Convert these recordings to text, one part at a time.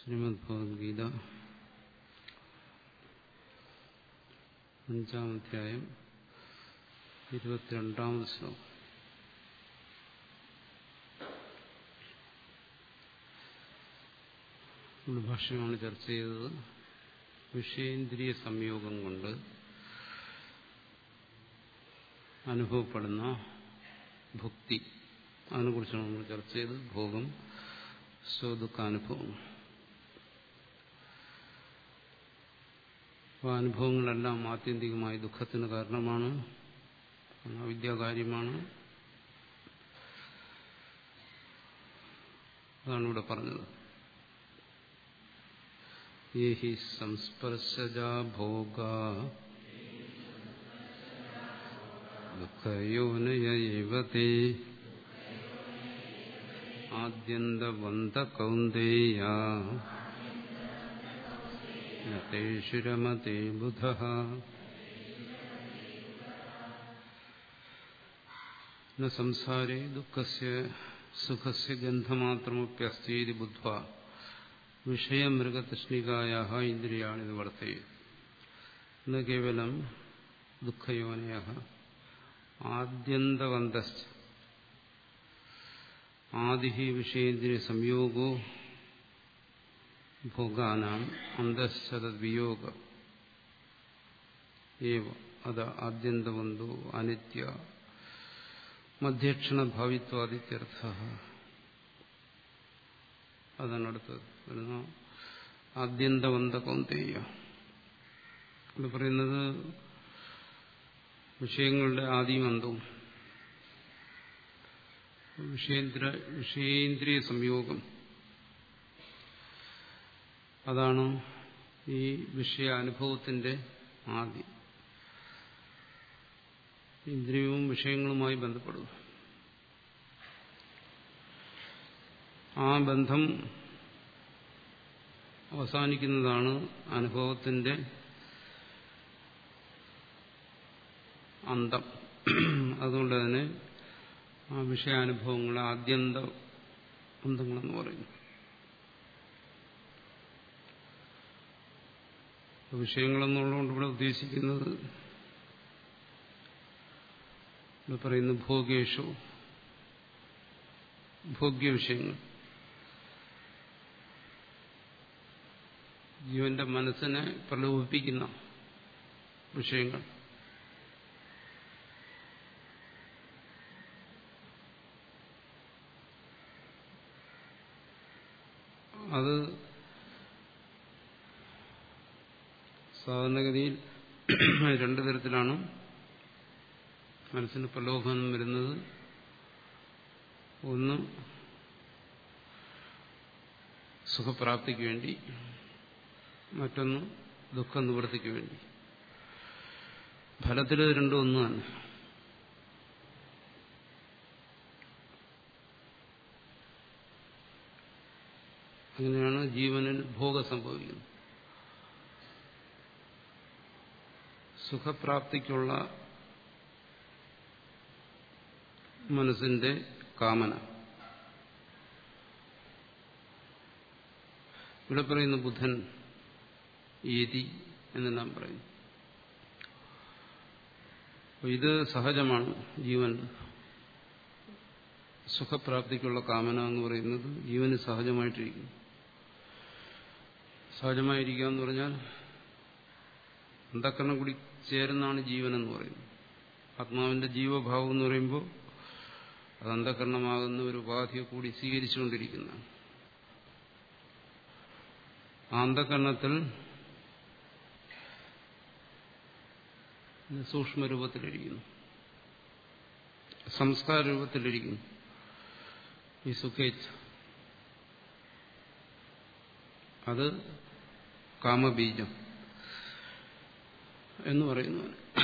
ശ്രീമദ് ഭഗവത്ഗീത അഞ്ചാമധ്യായം ഇരുപത്തിരണ്ടാമത് ശ്ലോകം നമ്മൾ ഭാഷ്യമാണ് ചർച്ച ചെയ്തത് വിഷയേന്ദ്രിയ സംയോഗം കൊണ്ട് അനുഭവപ്പെടുന്ന ഭുക്തി അതിനെക്കുറിച്ചാണ് നമ്മൾ ചർച്ച ചെയ്തത് ഭോഗം സ്വദുഃഖാനുഭവം അപ്പോൾ അനുഭവങ്ങളെല്ലാം ആത്യന്തികമായി ദുഃഖത്തിന് കാരണമാണ് അവിദ്യാകാര്യമാണ് അതാണ് ഇവിടെ പറഞ്ഞത് യേഹി സംസ്പർശജാ ഭോഗ ദുഃഖയോനയവതേ ആദ്യന്തവന്ത കൗന്ദേയ തേഷു രമത്തെ ബുധ ന സംസാരേ ദുഃഖസ്യ സുഖസ്യ ഗന്ധമാത്രമപ്യസ്തീതി ബുദ്ധ്വ വിഷയമൃഗതൃഷ്ണികായ ഇന്ദ്രിയാണി വർത്തയെ ന കേവലം ദുഃഖയോനയ ആദ്യന്തവന്ത ആദി വിഷയേന്ദ്രിയ സംയോഗോ ഭോഗാനാം അന്തഃശതവിയോഗ ഏവ അത് ആദ്യന്തവന്തോ അനിത്യ മധ്യക്ഷണഭാവിത്വാദിത്യർത്ഥ അതാണ് അടുത്തത് വരുന്ന ആദ്യന്തവന്ത കൗന്തേയ ഇവിടെ പറയുന്നത് വിഷയങ്ങളുടെ ആദിയും അന്തവും വിഷയേന്ദ്ര വിഷയേന്ദ്രിയ സംയോഗം അതാണ് ഈ വിഷയാനുഭവത്തിന്റെ ആദ്യം ഇന്ദ്രിയവും വിഷയങ്ങളുമായി ബന്ധപ്പെടും ആ ബന്ധം അവസാനിക്കുന്നതാണ് അനുഭവത്തിന്റെ അന്തം അതുകൊണ്ട് തന്നെ ആ വിഷയാനുഭവങ്ങളെ ആദ്യന്ത അന്തങ്ങളെന്ന് പറയുന്നു വിഷയങ്ങളെന്നുള്ളതുകൊണ്ട് ഇവിടെ ഉദ്ദേശിക്കുന്നത് ഇവിടെ പറയുന്ന ഭോഗേഷു ഭോഗ്യ വിഷയങ്ങൾ ജീവന്റെ മനസ്സിനെ പ്രലോഭിപ്പിക്കുന്ന വിഷയങ്ങൾ അത് സാധാരണഗതിയിൽ രണ്ടു തരത്തിലാണ് മനസ്സിന് പ്രലോഭനം വരുന്നത് ഒന്ന് സുഖപ്രാപ്തിക്ക് വേണ്ടി മറ്റൊന്ന് ദുഃഖ നിവൃത്തിക്ക് വേണ്ടി ഫലത്തിൽ രണ്ടും ഒന്ന് തന്നെ അങ്ങനെയാണ് ജീവനിൽ ഭോഗം സംഭവിക്കുന്നത് സുഖപ്രാപ്തിക്കുള്ള മനസ്സിന്റെ കാമന ഇവിടെ പറയുന്ന ബുധൻ ഏതി എന്നെല്ലാം പറയുന്നു ഇത് സഹജമാണ് ജീവൻ സുഖപ്രാപ്തിക്കുള്ള കാമന എന്ന് പറയുന്നത് ജീവന് സഹജമായിട്ടിരിക്കുന്നു സഹജമായിരിക്കുക എന്ന് പറഞ്ഞാൽ അന്ധക്കരണം കൂടി ചേരുന്നതാണ് ജീവൻ എന്ന് പറയുന്നത് ആത്മാവിന്റെ ജീവഭാവം എന്ന് പറയുമ്പോൾ അത് അന്ധകരണമാകുന്ന ഒരു ഉപാധിയെ കൂടി സ്വീകരിച്ചുകൊണ്ടിരിക്കുന്നതാണ് ആ അന്ധകരണത്തിൽ സൂക്ഷ്മരൂപത്തിലിരിക്കുന്നു സംസ്കാര രൂപത്തിലിരിക്കുന്നു ഈ സുഖേച്ഛ അത് കാമബീജം എന്ന് പറയുന്നു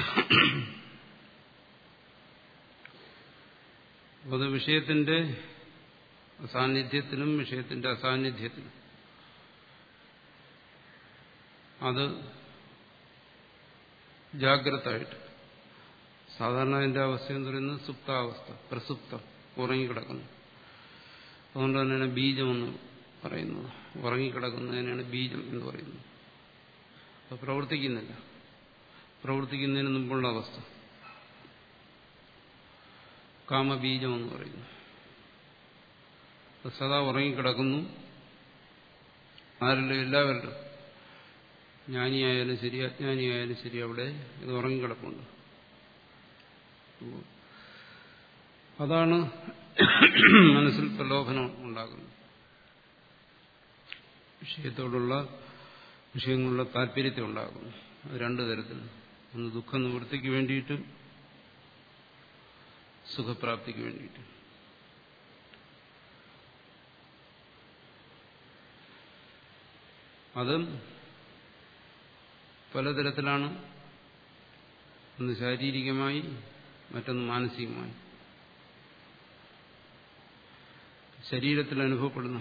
അത് വിഷയത്തിന്റെ സാന്നിധ്യത്തിലും വിഷയത്തിന്റെ അസാന്നിധ്യത്തിലും അത് ജാഗ്രതായിട്ട് സാധാരണ അതിന്റെ അവസ്ഥ എന്ന് പറയുന്നത് സുപ്താവസ്ഥ പ്രസുപ്തം ഉറങ്ങിക്കിടക്കുന്നു അതുകൊണ്ട് തന്നെയാണ് ബീജമെന്ന് പറയുന്നത് ഉറങ്ങിക്കിടക്കുന്നതിനാണ് ബീജം എന്ന് പറയുന്നത് അത് പ്രവർത്തിക്കുന്നില്ല പ്രവർത്തിക്കുന്നതിന് മുമ്പുള്ള അവസ്ഥ കാമബീജം എന്ന് പറയുന്നു അത് സദാ ഉറങ്ങിക്കിടക്കുന്നു ആരുടെ എല്ലാവരുടെ ജ്ഞാനിയായാലും ശരി അജ്ഞാനിയായാലും ശരി അവിടെ ഇത് ഉറങ്ങിക്കിടപ്പുണ്ട് അതാണ് മനസ്സിൽ പ്രലോഭനം ഉണ്ടാകുന്നത് വിഷയത്തോടുള്ള വിഷയങ്ങളുള്ള താല്പര്യത്തെ ഉണ്ടാകുന്നു അത് രണ്ടു തരത്തിൽ ഒന്ന് ദുഃഖ നിവൃത്തിക്ക് വേണ്ടിയിട്ട് സുഖപ്രാപ്തിക്ക് വേണ്ടിയിട്ട് അതും പലതരത്തിലാണ് ഒന്ന് ശാരീരികമായി മറ്റൊന്ന് മാനസികമായി ശരീരത്തിൽ അനുഭവപ്പെടുന്ന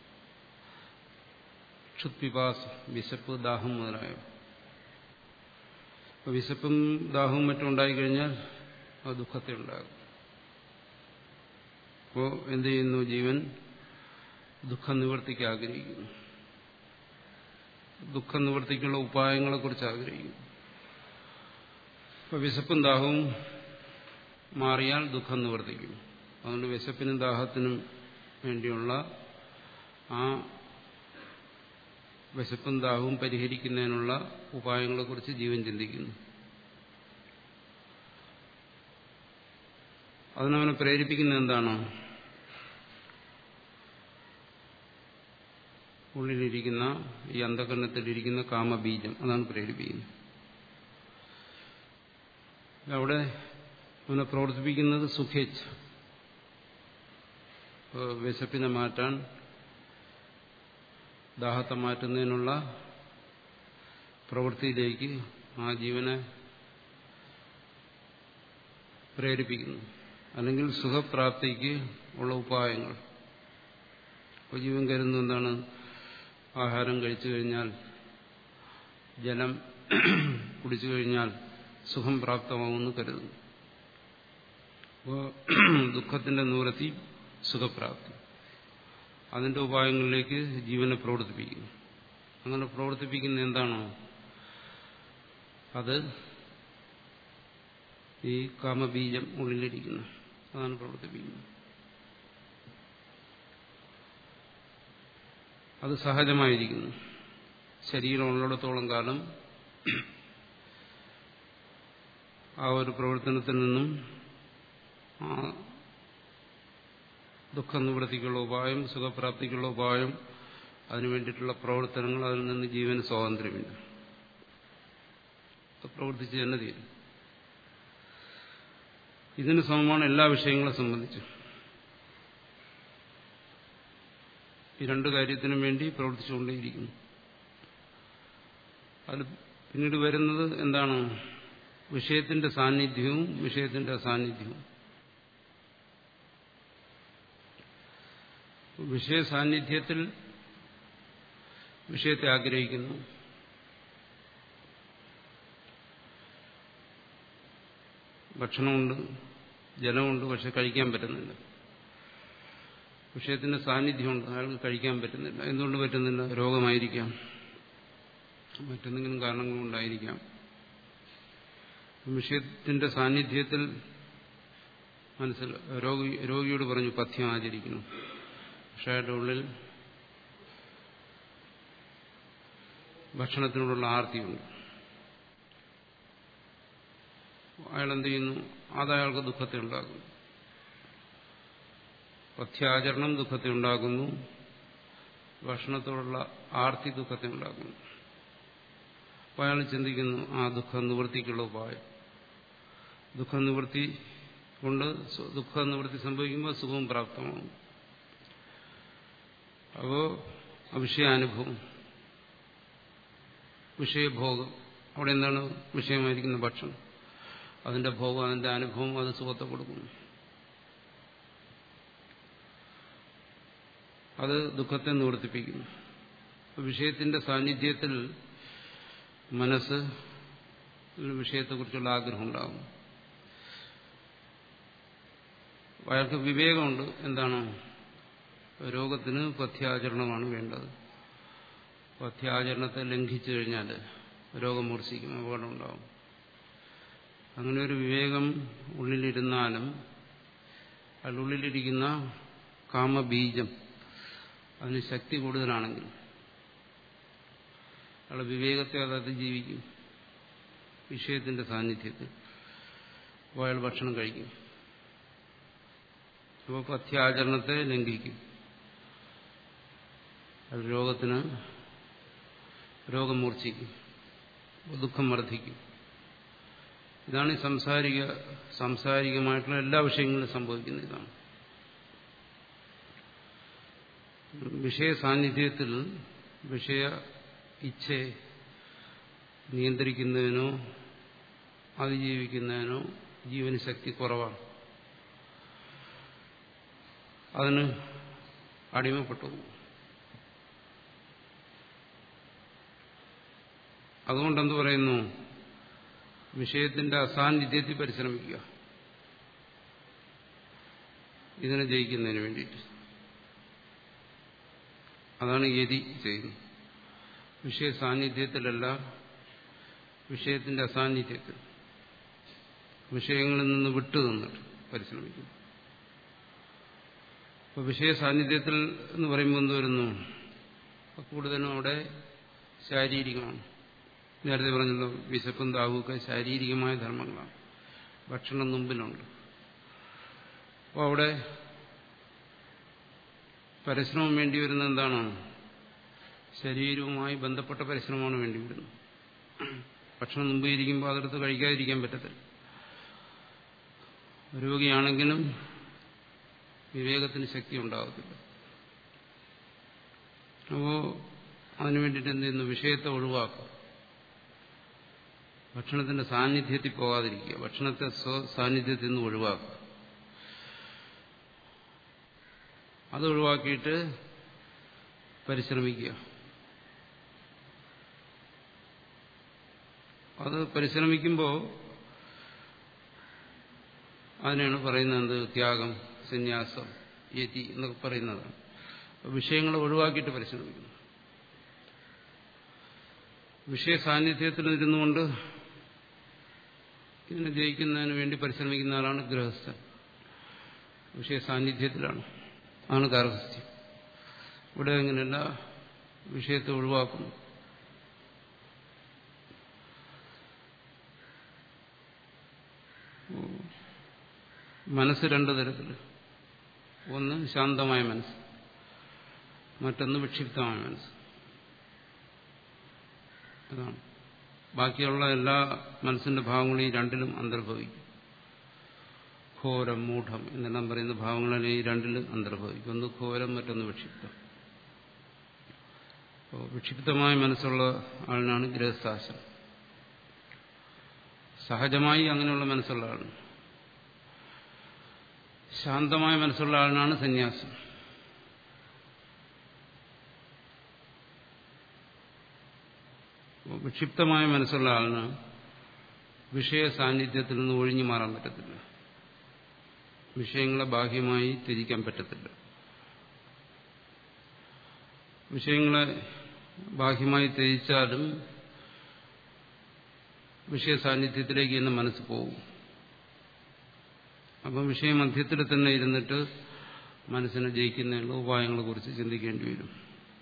ക്ഷുത്പിപാസം വിശപ്പ് ദാഹം മുതലായവ വിശപ്പും ദാഹവും മറ്റും ഉണ്ടായിക്കഴിഞ്ഞാൽ അത് ദുഃഖത്തെ ഉണ്ടാകും അപ്പോൾ എന്ത് ചെയ്യുന്നു ജീവൻ ദുഃഖ നിവർത്തിക്ക് ആഗ്രഹിക്കുന്നു ദുഃഖ നിവർത്തിക്കുള്ള ഉപായങ്ങളെക്കുറിച്ച് ആഗ്രഹിക്കുന്നു അപ്പോൾ വിശപ്പും ദാഹവും മാറിയാൽ ദുഃഖം നിവർത്തിക്കും അതുകൊണ്ട് വിശപ്പിനും ദാഹത്തിനും വേണ്ടിയുള്ള ആ വിശപ്പും ദാഹവും പരിഹരിക്കുന്നതിനുള്ള ഉപായങ്ങളെക്കുറിച്ച് ജീവൻ ചിന്തിക്കുന്നു അതിനവനെ പ്രേരിപ്പിക്കുന്നത് എന്താണ് ഉള്ളിലിരിക്കുന്ന ഈ അന്ധകരണത്തിലിരിക്കുന്ന കാമബീജം അതാണ് പ്രേരിപ്പിക്കുന്നത് അവിടെ അവനെ പ്രവർത്തിപ്പിക്കുന്നത് സുഖേച്ഛ വിശപ്പിനെ മാറ്റാൻ ദാഹത്തെ മാറ്റുന്നതിനുള്ള പ്രവൃത്തിയിലേക്ക് ആ ജീവനെ പ്രേരിപ്പിക്കുന്നു അല്ലെങ്കിൽ സുഖപ്രാപ്തിക്ക് ഉള്ള ഉപായങ്ങൾ അപ്പോൾ ജീവൻ കരുതുന്നത് എന്താണ് ആഹാരം കഴിച്ചു കഴിഞ്ഞാൽ ജലം കുടിച്ചു കഴിഞ്ഞാൽ സുഖം പ്രാപ്തമാകുമെന്ന് കരുതുന്നു അപ്പോൾ ദുഃഖത്തിന്റെ നിവൃത്തി സുഖപ്രാപ്തി അതിന്റെ ഉപായങ്ങളിലേക്ക് ജീവനെ പ്രവർത്തിപ്പിക്കുന്നു അങ്ങനെ പ്രവർത്തിപ്പിക്കുന്ന എന്താണോ അത് ഈ കാമബീജം ഉള്ളിലിരിക്കുന്നു അതാണ് പ്രവർത്തിപ്പിക്കുന്നത് അത് സഹജമായിരിക്കുന്നു ശരീരമുള്ളിടത്തോളം കാലം ആ ഒരു പ്രവർത്തനത്തിൽ നിന്നും ആ ദുഃഖ നിവൃത്തിക്കുള്ള ഉപായം സുഖപ്രാപ്തിക്കുള്ള ഉപായം അതിനു വേണ്ടിയിട്ടുള്ള പ്രവർത്തനങ്ങൾ അതിൽ നിന്ന് ജീവന് സ്വാതന്ത്ര്യമില്ല പ്രവർത്തിച്ച് തന്നെ തീരും ഇതിന് സമമാണ് എല്ലാ വിഷയങ്ങളെ സംബന്ധിച്ചും ഈ രണ്ട് കാര്യത്തിനും വേണ്ടി പ്രവർത്തിച്ചുകൊണ്ടേയിരിക്കുന്നു അത് പിന്നീട് വരുന്നത് എന്താണ് വിഷയത്തിന്റെ സാന്നിധ്യവും വിഷയത്തിന്റെ അസാന്നിധ്യവും വിഷയ സാന്നിധ്യത്തിൽ വിഷയത്തെ ആഗ്രഹിക്കുന്നു ഭക്ഷണമുണ്ട് ജലമുണ്ട് പക്ഷെ കഴിക്കാൻ പറ്റുന്നില്ല വിഷയത്തിന്റെ സാന്നിധ്യമുണ്ട് അയാൾക്ക് കഴിക്കാൻ പറ്റുന്നില്ല എന്തുകൊണ്ട് പറ്റുന്നില്ല രോഗമായിരിക്കാം മറ്റെന്തെങ്കിലും കാരണങ്ങളുണ്ടായിരിക്കാം വിഷയത്തിന്റെ സാന്നിധ്യത്തിൽ മനസ്സിൽ രോഗി രോഗിയോട് പറഞ്ഞു പഥ്യം ആചരിക്കണം പക്ഷെ അയാളുടെ ഉള്ളിൽ ഭക്ഷണത്തിനോടുള്ള ആർത്തിയുണ്ട് അയാൾ എന്ത് ചെയ്യുന്നു അത് അയാൾക്ക് ദുഃഖത്തെ ഉണ്ടാക്കുന്നു പഥ്യാചരണം ദുഃഖത്തെ ഉണ്ടാക്കുന്നു ഭക്ഷണത്തോടുള്ള ആർത്തി ദുഃഖത്തെ ഉണ്ടാക്കുന്നു അപ്പോൾ അയാൾ ചിന്തിക്കുന്നു ആ ദുഃഖ നിവൃത്തിക്കുള്ള ഉപായം ദുഃഖ നിവൃത്തി കൊണ്ട് ദുഃഖ നിവൃത്തി സംഭവിക്കുമ്പോൾ സുഖവും പ്രാപ്തമാകും അപ്പോൾ വിഷയാനുഭവം വിഷയഭോഗം അവിടെ എന്താണ് വിഷയമായിരിക്കുന്ന ഭക്ഷണം അതിന്റെ ഭോഗം അതിന്റെ അനുഭവം അത് സുഖത്തെ കൊടുക്കുന്നു അത് ദുഃഖത്തെ നിവർത്തിപ്പിക്കുന്നു വിഷയത്തിന്റെ സാന്നിധ്യത്തിൽ മനസ്സ് വിഷയത്തെക്കുറിച്ചുള്ള ആഗ്രഹം ഉണ്ടാകും അയാൾക്ക് വിവേകമുണ്ട് എന്താണ് രോഗത്തിന് പഥ്യാചരണമാണ് വേണ്ടത് പഥ്യാചരണത്തെ ലംഘിച്ചു കഴിഞ്ഞാൽ രോഗം മൂർച്ഛിക്കും അപകടം ഉണ്ടാവും അങ്ങനെ ഒരു വിവേകം ഉള്ളിലിരുന്നാലും അതിനുള്ളിലിരിക്കുന്ന കാമബീജം അതിന് ശക്തി കൂടുതലാണെങ്കിൽ അയാളെ വിവേകത്തെ അത് അതിജീവിക്കും വിഷയത്തിന്റെ സാന്നിധ്യത്തിൽ അപ്പോൾ അയാൾ ഭക്ഷണം കഴിക്കും അപ്പോൾ പഥ്യാചരണത്തെ ലംഘിക്കും അത് രോഗത്തിന് രോഗം മൂർച്ഛിക്കും ദുഃഖം വർദ്ധിക്കും ഇതാണ് ഈ സംസാരിക സാംസാരികമായിട്ടുള്ള എല്ലാ വിഷയങ്ങളിലും സംഭവിക്കുന്ന ഇതാണ് വിഷയ സാന്നിധ്യത്തിൽ വിഷയ ഇച്ഛയെ നിയന്ത്രിക്കുന്നതിനോ അതിജീവിക്കുന്നതിനോ ജീവന് ശക്തി കുറവാണ് അതിന് അടിമപ്പെട്ടു പോകും അതുകൊണ്ടെന്ത് പറയുന്നു വിഷയത്തിന്റെ അസാന്നിധ്യത്തിൽ പരിശ്രമിക്കുക ഇതിനെ ജയിക്കുന്നതിന് വേണ്ടിയിട്ട് അതാണ് യതി ചെയ്യുന്നത് വിഷയ സാന്നിധ്യത്തിലല്ല വിഷയത്തിന്റെ അസാന്നിധ്യത്തിൽ വിഷയങ്ങളിൽ നിന്ന് വിട്ടു നിന്നിട്ട് പരിശ്രമിക്കുന്നു അപ്പോൾ വിഷയ സാന്നിധ്യത്തിൽ എന്ന് പറയുമ്പോൾ എന്ത് വരുന്നു കൂടുതലും അവിടെ ശാരീരികമാണ് നേരത്തെ പറഞ്ഞല്ലോ വിശപ്പും ദാഹുമൊക്കെ ശാരീരികമായ ധർമ്മങ്ങളാണ് ഭക്ഷണം മുമ്പിലുണ്ട് അപ്പോൾ അവിടെ പരിശ്രമം വേണ്ടി വരുന്നത് എന്താണ് ശരീരവുമായി ബന്ധപ്പെട്ട പരിശ്രമമാണ് വേണ്ടി വരുന്നത് ഭക്ഷണം മുമ്പ് ഇരിക്കുമ്പോൾ അതെടുത്ത് കഴിക്കാതിരിക്കാൻ പറ്റത്തില്ല രോഗിയാണെങ്കിലും വിവേകത്തിന് ശക്തി ഉണ്ടാകത്തില്ല അപ്പോൾ അതിനു വേണ്ടിയിട്ട് എന്ത് ചെയ്യുന്നു വിഷയത്തെ ഒഴിവാക്കുക ഭക്ഷണത്തിന്റെ സാന്നിധ്യത്തിൽ പോകാതിരിക്കുക ഭക്ഷണത്തെ സ്വ സാന്നിധ്യത്തിൽ നിന്ന് ഒഴിവാക്കുക അത് ഒഴിവാക്കിയിട്ട് പരിശ്രമിക്കുക അത് പരിശ്രമിക്കുമ്പോൾ അതിനാണ് പറയുന്നത് എന്ത് ത്യാഗം സന്യാസം യതി എന്നൊക്കെ പറയുന്നതാണ് വിഷയങ്ങളെ ഒഴിവാക്കിയിട്ട് പരിശ്രമിക്കുന്നു വിഷയ സാന്നിധ്യത്തിൽ ഇരുന്നുകൊണ്ട് ഇതിനെ ജയിക്കുന്നതിന് വേണ്ടി പരിശ്രമിക്കുന്ന ആളാണ് ഗൃഹസ്ഥൻ വിഷയ സാന്നിധ്യത്തിലാണ് ആണ് ഗാർഹസ്ഥ്യം ഇവിടെ അങ്ങനെയല്ല വിഷയത്തെ ഒഴിവാക്കുന്നു മനസ്സ് രണ്ടു തരത്തിൽ ഒന്ന് ശാന്തമായ മനസ്സ് മറ്റൊന്ന് വിക്ഷിപ്തമായ മനസ്സ് അതാണ് ബാക്കിയുള്ള എല്ലാ മനസ്സിന്റെ ഭാവങ്ങളും ഈ രണ്ടിലും അന്തർഭവിക്കും ഘോരം മൂഢം എന്നെല്ലാം പറയുന്ന ഭാവങ്ങളെ ഈ രണ്ടിലും അന്തർഭവിക്കും ഒന്ന് ഘോരം മറ്റൊന്ന് വിക്ഷിപ്തം അപ്പോൾ വിക്ഷിപ്തമായ മനസ്സുള്ള ആളിനാണ് ഗൃഹസ്ഥാശ്രം സഹജമായി അങ്ങനെയുള്ള മനസ്സുള്ള ആളാണ് ശാന്തമായ മനസ്സുള്ള ആളിനാണ് സന്യാസം വിക്ഷിപ്തമായ മനസ്സുള്ള ആളിന് വിഷയ സാന്നിധ്യത്തിൽ നിന്ന് ഒഴിഞ്ഞു മാറാൻ പറ്റത്തില്ല വിഷയങ്ങളെ ബാഹ്യമായി ത്യജിക്കാൻ പറ്റത്തില്ല വിഷയങ്ങളെ ബാഹ്യമായി ത്യജിച്ചാലും വിഷയ സാന്നിധ്യത്തിലേക്ക് തന്നെ മനസ്സ് പോകും അപ്പം വിഷയമധ്യത്തിൽ തന്നെ ഇരുന്നിട്ട് മനസ്സിനെ ജയിക്കുന്നതിനുള്ള ഉപായങ്ങളെ കുറിച്ച് ചിന്തിക്കേണ്ടി വരും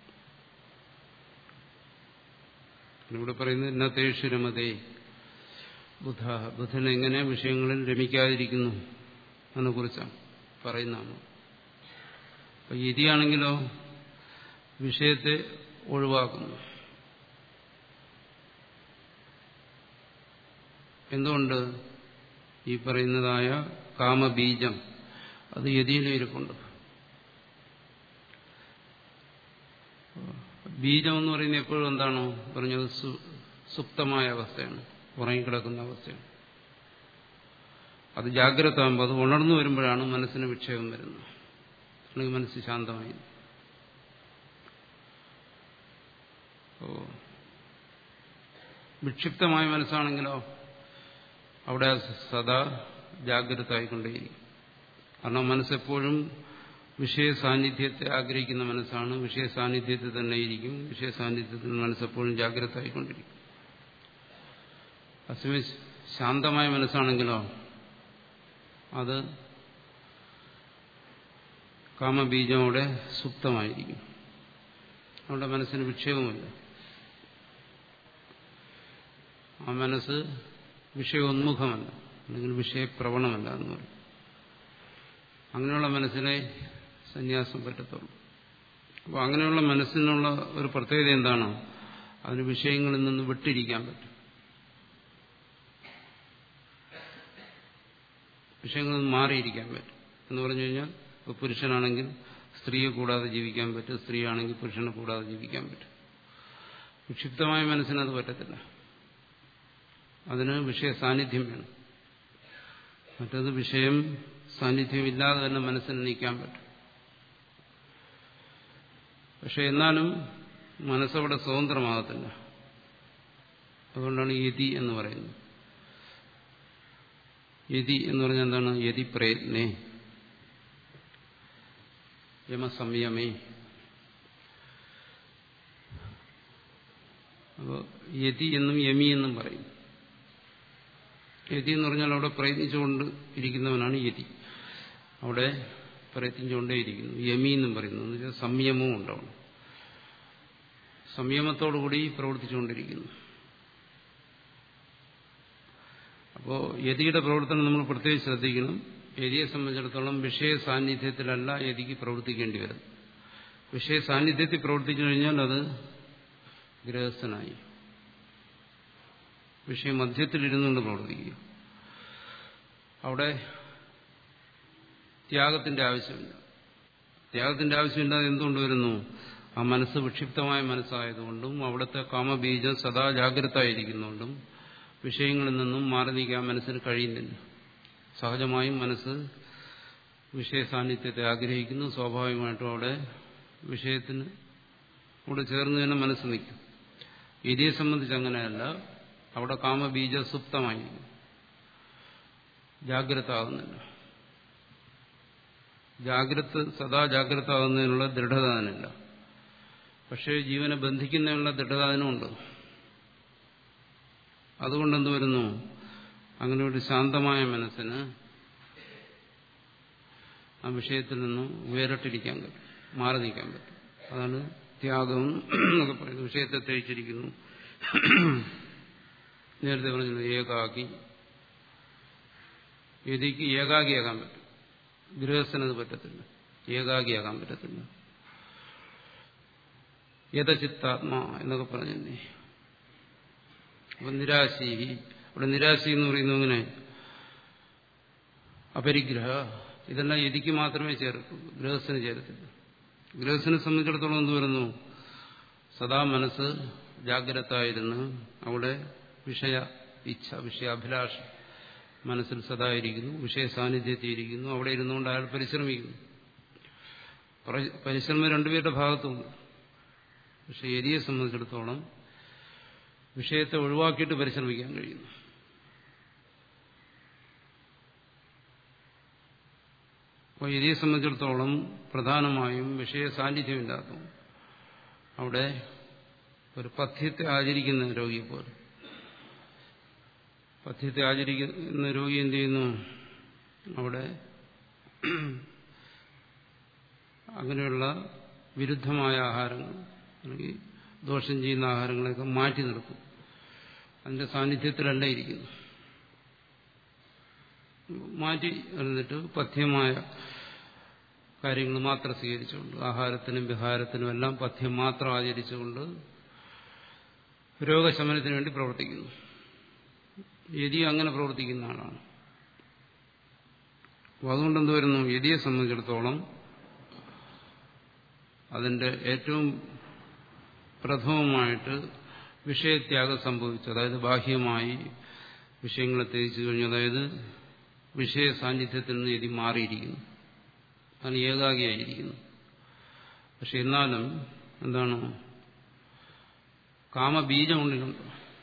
ഇവിടെ പറയുന്നത് ഇന്നത്തേഷു രമതേ ബുധ ബുധൻ എങ്ങനെ വിഷയങ്ങളിൽ രമിക്കാതിരിക്കുന്നു അതിനെ കുറിച്ചാണ് പറയുന്നതാണ് അപ്പൊ യതിയാണെങ്കിലോ വിഷയത്തെ ഒഴിവാക്കുന്നു എന്തുകൊണ്ട് ഈ പറയുന്നതായ കാമബീജം അത് യതിയിലും ഇരിപ്പുണ്ട് ബീജം എന്ന് പറയുന്നത് എപ്പോഴും എന്താണോ പറഞ്ഞത് സുപ്തമായ അവസ്ഥയാണ് ഉറങ്ങിക്കിടക്കുന്ന അവസ്ഥയാണ് അത് ജാഗ്രത ആകുമ്പോൾ അത് ഉണർന്നു വരുമ്പോഴാണ് മനസ്സിന് വിക്ഷേപം വരുന്നത് അല്ലെങ്കിൽ മനസ്സ് ശാന്തമായി ഓ വിക്ഷിപ്തമായ മനസ്സാണെങ്കിലോ അവിടെ സദാ ജാഗ്രത ആയിക്കൊണ്ടേയിരിക്കും കാരണം മനസ്സെപ്പോഴും വിഷയ സാന്നിധ്യത്തെ ആഗ്രഹിക്കുന്ന മനസ്സാണ് വിഷയ സാന്നിധ്യത്തിൽ തന്നെ ഇരിക്കും വിഷയ സാന്നിധ്യത്തിൽ മനസ്സെപ്പോഴും ജാഗ്രത ആയിക്കൊണ്ടിരിക്കും അസമയം ശാന്തമായ മനസ്സാണെങ്കിലോ അത് കാമബീജമോടെ സുപ്തമായിരിക്കും അവിടെ മനസ്സിന് വിക്ഷേപമില്ല ആ മനസ്സ് വിഷയോന്മുഖമല്ല അല്ലെങ്കിൽ വിഷയപ്രവണമല്ല എന്ന് പറയും അങ്ങനെയുള്ള മനസ്സിനെ സന്യാസം പറ്റത്തുള്ളൂ അപ്പോൾ അങ്ങനെയുള്ള മനസ്സിനുള്ള ഒരു പ്രത്യേകത എന്താണ് അതിന് വിഷയങ്ങളിൽ നിന്ന് വിട്ടിരിക്കാൻ പറ്റും വിഷയങ്ങളിൽ നിന്ന് മാറിയിരിക്കാൻ പറ്റും എന്ന് പറഞ്ഞു കഴിഞ്ഞാൽ ഇപ്പോൾ പുരുഷനാണെങ്കിൽ സ്ത്രീയെ കൂടാതെ ജീവിക്കാൻ പറ്റും സ്ത്രീയാണെങ്കിൽ പുരുഷനെ കൂടാതെ ജീവിക്കാൻ പറ്റും വിക്ഷിപ്തമായ മനസ്സിനത് പറ്റത്തില്ല അതിന് വിഷയ സാന്നിധ്യം വേണം മറ്റത് വിഷയം സാന്നിധ്യമില്ലാതെ തന്നെ മനസ്സിന് നീക്കാൻ പറ്റും പക്ഷെ എന്നാലും മനസ്സവിടെ സ്വതന്ത്രമാകത്തില്ല അതുകൊണ്ടാണ് യതി എന്ന് പറയുന്നത് യതി എന്ന് പറഞ്ഞാൽ എന്താണ് യതി പ്രയത്നേ യമസംയമേ അപ്പോൾ യതി എന്നും യമി എന്നും പറയും യതി എന്ന് പറഞ്ഞാൽ അവിടെ പ്രയത്നിച്ചുകൊണ്ട് ഇരിക്കുന്നവനാണ് യതി അവിടെ പ്രയത്നിച്ചുകൊണ്ടേയിരിക്കുന്നു യമി എന്നും പറയുന്നു എന്ന് വെച്ചാൽ സംയമവും ഉണ്ടാവണം സംയമത്തോടുകൂടി പ്രവർത്തിച്ചുകൊണ്ടിരിക്കുന്നു അപ്പോൾ യതിയുടെ പ്രവർത്തനം നമ്മൾ പ്രത്യേകിച്ച് ശ്രദ്ധിക്കണം യതിയെ സംബന്ധിച്ചിടത്തോളം വിഷയ സാന്നിധ്യത്തിലല്ല യതിക്ക് പ്രവർത്തിക്കേണ്ടി വരും വിഷയ സാന്നിധ്യത്തിൽ പ്രവർത്തിച്ചു കഴിഞ്ഞാൽ അത് ഗൃഹസ്ഥനായി വിഷയ മധ്യത്തിലിരുന്നുകൊണ്ട് പ്രവർത്തിക്കുക അവിടെ ത്യാഗത്തിന്റെ ആവശ്യമില്ല ത്യാഗത്തിന്റെ ആവശ്യമില്ലാതെ എന്തുകൊണ്ട് വരുന്നു ആ മനസ്സ് വിക്ഷിപ്തമായ മനസ്സായതുകൊണ്ടും അവിടുത്തെ കാമബീജം സദാ ജാഗ്രതായിരിക്കുന്നുകൊണ്ടും വിഷയങ്ങളിൽ നിന്നും മാറി നീക്കാൻ മനസ്സിന് കഴിയുന്നില്ല സഹജമായും മനസ്സ് വിഷയ സാന്നിധ്യത്തെ ആഗ്രഹിക്കുന്നു സ്വാഭാവികമായിട്ടും അവിടെ വിഷയത്തിന് കൂടെ ചേർന്ന് തന്നെ മനസ്സ് നിൽക്കും ഇതിയെ സംബന്ധിച്ച് അങ്ങനെയല്ല അവിടെ കാമബീജ സുപ്തമായിരിക്കും ജാഗ്രത ആകുന്നില്ല ജാഗ്രത സദാ ജാഗ്രത ആകുന്നതിനുള്ള ദൃഢത അതിനില്ല പക്ഷേ ജീവനെ ബന്ധിക്കുന്നതിനുള്ള ദൃഢത അതിനുണ്ട് അതുകൊണ്ട് എന്ത് വരുന്നു അങ്ങനെ ഒരു ശാന്തമായ മനസ്സിന് ആ വിഷയത്തിൽ നിന്നും വേറിട്ടിരിക്കാൻ പറ്റും മാറി നിൽക്കാൻ പറ്റും അതാണ് ത്യാഗം എന്നൊക്കെ പറയുന്നത് വിഷയത്തെ തേച്ചിരിക്കുന്നു നേരത്തെ പറഞ്ഞു ഏകാക്കി യതിക്ക് ഏകാഗിയാകാൻ പറ്റും ഗൃഹസ്ഥനത് പറ്റത്തില്ല ഏകാഗിയാകാൻ പറ്റത്തില്ല യഥചിത്താത്മാ എന്നൊക്കെ പറഞ്ഞില്ലേ അപ്പൊ നിരാശി അവിടെ നിരാശി എന്ന് പറയുന്നത് അങ്ങനെ അപരിഗ്രഹ ഇതെല്ലാം യതിക്ക് മാത്രമേ ചേർക്കൂ ഗൃഹസ്ഥന് ചേരത്തില്ല ഗൃഹസ്ഥനെ സംബന്ധിച്ചിടത്തോളം എന്ത് വരുന്നു സദാ മനസ്സ് ജാഗ്രതായിരുന്നു അവിടെ വിഷയ ഇച്ഛ വിഷയാഭിലാഷ മനസ്സിൽ സദാ ഇരിക്കുന്നു വിഷയ സാന്നിധ്യത്തിൽ ഇരിക്കുന്നു അവിടെ ഇരുന്നുകൊണ്ട് അയാൾ പരിശ്രമിക്കുന്നു പരിശ്രമം രണ്ടുപേരുടെ ഭാഗത്തുമുണ്ട് പക്ഷെ എരിയെ സംബന്ധിച്ചിടത്തോളം വിഷയത്തെ ഒഴിവാക്കിയിട്ട് പരിശ്രമിക്കാൻ കഴിയുന്നു അപ്പോൾ എരിയെ സംബന്ധിച്ചിടത്തോളം പ്രധാനമായും വിഷയ സാന്നിധ്യമില്ലാത്ത അവിടെ ഒരു പഥ്യത്തെ ആചരിക്കുന്ന രോഗിയെ പോലെ പഥ്യത്തെ ആചരിക്കുന്ന രോഗി എന്ത് ചെയ്യുന്നു അവിടെ അങ്ങനെയുള്ള വിരുദ്ധമായ ആഹാരങ്ങൾ അല്ലെങ്കിൽ ദോഷം ചെയ്യുന്ന ആഹാരങ്ങളെയൊക്കെ മാറ്റി നിർത്തും അതിന്റെ സാന്നിധ്യത്തിലല്ല ഇരിക്കുന്നു മാറ്റി എന്നിട്ട് പഥ്യമായ കാര്യങ്ങൾ മാത്രം സ്വീകരിച്ചുകൊണ്ട് ആഹാരത്തിനും വിഹാരത്തിനും എല്ലാം പഥ്യം മാത്രം ആചരിച്ചുകൊണ്ട് രോഗശമനത്തിന് വേണ്ടി പ്രവർത്തിക്കുന്നു യതി അങ്ങനെ പ്രവർത്തിക്കുന്ന ആളാണ് അപ്പോൾ അതുകൊണ്ട് എന്ത് വരുന്നു യതിയെ സംബന്ധിച്ചിടത്തോളം അതിന്റെ ഏറ്റവും പ്രഥമമായിട്ട് വിഷയത്യാഗം സംഭവിച്ചു അതായത് ബാഹ്യമായി വിഷയങ്ങളെ ത്യജിച്ചു കഴിഞ്ഞു അതായത് വിഷയ സാന്നിധ്യത്തിൽ നിന്ന് യതി മാറിയിരിക്കുന്നു അതിന് ഏകാഗിയായിരിക്കുന്നു പക്ഷെ എന്നാലും എന്താണ് കാമബീജം ഉള്ളിലുണ്ട്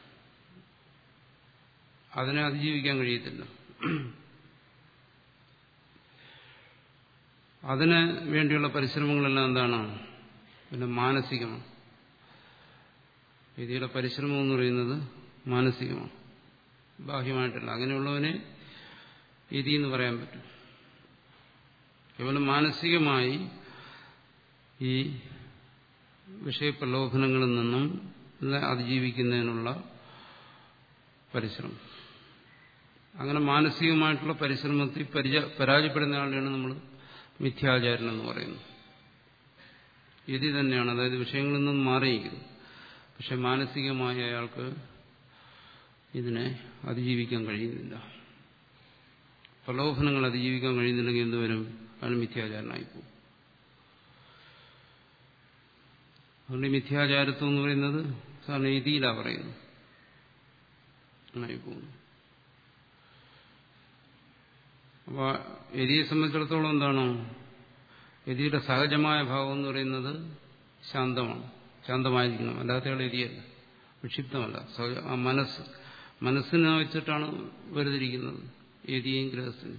അതിനെ അതിജീവിക്കാൻ കഴിയത്തില്ല അതിന് വേണ്ടിയുള്ള പരിശ്രമങ്ങളെല്ലാം എന്താണ് പിന്നെ മാനസികമാണ് യതിയുടെ പരിശ്രമം എന്ന് പറയുന്നത് മാനസികമാണ് ബാഹ്യമായിട്ടല്ല അങ്ങനെയുള്ളവനെ യതി എന്ന് പറയാൻ പറ്റും കേവലം മാനസികമായി ഈ വിഷയപ്രലോഭനങ്ങളിൽ നിന്നും അതിജീവിക്കുന്നതിനുള്ള പരിശ്രമം അങ്ങനെ മാനസികമായിട്ടുള്ള പരിശ്രമത്തിൽ പരാജയപ്പെടുന്ന ആളെയാണ് നമ്മൾ മിഥ്യാചാരൻ എന്ന് പറയുന്നത് യതി തന്നെയാണ് അതായത് വിഷയങ്ങളിൽ നിന്നും മാറിയിരിക്കുന്നു പക്ഷെ മാനസികമായ അയാൾക്ക് ഇതിനെ അതിജീവിക്കാൻ കഴിയുന്നില്ല പ്രലോഭനങ്ങൾ അതിജീവിക്കാൻ കഴിയുന്നില്ലെങ്കിൽ എന്തുവരും അയാൾ മിഥ്യാചാരനായി പോകും അതുകൊണ്ട് മിഥ്യാചാരത്വം എന്ന് പറയുന്നത് സാറിന് ഇതിയിലാണ് പറയുന്നത് ആയി പോകുന്നു അപ്പോൾ എരിയെ സംബന്ധിച്ചിടത്തോളം എന്താണ് എരിയുടെ സഹജമായ ഭാവം എന്ന് പറയുന്നത് ശാന്തമാണ് ശാന്തമായിരിക്കണം അല്ലാത്തയാൾ എരിയല്ല വിക്ഷിപ്തമല്ല ആ മനസ്സ് മനസ്സിനെ വെച്ചിട്ടാണ് വേർതിരിക്കുന്നത് എരിയും ഗ്രഹസ്ഥനും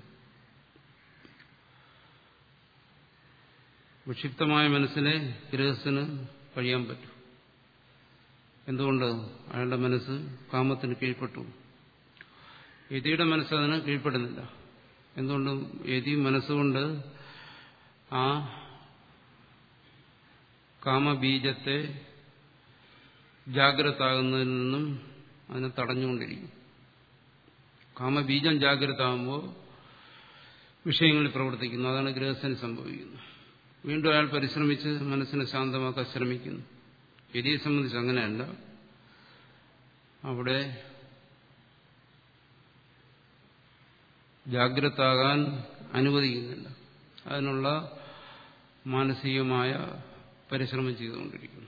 വിക്ഷിപ്തമായ മനസ്സിനെ ഗൃഹസ്ഥന് കഴിയാൻ പറ്റും എന്തുകൊണ്ട് അയാളുടെ മനസ്സ് കാമത്തിന് കീഴ്പ്പെട്ടു യതിയുടെ മനസ്സ് അതിന് കീഴ്പ്പെടുന്നില്ല എന്തുകൊണ്ട് യതി മനസ്സുകൊണ്ട് ആ കാമബീജത്തെ ജാഗ്രതാകുന്നതിൽ നിന്നും അതിനെ തടഞ്ഞുകൊണ്ടിരിക്കും കാമബീജം ജാഗ്രത ആകുമ്പോൾ വിഷയങ്ങളിൽ പ്രവർത്തിക്കുന്നു അതാണ് ഗൃഹസ്ഥന് സംഭവിക്കുന്നത് വീണ്ടും അയാൾ പരിശ്രമിച്ച് മനസ്സിനെ ശാന്തമാക്കാൻ ശ്രമിക്കുന്നു എരിയെ സംബന്ധിച്ച് അങ്ങനെയല്ല അവിടെ ജാഗ്രതാകാൻ അനുവദിക്കുന്നില്ല അതിനുള്ള മാനസികമായ പരിശ്രമം ചെയ്തുകൊണ്ടിരിക്കുന്നു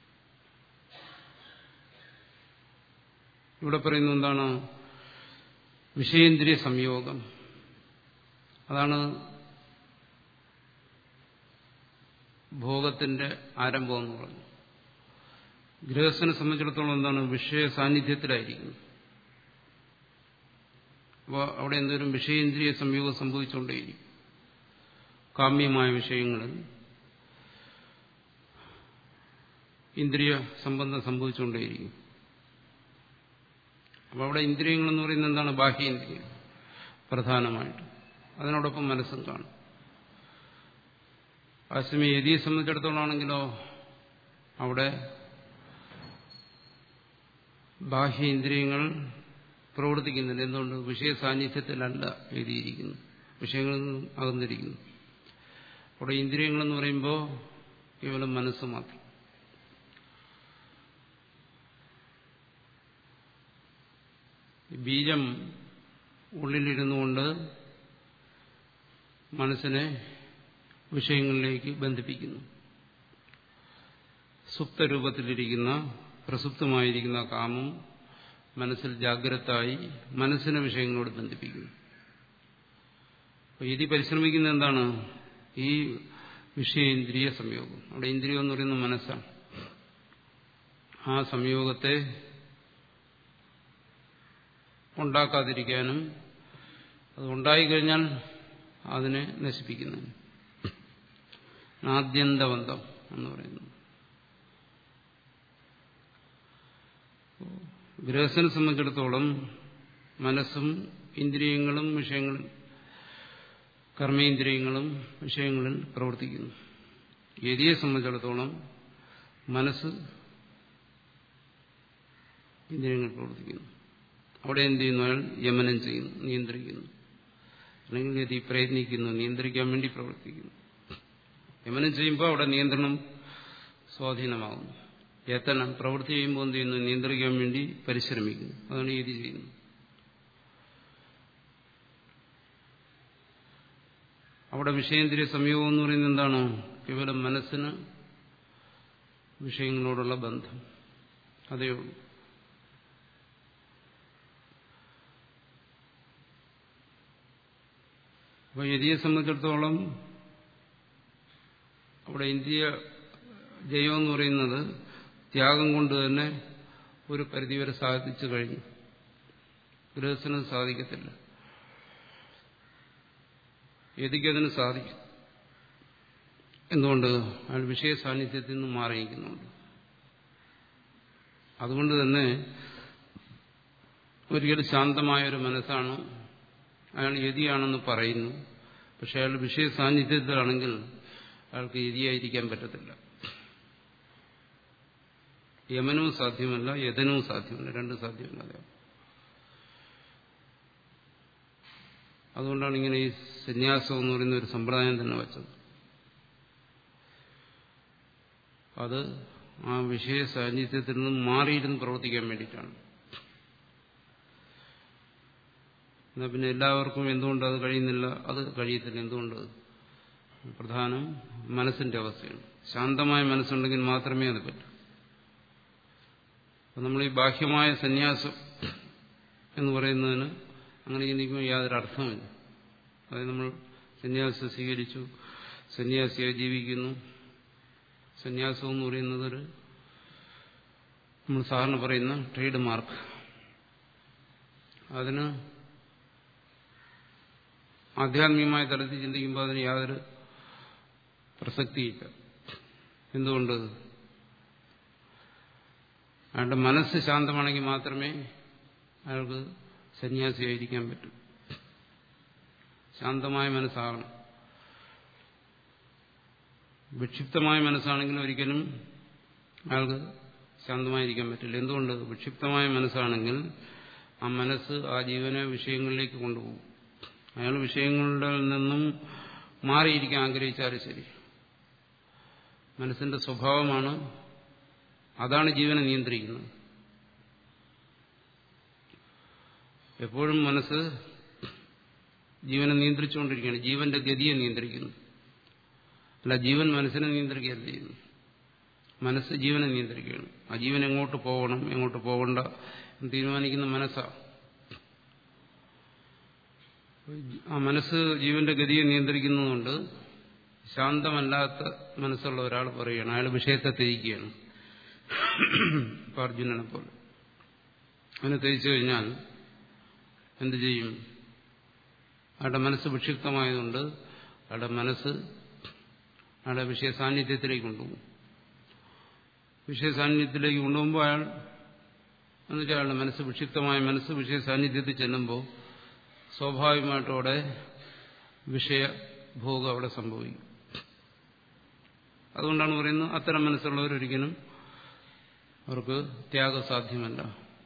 ഇവിടെ പറയുന്നത് എന്താണ് വിഷയേന്ദ്രിയ സംയോഗം അതാണ് ഭോഗത്തിന്റെ ആരംഭം എന്ന് പറഞ്ഞു ഗൃഹസ്ഥനെ സംബന്ധിച്ചിടത്തോളം എന്താണ് വിഷയ സാന്നിധ്യത്തിലായിരിക്കുന്നു അപ്പോൾ അവിടെ എന്തോരം വിഷയേന്ദ്രിയ സംയോഗം സംഭവിച്ചുകൊണ്ടേയിരിക്കും കാമ്യമായ വിഷയങ്ങളിൽ ഇന്ദ്രിയ സംബന്ധം സംഭവിച്ചുകൊണ്ടേയിരിക്കും അപ്പോൾ അവിടെ ഇന്ദ്രിയങ്ങളെന്ന് പറയുന്നത് എന്താണ് ബാഹ്യേന്ദ്രിയം പ്രധാനമായിട്ട് അതിനോടൊപ്പം മനസ്സും കാണും അതേസമയം യതിയെ സംബന്ധിച്ചിടത്തോളാണെങ്കിലോ അവിടെ ബാഹ്യേന്ദ്രിയങ്ങൾ പ്രവർത്തിക്കുന്നില്ല എന്തുകൊണ്ട് വിഷയ സാന്നിധ്യത്തിലല്ല എഴുതിയിരിക്കുന്നു വിഷയങ്ങളിൽ നിന്നും അകന്നിരിക്കുന്നു അവിടെ ഇന്ദ്രിയങ്ങളെന്ന് പറയുമ്പോൾ കേവലം മനസ്സ് മാത്രം ബീജം ഉള്ളിലിരുന്നുകൊണ്ട് മനസ്സിനെ വിഷയങ്ങളിലേക്ക് ബന്ധിപ്പിക്കുന്നു സുപ്തരൂപത്തിലിരിക്കുന്ന പ്രസുപ്തമായിരിക്കുന്ന കാമം മനസ്സിൽ ജാഗ്രതായി മനസ്സിനെ വിഷയങ്ങളോട് ബന്ധിപ്പിക്കുന്നു ഇതി പരിശ്രമിക്കുന്ന എന്താണ് ഈ വിഷയേന്ദ്രിയ സംയോഗം അവിടെ ഇന്ദ്രിയം എന്ന് പറയുന്നത് മനസ്സാണ് ആ സംയോഗത്തെ ഉണ്ടാക്കാതിരിക്കാനും അത് ഉണ്ടായിക്കഴിഞ്ഞാൽ അതിനെ നശിപ്പിക്കുന്നു ആദ്യന്തബന്ധം എന്ന് പറയുന്നു ഗൃഹസ്ഥനെ സംബന്ധിച്ചിടത്തോളം മനസ്സും ഇന്ദ്രിയങ്ങളും വിഷയങ്ങളിൽ കർമ്മേന്ദ്രിയങ്ങളും വിഷയങ്ങളിൽ പ്രവർത്തിക്കുന്നു യതിയെ സംബന്ധിച്ചിടത്തോളം മനസ്സ് ഇന്ദ്രിയങ്ങൾ പ്രവർത്തിക്കുന്നു അവിടെ എന്ത് ചെയ്യുന്നു അയാൾ യമനം ചെയ്യുന്നു നിയന്ത്രിക്കുന്നു അല്ലെങ്കിൽ യതി പ്രയത്നിക്കുന്നു നിയന്ത്രിക്കാൻ വേണ്ടി പ്രവർത്തിക്കുന്നു യമനം ചെയ്യുമ്പോൾ അവിടെ നിയന്ത്രണം സ്വാധീനമാകുന്നു യത്തനം പ്രവൃത്തി ചെയ്യുമ്പോൾ എന്ത് ചെയ്യുന്നു നിയന്ത്രിക്കാൻ വേണ്ടി പരിശ്രമിക്കുന്നു അതാണ് യതി ചെയ്യുന്നത് അവിടെ വിഷയേന്ദ്രിയ സംയോഗം എന്ന് പറയുന്നത് എന്താണ് കേവലം മനസ്സിന് വിഷയങ്ങളോടുള്ള ബന്ധം അതേ ഉള്ളൂ അപ്പോൾ യതിയെ സംബന്ധിച്ചിടത്തോളം അവിടെ ഇന്ത്യ ജയം എന്ന് പറയുന്നത് ത്യാഗം കൊണ്ട് തന്നെ ഒരു പരിധിവരെ സാധിച്ചു കഴിഞ്ഞു ഗൃഹസ്ഥന് സാധിക്കത്തില്ല യതിക്കതിന് സാധിക്കും എന്തുകൊണ്ട് അയാൾ വിഷയ സാന്നിധ്യത്തിൽ നിന്ന് മാറിയിരിക്കുന്നുണ്ട് അതുകൊണ്ട് തന്നെ ഒരിക്കലും ശാന്തമായ ഒരു മനസ്സാണ് അയാൾ യതിയാണെന്ന് പറയുന്നു പക്ഷെ അയാൾ വിഷയ സാന്നിധ്യത്തിലാണെങ്കിൽ അയാൾക്ക് യതിയായിരിക്കാൻ പറ്റത്തില്ല യമനവും സാധ്യമല്ല യതനവും സാധ്യമല്ല രണ്ടും സാധ്യമല്ല അതെ അതുകൊണ്ടാണ് ഇങ്ങനെ ഈ സന്യാസം എന്ന് പറയുന്ന ഒരു സമ്പ്രദായം തന്നെ വച്ചത് അത് ആ വിഷയ സാന്നിധ്യത്തിൽ നിന്നും മാറിയിരുന്ന് പ്രവർത്തിക്കാൻ വേണ്ടിയിട്ടാണ് എന്നാൽ പിന്നെ എല്ലാവർക്കും എന്തുകൊണ്ട് അത് കഴിയുന്നില്ല അത് കഴിയത്തില്ല എന്തുകൊണ്ട് പ്രധാനം മനസ്സിന്റെ അവസ്ഥയാണ് ശാന്തമായ മനസ്സുണ്ടെങ്കിൽ മാത്രമേ അത് പറ്റൂ അപ്പം നമ്മൾ ഈ ബാഹ്യമായ സന്യാസം എന്ന് പറയുന്നതിന് അങ്ങനെ ചിന്തിക്കുമ്പോൾ യാതൊരു അർത്ഥമില്ല അതായത് നമ്മൾ സന്യാസം സ്വീകരിച്ചു സന്യാസിയായി ജീവിക്കുന്നു സന്യാസം എന്ന് പറയുന്നത് ഒരു നമ്മൾ സാധാരണ പറയുന്ന ട്രേഡ് മാർക്ക് അതിന് ആധ്യാത്മികമായ തലത്തിൽ ചിന്തിക്കുമ്പോൾ അതിന് യാതൊരു പ്രസക്തിയില്ല എന്തുകൊണ്ട് അയാളുടെ മനസ്സ് ശാന്തമാണെങ്കിൽ മാത്രമേ അയാൾക്ക് സന്യാസിയായിരിക്കാൻ പറ്റൂ ശാന്തമായ മനസ്സാകണം വിക്ഷിപ്തമായ മനസ്സാണെങ്കിൽ ഒരിക്കലും അയാൾക്ക് ശാന്തമായിരിക്കാൻ പറ്റില്ല എന്തുകൊണ്ട് വിക്ഷിപ്തമായ മനസ്സാണെങ്കിൽ ആ മനസ്സ് ആ ജീവനെ വിഷയങ്ങളിലേക്ക് കൊണ്ടുപോകും അയാൾ വിഷയങ്ങളുടെ നിന്നും മാറിയിരിക്കാൻ ആഗ്രഹിച്ചാലും ശരി മനസ്സിന്റെ സ്വഭാവമാണ് അതാണ് ജീവനെ നിയന്ത്രിക്കുന്നത് എപ്പോഴും മനസ്സ് ജീവനെ നിയന്ത്രിച്ചുകൊണ്ടിരിക്കുകയാണ് ജീവന്റെ ഗതിയെ നിയന്ത്രിക്കുന്നു അല്ല ജീവൻ മനസ്സിനെ നിയന്ത്രിക്കുകയല്ല ചെയ്യുന്നു മനസ്സ് ജീവനെ നിയന്ത്രിക്കുകയാണ് ആ ജീവൻ എങ്ങോട്ട് പോകണം എങ്ങോട്ട് പോകണ്ട എന്ന് തീരുമാനിക്കുന്ന മനസ്സാ ആ മനസ്സ് ജീവന്റെ ഗതിയെ നിയന്ത്രിക്കുന്നതുകൊണ്ട് ശാന്തമല്ലാത്ത മനസ്സുള്ള ഒരാൾ പറയുകയാണ് അയാൾ വിഷയത്തെ ത്യജിക്കുകയാണ് അർജുനനെ പോലെ അവനെ ത്യജിച്ചു കഴിഞ്ഞാൽ എന്തു ചെയ്യും അയാളുടെ മനസ്സ് വിക്ഷിപ്തമായതുകൊണ്ട് അയാളുടെ മനസ്സ് അയാളുടെ വിഷയ സാന്നിധ്യത്തിലേക്ക് കൊണ്ടുപോകും വിഷയ സാന്നിധ്യത്തിലേക്ക് കൊണ്ടുപോകുമ്പോൾ അയാൾ എന്നുവെച്ചാൽ അയാളുടെ മനസ്സ് വിക്ഷിപ്തമായ മനസ്സ് വിഷയ സാന്നിധ്യത്തിൽ ചെല്ലുമ്പോൾ സ്വാഭാവികമായിട്ടും അവിടെ വിഷയഭോഗം അവിടെ സംഭവിക്കും അതുകൊണ്ടാണ് പറയുന്നത് അത്തരം മനസ്സുള്ളവരൊരിക്കലും അവർക്ക് ത്യാഗം സാധ്യമല്ല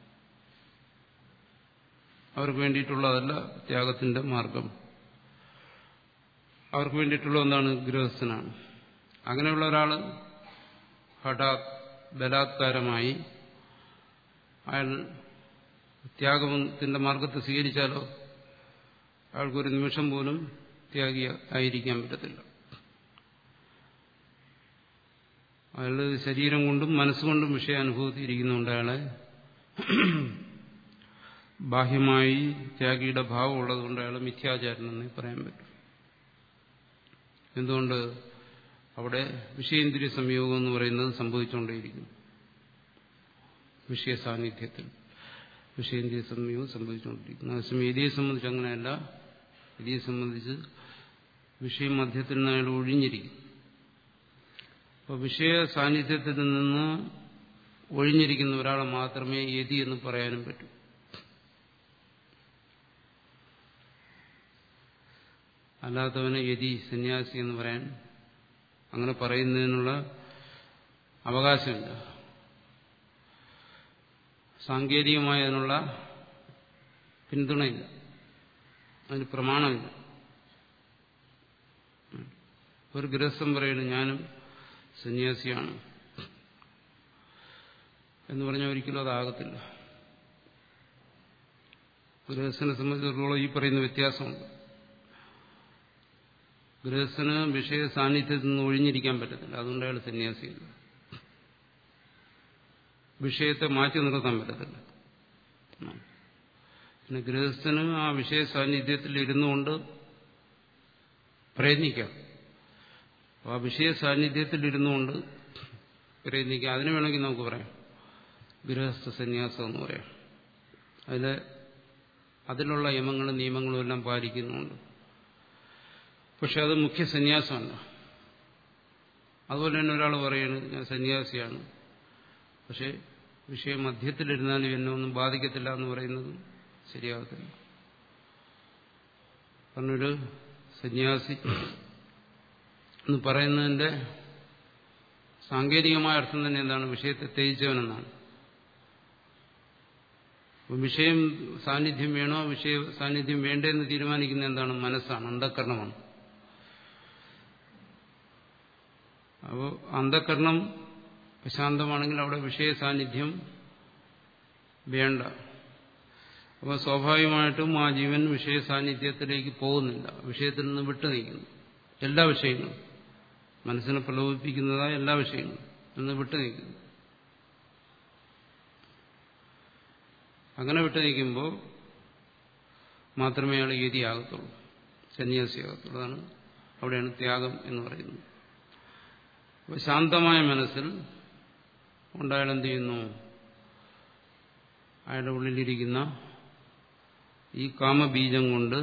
അവർക്ക് വേണ്ടിയിട്ടുള്ളതല്ല ത്യാഗത്തിന്റെ മാർഗം അവർക്ക് വേണ്ടിയിട്ടുള്ള എന്താണ് ഗൃഹസ്ഥനാണ് അങ്ങനെയുള്ള ഒരാൾ ഹഠാത് ബലാത്കാരമായി അയാൾ ത്യാഗത്തിന്റെ മാർഗത്തെ സ്വീകരിച്ചാലോ അയാൾക്കൊരു നിമിഷം പോലും ത്യാഗി ആയിരിക്കാൻ പറ്റത്തില്ല അയാൾ ശരീരം കൊണ്ടും മനസ്സുകൊണ്ടും വിഷയാനുഭവത്തിൽ ഇരിക്കുന്നുണ്ട് അയാളെ ബാഹ്യമായി ത്യാഗിയുടെ ഭാവം ഉള്ളതുകൊണ്ട് അയാൾ മിഥ്യാചാരനെന്ന് പറയാൻ പറ്റും എന്തുകൊണ്ട് അവിടെ വിഷയേന്ദ്രിയ സംയോഗം എന്ന് പറയുന്നത് സംഭവിച്ചുകൊണ്ടേയിരിക്കുന്നു വിഷയ സാന്നിധ്യത്തിൽ വിഷയേന്ദ്രിയ സംയോഗം സംഭവിച്ചുകൊണ്ടിരിക്കുന്നു അതേസമയം ഇതിയെ സംബന്ധിച്ച് അങ്ങനെയല്ല ഇതിയെ സംബന്ധിച്ച് വിഷയം മധ്യത്തിൽ നിന്ന് അയാൾ ഒഴിഞ്ഞിരിക്കും അപ്പോൾ വിഷയ സാന്നിധ്യത്തിൽ നിന്ന് ഒഴിഞ്ഞിരിക്കുന്ന ഒരാളെ മാത്രമേ യതി എന്ന് പറയാനും പറ്റൂ അല്ലാത്തവനെ യതി സന്യാസി എന്ന് പറയാൻ അങ്ങനെ പറയുന്നതിനുള്ള അവകാശമില്ല സാങ്കേതികമായ അതിനുള്ള പിന്തുണയില്ല അതിന് പ്രമാണമില്ല ഒരു ഗൃഹസ്ഥം പറയുന്നു ഞാനും സന്യാസിയാണ് എന്ന് പറഞ്ഞാൽ ഒരിക്കലും അതാകത്തില്ല ഗൃഹസ്ഥനെ സംബന്ധിച്ചിടത്തോളം ഈ പറയുന്ന വ്യത്യാസമുണ്ട് ഗൃഹസ്ഥന് വിഷയ സാന്നിധ്യത്തിൽ നിന്ന് ഒഴിഞ്ഞിരിക്കാൻ പറ്റത്തില്ല അതുകൊണ്ട് അയാൾ സന്യാസിയില്ല വിഷയത്തെ മാറ്റി നിർത്താൻ പറ്റത്തില്ല പിന്നെ ഗൃഹസ്ഥന് ആ വിഷയ സാന്നിധ്യത്തിൽ ഇരുന്നുകൊണ്ട് പ്രയത്നിക്കാം ആ വിഷയ സാന്നിധ്യത്തിൽ ഇരുന്നുകൊണ്ട് പ്രയത്നിക്കാം അതിന് വേണമെങ്കിൽ നമുക്ക് പറയാം ഗൃഹസ്ഥ സന്യാസം എന്ന് പറയാം അതിൽ അതിലുള്ള യമങ്ങളും നിയമങ്ങളും എല്ലാം പാലിക്കുന്നുണ്ട് പക്ഷെ അത് മുഖ്യ സന്യാസമല്ല അതുപോലെ തന്നെ ഒരാൾ പറയുന്നത് ഞാൻ സന്യാസിയാണ് പക്ഷേ വിഷയം മധ്യത്തിലിരുന്നാലും എന്നെ ഒന്നും ബാധിക്കത്തില്ല എന്ന് പറയുന്നത് ശരിയാകത്തില്ല കാരണം ഒരു സന്യാസി എന്ന് പറയുന്നതിന്റെ സാങ്കേതികമായ അർത്ഥം തന്നെ എന്താണ് വിഷയത്തെ ത്യജിച്ചവനെന്നാണ് വിഷയം സാന്നിധ്യം വേണോ വിഷയ സാന്നിധ്യം വേണ്ടെന്ന് തീരുമാനിക്കുന്ന എന്താണ് മനസ്സാണ് അന്ധകരണമാണ് അപ്പോൾ അന്ധകരണം ശാന്തമാണെങ്കിൽ അവിടെ വിഷയ സാന്നിധ്യം വേണ്ട അപ്പോൾ സ്വാഭാവികമായിട്ടും ആ ജീവൻ വിഷയ സാന്നിധ്യത്തിലേക്ക് പോകുന്നില്ല വിഷയത്തിൽ നിന്ന് വിട്ടു നിൽക്കുന്നു എല്ലാ വിഷയങ്ങളും മനസ്സിനെ പ്രലോഭിപ്പിക്കുന്നതായ എല്ലാ വിഷയങ്ങളും നിന്ന് വിട്ടു നിൽക്കുന്നു അങ്ങനെ വിട്ടു നിൽക്കുമ്പോൾ മാത്രമേ അയാൾ യതിയാകത്തുള്ളൂ സന്യാസിയാകത്തുള്ളൂ അതാണ് അവിടെയാണ് ത്യാഗം എന്ന് പറയുന്നത് അപ്പോൾ ശാന്തമായ മനസ്സിൽ ഉണ്ടായാൽ എന്ത് ചെയ്യുന്നു അയാളുടെ ഉള്ളിലിരിക്കുന്ന ഈ കാമബീജം കൊണ്ട്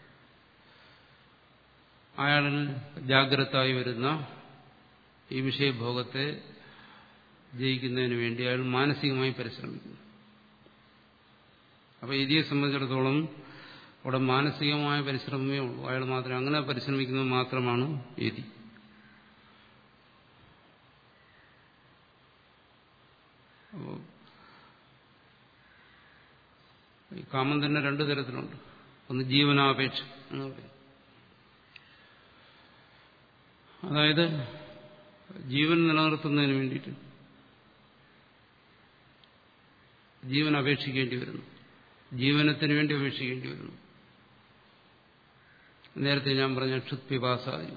അയാളിൽ ജാഗ്രതായി വരുന്ന ഈ വിഷയഭോഗത്തെ ജയിക്കുന്നതിന് വേണ്ടി അയാൾ മാനസികമായി പരിശ്രമിക്കുന്നു അപ്പോൾ ഇതിയെ സംബന്ധിച്ചിടത്തോളം അവിടെ മാനസികമായ പരിശ്രമമേ ഉള്ളൂ അയാൾ മാത്രം അങ്ങനെ പരിശ്രമിക്കുന്നത് മാത്രമാണ് യതി അപ്പോൾ ഈ കാമം തന്നെ രണ്ടു തരത്തിലുണ്ട് ഒന്ന് ജീവനാപേക്ഷ എന്ന് പറയും അതായത് ജീവൻ നിലനിർത്തുന്നതിന് വേണ്ടിയിട്ട് ജീവൻ അപേക്ഷിക്കേണ്ടി വരുന്നു ജീവനത്തിന് വേണ്ടി അപേക്ഷിക്കേണ്ടി വരുന്നു നേരത്തെ ഞാൻ പറഞ്ഞ ക്ഷുത്പിപാസാദി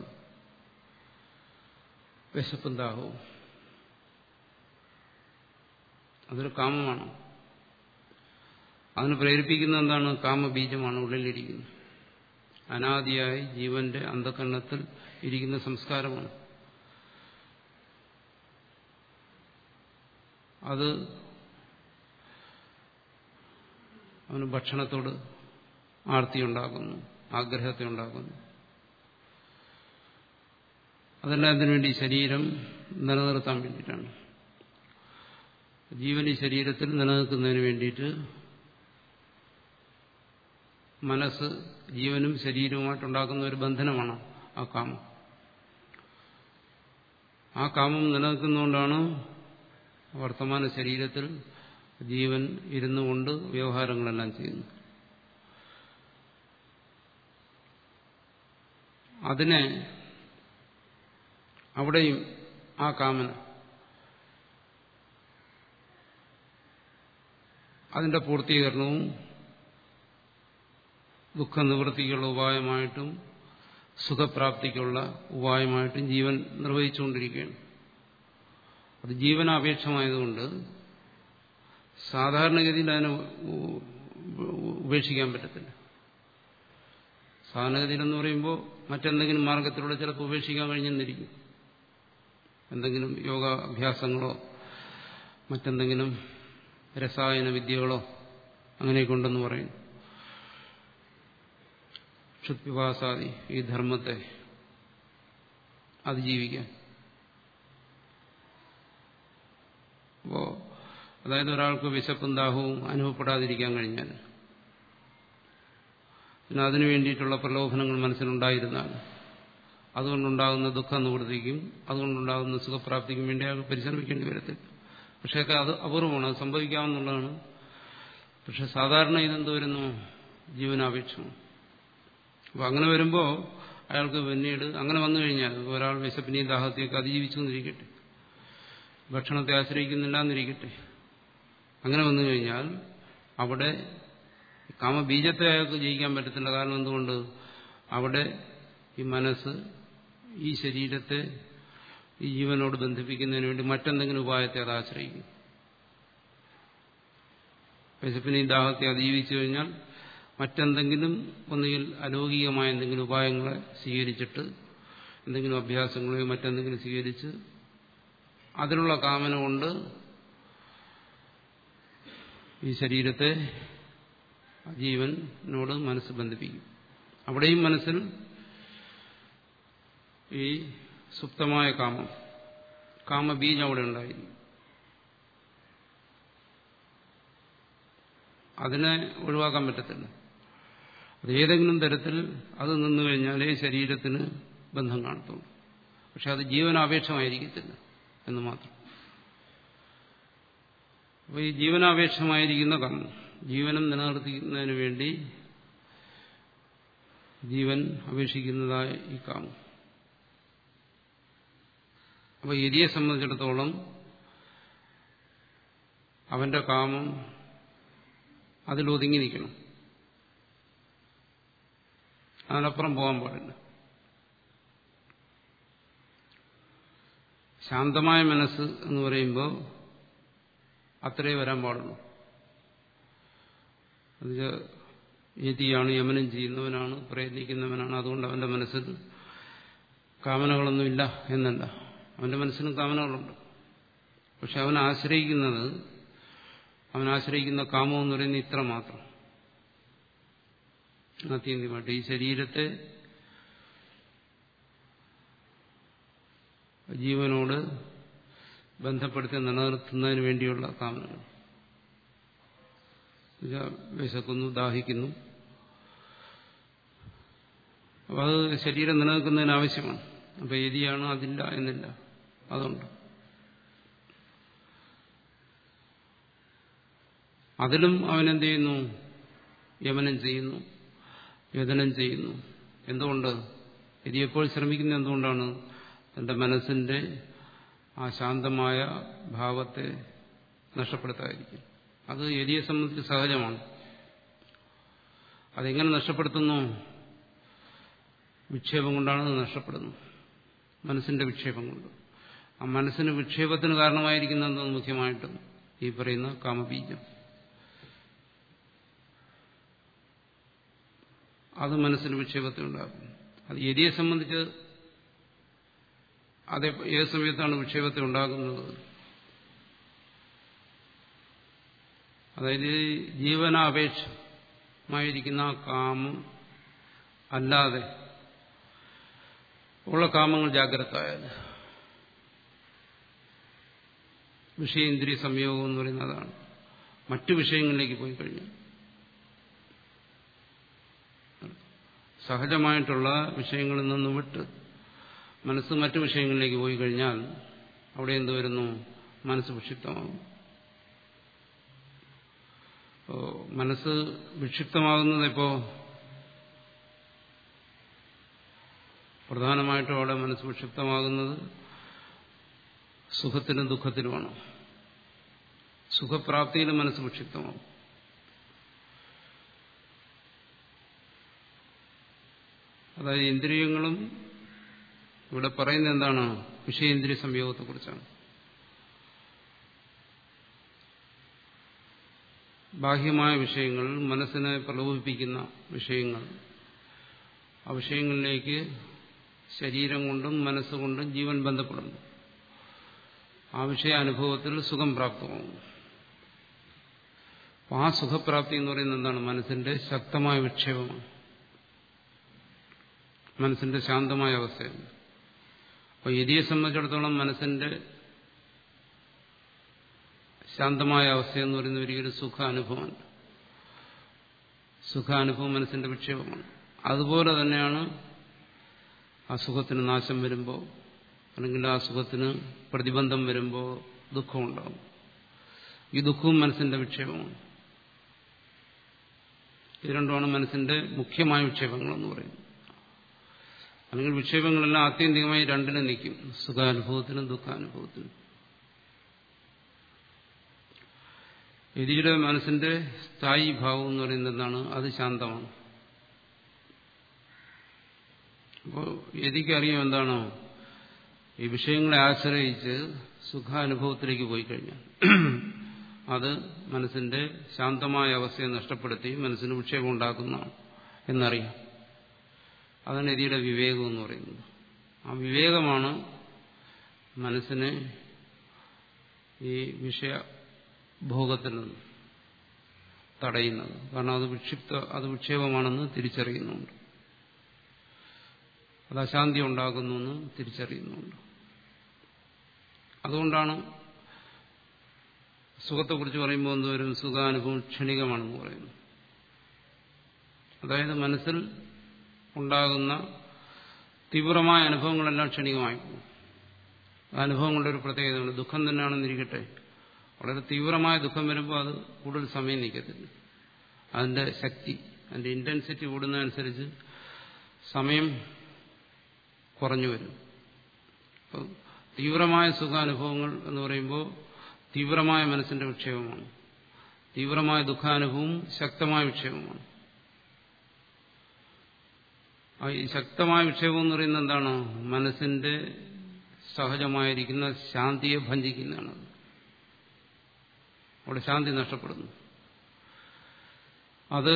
വിശപ്പും ദാഹവും അതൊരു കാമമാണ് അതിന് പ്രേരിപ്പിക്കുന്ന എന്താണ് കാമബീജമാണ് ഉള്ളിലിരിക്കുന്നത് അനാദിയായി ജീവന്റെ അന്ധകരണത്തിൽ ഇരിക്കുന്ന സംസ്കാരമാണ് അത് അവന് ഭക്ഷണത്തോട് ആർത്തിയുണ്ടാക്കുന്നു ആഗ്രഹത്തെ ഉണ്ടാക്കുന്നു അതെല്ലാം അതിനു വേണ്ടി ശരീരം നിലനിർത്താൻ വേണ്ടിയിട്ടാണ് ജീവൻ ഈ ശരീരത്തിൽ നിലനിൽക്കുന്നതിന് വേണ്ടിയിട്ട് മനസ്സ് ജീവനും ശരീരവുമായിട്ടുണ്ടാക്കുന്ന ഒരു ബന്ധനമാണ് ആ കാമം ആ കാമം നിലനിൽക്കുന്നതുകൊണ്ടാണ് വർത്തമാന ശരീരത്തിൽ ജീവൻ ഇരുന്നു കൊണ്ട് വ്യവഹാരങ്ങളെല്ലാം ചെയ്യുന്നു അതിനെ അവിടെയും ആ കാമന അതിന്റെ പൂർത്തീകരണവും ദുഃഖനിവൃത്തിക്കുള്ള ഉപായമായിട്ടും സുഖപ്രാപ്തിക്കുള്ള ഉപായമായിട്ടും ജീവൻ നിർവഹിച്ചുകൊണ്ടിരിക്കുകയാണ് അത് ജീവനാപേക്ഷമായതുകൊണ്ട് സാധാരണഗതിയിൽ അതിനെ ഉപേക്ഷിക്കാൻ പറ്റത്തില്ല സാധാരണഗതിയിലെന്ന് പറയുമ്പോൾ മറ്റെന്തെങ്കിലും മാർഗത്തിലൂടെ ചിലപ്പോൾ ഉപേക്ഷിക്കാൻ കഴിഞ്ഞെന്നിരിക്കും എന്തെങ്കിലും യോഗാഭ്യാസങ്ങളോ മറ്റെന്തെങ്കിലും രസായന വിദ്യകളോ അങ്ങനെയൊക്കെ ഉണ്ടെന്ന് പറയുന്നു ക്ഷുത്പിവാസാദി ഈ ധർമ്മത്തെ അതിജീവിക്കാൻ അപ്പോ അതായത് ഒരാൾക്ക് വിശപ്പും ദാഹവും അനുഭവപ്പെടാതിരിക്കാൻ കഴിഞ്ഞാൽ പിന്നെ അതിനു വേണ്ടിയിട്ടുള്ള പ്രലോഭനങ്ങൾ മനസ്സിലുണ്ടായിരുന്നാൽ അതുകൊണ്ടുണ്ടാകുന്ന ദുഃഖ നിവൃത്തിക്കും അതുകൊണ്ടുണ്ടാകുന്ന സുഖപ്രാപ്തിക്കും വേണ്ടി അയാൾ പരിശ്രമിക്കേണ്ടി വരത്തില്ല പക്ഷേ അത് അപൂർവമാണ് അത് സംഭവിക്കാവുന്നതാണ് പക്ഷെ സാധാരണ ഇതെന്ത് വരുന്നു ജീവനാപേക്ഷമാണ് അപ്പോൾ അങ്ങനെ വരുമ്പോൾ അയാൾക്ക് പിന്നീട് അങ്ങനെ വന്നു കഴിഞ്ഞാൽ ഒരാൾ വിശപ്പിനെയും ദാഹത്തെയൊക്കെ അതിജീവിച്ചു എന്നിരിക്കട്ടെ ഭക്ഷണത്തെ ആശ്രയിക്കുന്നില്ല എന്നിരിക്കട്ടെ അങ്ങനെ വന്നു കഴിഞ്ഞാൽ അവിടെ കാമബീജത്തെ അയാൾക്ക് ജയിക്കാൻ പറ്റത്തില്ല കാരണം എന്തുകൊണ്ട് അവിടെ ഈ മനസ്സ് ഈ ശരീരത്തെ ഈ ജീവനോട് ബന്ധിപ്പിക്കുന്നതിന് വേണ്ടി മറ്റെന്തെങ്കിലും ഉപായത്തെ അത് ആശ്രയിക്കും വിശപ്പിനെയും ദാഹത്തെ അതിജീവിച്ചു കഴിഞ്ഞാൽ മറ്റെന്തെങ്കിലും ഒന്നുകിൽ അലൗകികമായ എന്തെങ്കിലും ഉപായങ്ങളെ സ്വീകരിച്ചിട്ട് എന്തെങ്കിലും അഭ്യാസങ്ങളെയോ മറ്റെന്തെങ്കിലും സ്വീകരിച്ച് അതിനുള്ള കാമന കൊണ്ട് ഈ ശരീരത്തെ ജീവനോട് മനസ്സ് ബന്ധിപ്പിക്കും അവിടെയും മനസ്സിൽ ഈ സുപ്തമായ കാമം കാമബീജം അവിടെ ഉണ്ടായി അതിനെ ഒഴിവാക്കാൻ പറ്റത്തില്ല അത് ഏതെങ്കിലും തരത്തിൽ അത് നിന്നു കഴിഞ്ഞാലേ ശരീരത്തിന് ബന്ധം കാണത്തുള്ളൂ പക്ഷെ അത് ജീവനാപേക്ഷമായിരിക്കത്തില്ല എന്ന് മാത്രം അപ്പോൾ ഈ ജീവനാപേക്ഷമായിരിക്കുന്ന കർമ്മം ജീവനം നിലനിർത്തുന്നതിന് വേണ്ടി ജീവൻ അപേക്ഷിക്കുന്നതായ ഈ കാമം അപ്പോൾ യതിയെ സംബന്ധിച്ചിടത്തോളം അവന്റെ കാമം അതിലൊതുങ്ങി നിൽക്കണം അതിനപ്പുറം പോകാൻ പാടില്ല ശാന്തമായ മനസ്സ് എന്ന് പറയുമ്പോൾ അത്രേ വരാൻ പാടുള്ളൂ എന്നുവെച്ചാൽ യതിയാണ് യമനം ചെയ്യുന്നവനാണ് പ്രയത്നിക്കുന്നവനാണ് അതുകൊണ്ട് അവന്റെ മനസ്സിൽ കാമനകളൊന്നുമില്ല എന്നല്ല അവന്റെ മനസ്സിനും കാമനകളുണ്ട് പക്ഷെ അവൻ ആശ്രയിക്കുന്നത് അവൻ ആശ്രയിക്കുന്ന കാമം എന്ന് പറയുന്നത് ഇത്ര മാത്രം ആത്യന്തികമായിട്ട് ഈ ശരീരത്തെ ജീവനോട് ബന്ധപ്പെടുത്തി നിലനിർത്തുന്നതിന് വേണ്ടിയുള്ള കാമനകൾ വിശക്കുന്നു ദാഹിക്കുന്നു അപ്പോൾ അത് ശരീരം നിലനിൽക്കുന്നതിന് ആവശ്യമാണ് അപ്പോൾ എതിയാണ് അതില്ല എന്നില്ല അതുണ്ട് അതിലും അവനെന്ത് ചെയ്യുന്നു യമനം ചെയ്യുന്നു യതനം ചെയ്യുന്നു എന്തുകൊണ്ട് ഇത് എപ്പോൾ ശ്രമിക്കുന്നത് എന്തുകൊണ്ടാണ് തന്റെ മനസ്സിന്റെ ആ ശാന്തമായ ഭാവത്തെ നഷ്ടപ്പെടുത്താതിരിക്കും അത് എലിയെ സംബന്ധിച്ച് സഹജമാണ് അതെങ്ങനെ നഷ്ടപ്പെടുത്തുന്നു വിക്ഷേപം കൊണ്ടാണ് അത് നഷ്ടപ്പെടുന്നത് മനസ്സിന്റെ വിക്ഷേപം കൊണ്ട് ആ മനസ്സിന് വിക്ഷേപത്തിന് കാരണമായിരിക്കുന്ന മുഖ്യമായിട്ടും ഈ പറയുന്ന കാമബീജം അത് മനസ്സിന് വിക്ഷേപത്തെ ഉണ്ടാക്കും അത് എരിയെ സംബന്ധിച്ച് അതേ ഏത് സമയത്താണ് വിക്ഷേപത്തെ ഉണ്ടാക്കുന്നത് അതായത് ജീവനാപേക്ഷമായിരിക്കുന്ന ആ കാമം അല്ലാതെ ഉള്ള കാമങ്ങൾ ജാഗ്രത ആയാൽ വിഷയേന്ദ്രിയ സംയോഗം എന്ന് പറയുന്നതാണ് മറ്റു വിഷയങ്ങളിലേക്ക് പോയി കഴിഞ്ഞു സഹജമായിട്ടുള്ള വിഷയങ്ങളിൽ നിന്ന് വിട്ട് മനസ്സ് മറ്റു വിഷയങ്ങളിലേക്ക് പോയി കഴിഞ്ഞാൽ അവിടെ എന്ത് വരുന്നു മനസ്സ് വിക്ഷിപ്തമാകും മനസ്സ് വിക്ഷിപ്തമാകുന്നത് ഇപ്പോ പ്രധാനമായിട്ടും അവിടെ മനസ്സ് വിക്ഷിപ്തമാകുന്നത് സുഖത്തിനും ദുഃഖത്തിനുമാണ് സുഖപ്രാപ്തിയിലും മനസ്സ് വിക്ഷിപ്തമാകും അതായത് ഇന്ദ്രിയങ്ങളും ഇവിടെ പറയുന്നത് എന്താണ് വിഷയേന്ദ്രിയ സംയോഗത്തെക്കുറിച്ചാണ് ബാഹ്യമായ വിഷയങ്ങൾ മനസ്സിനെ പ്രലോഭിപ്പിക്കുന്ന വിഷയങ്ങൾ ആ വിഷയങ്ങളിലേക്ക് ശരീരം കൊണ്ടും മനസ്സുകൊണ്ടും ജീവൻ ബന്ധപ്പെടുന്നു ആ വിഷയാനുഭവത്തിൽ സുഖം പ്രാപ്തമാകും ആ സുഖപ്രാപ്തി എന്ന് പറയുന്നത് എന്താണ് മനസ്സിന്റെ ശക്തമായ വിക്ഷേപമാണ് മനസ്സിന്റെ ശാന്തമായ അവസ്ഥയാണ് അപ്പോൾ എരിയെ സംബന്ധിച്ചിടത്തോളം മനസ്സിന്റെ ശാന്തമായ അവസ്ഥയെന്ന് പറയുന്ന ഒരിക്കലും സുഖാനുഭവമല്ല സുഖാനുഭവം മനസ്സിന്റെ വിക്ഷേപമാണ് അതുപോലെ തന്നെയാണ് ആ സുഖത്തിന് നാശം വരുമ്പോൾ അല്ലെങ്കിൽ ആ സുഖത്തിന് പ്രതിബന്ധം വരുമ്പോൾ ദുഃഖമുണ്ടാകും ഈ ദുഃഖവും മനസ്സിന്റെ വിക്ഷേപമാണ് ഇത് രണ്ടുമാണ് മനസ്സിന്റെ മുഖ്യമായ വിക്ഷേപങ്ങളെന്ന് പറയുന്നത് അല്ലെങ്കിൽ വിക്ഷേപങ്ങളെല്ലാം ആത്യന്തികമായി രണ്ടിനും നിൽക്കും സുഖാനുഭവത്തിനും ദുഃഖാനുഭവത്തിനും യതിയുടെ മനസ്സിന്റെ സ്ഥായി ഭാവം എന്ന് പറയുന്നത് എന്താണ് അത് ശാന്തമാണ് അപ്പോൾ യതിക്കറിയാം എന്താണ് ഈ വിഷയങ്ങളെ ആശ്രയിച്ച് സുഖാനുഭവത്തിലേക്ക് പോയി കഴിഞ്ഞാൽ അത് മനസ്സിന്റെ ശാന്തമായ അവസ്ഥയെ നഷ്ടപ്പെടുത്തി മനസ്സിന് വിക്ഷേപം ഉണ്ടാക്കുന്നതാണ് എന്നറിയാം അതാണ് യതിയുടെ വിവേകം എന്ന് പറയുന്നത് ആ വിവേകമാണ് മനസ്സിനെ ഈ വിഷയഭോഗത്തിൽ നിന്ന് തടയുന്നത് കാരണം അത് വിക്ഷിപ്ത അത് വിക്ഷേപമാണെന്ന് തിരിച്ചറിയുന്നുണ്ട് അത് അശാന്തി ഉണ്ടാക്കുന്നു എന്ന് തിരിച്ചറിയുന്നുണ്ട് അതുകൊണ്ടാണ് സുഖത്തെക്കുറിച്ച് പറയുമ്പോൾ എന്തോരും സുഖാനുഭവം ക്ഷണികമാണെന്ന് പറയുന്നു അതായത് മനസ്സിൽ ഉണ്ടാകുന്ന തീവ്രമായ അനുഭവങ്ങളെല്ലാം ക്ഷണികമായി പോകും അനുഭവങ്ങളുടെ ഒരു പ്രത്യേകതയുണ്ട് ദുഃഖം തന്നെയാണെന്നിരിക്കട്ടെ വളരെ തീവ്രമായ ദുഃഖം വരുമ്പോൾ അത് കൂടുതൽ സമയം നിൽക്കത്തില്ല അതിന്റെ ശക്തി അതിന്റെ ഇന്റൻസിറ്റി കൂടുന്നതനുസരിച്ച് സമയം കുറഞ്ഞു വരും തീവ്രമായ സുഖാനുഭവങ്ങൾ എന്ന് പറയുമ്പോൾ തീവ്രമായ മനസ്സിന്റെ വിക്ഷേപമാണ് തീവ്രമായ ദുഃഖാനുഭവം ശക്തമായ വിക്ഷേപമാണ് ഈ ശക്തമായ വിക്ഷേപം എന്ന് പറയുന്നത് എന്താണ് മനസ്സിന്റെ സഹജമായിരിക്കുന്ന ശാന്തിയെ ഭഞ്ചിക്കുന്നതാണ് അവിടെ ശാന്തി നഷ്ടപ്പെടുന്നു അത്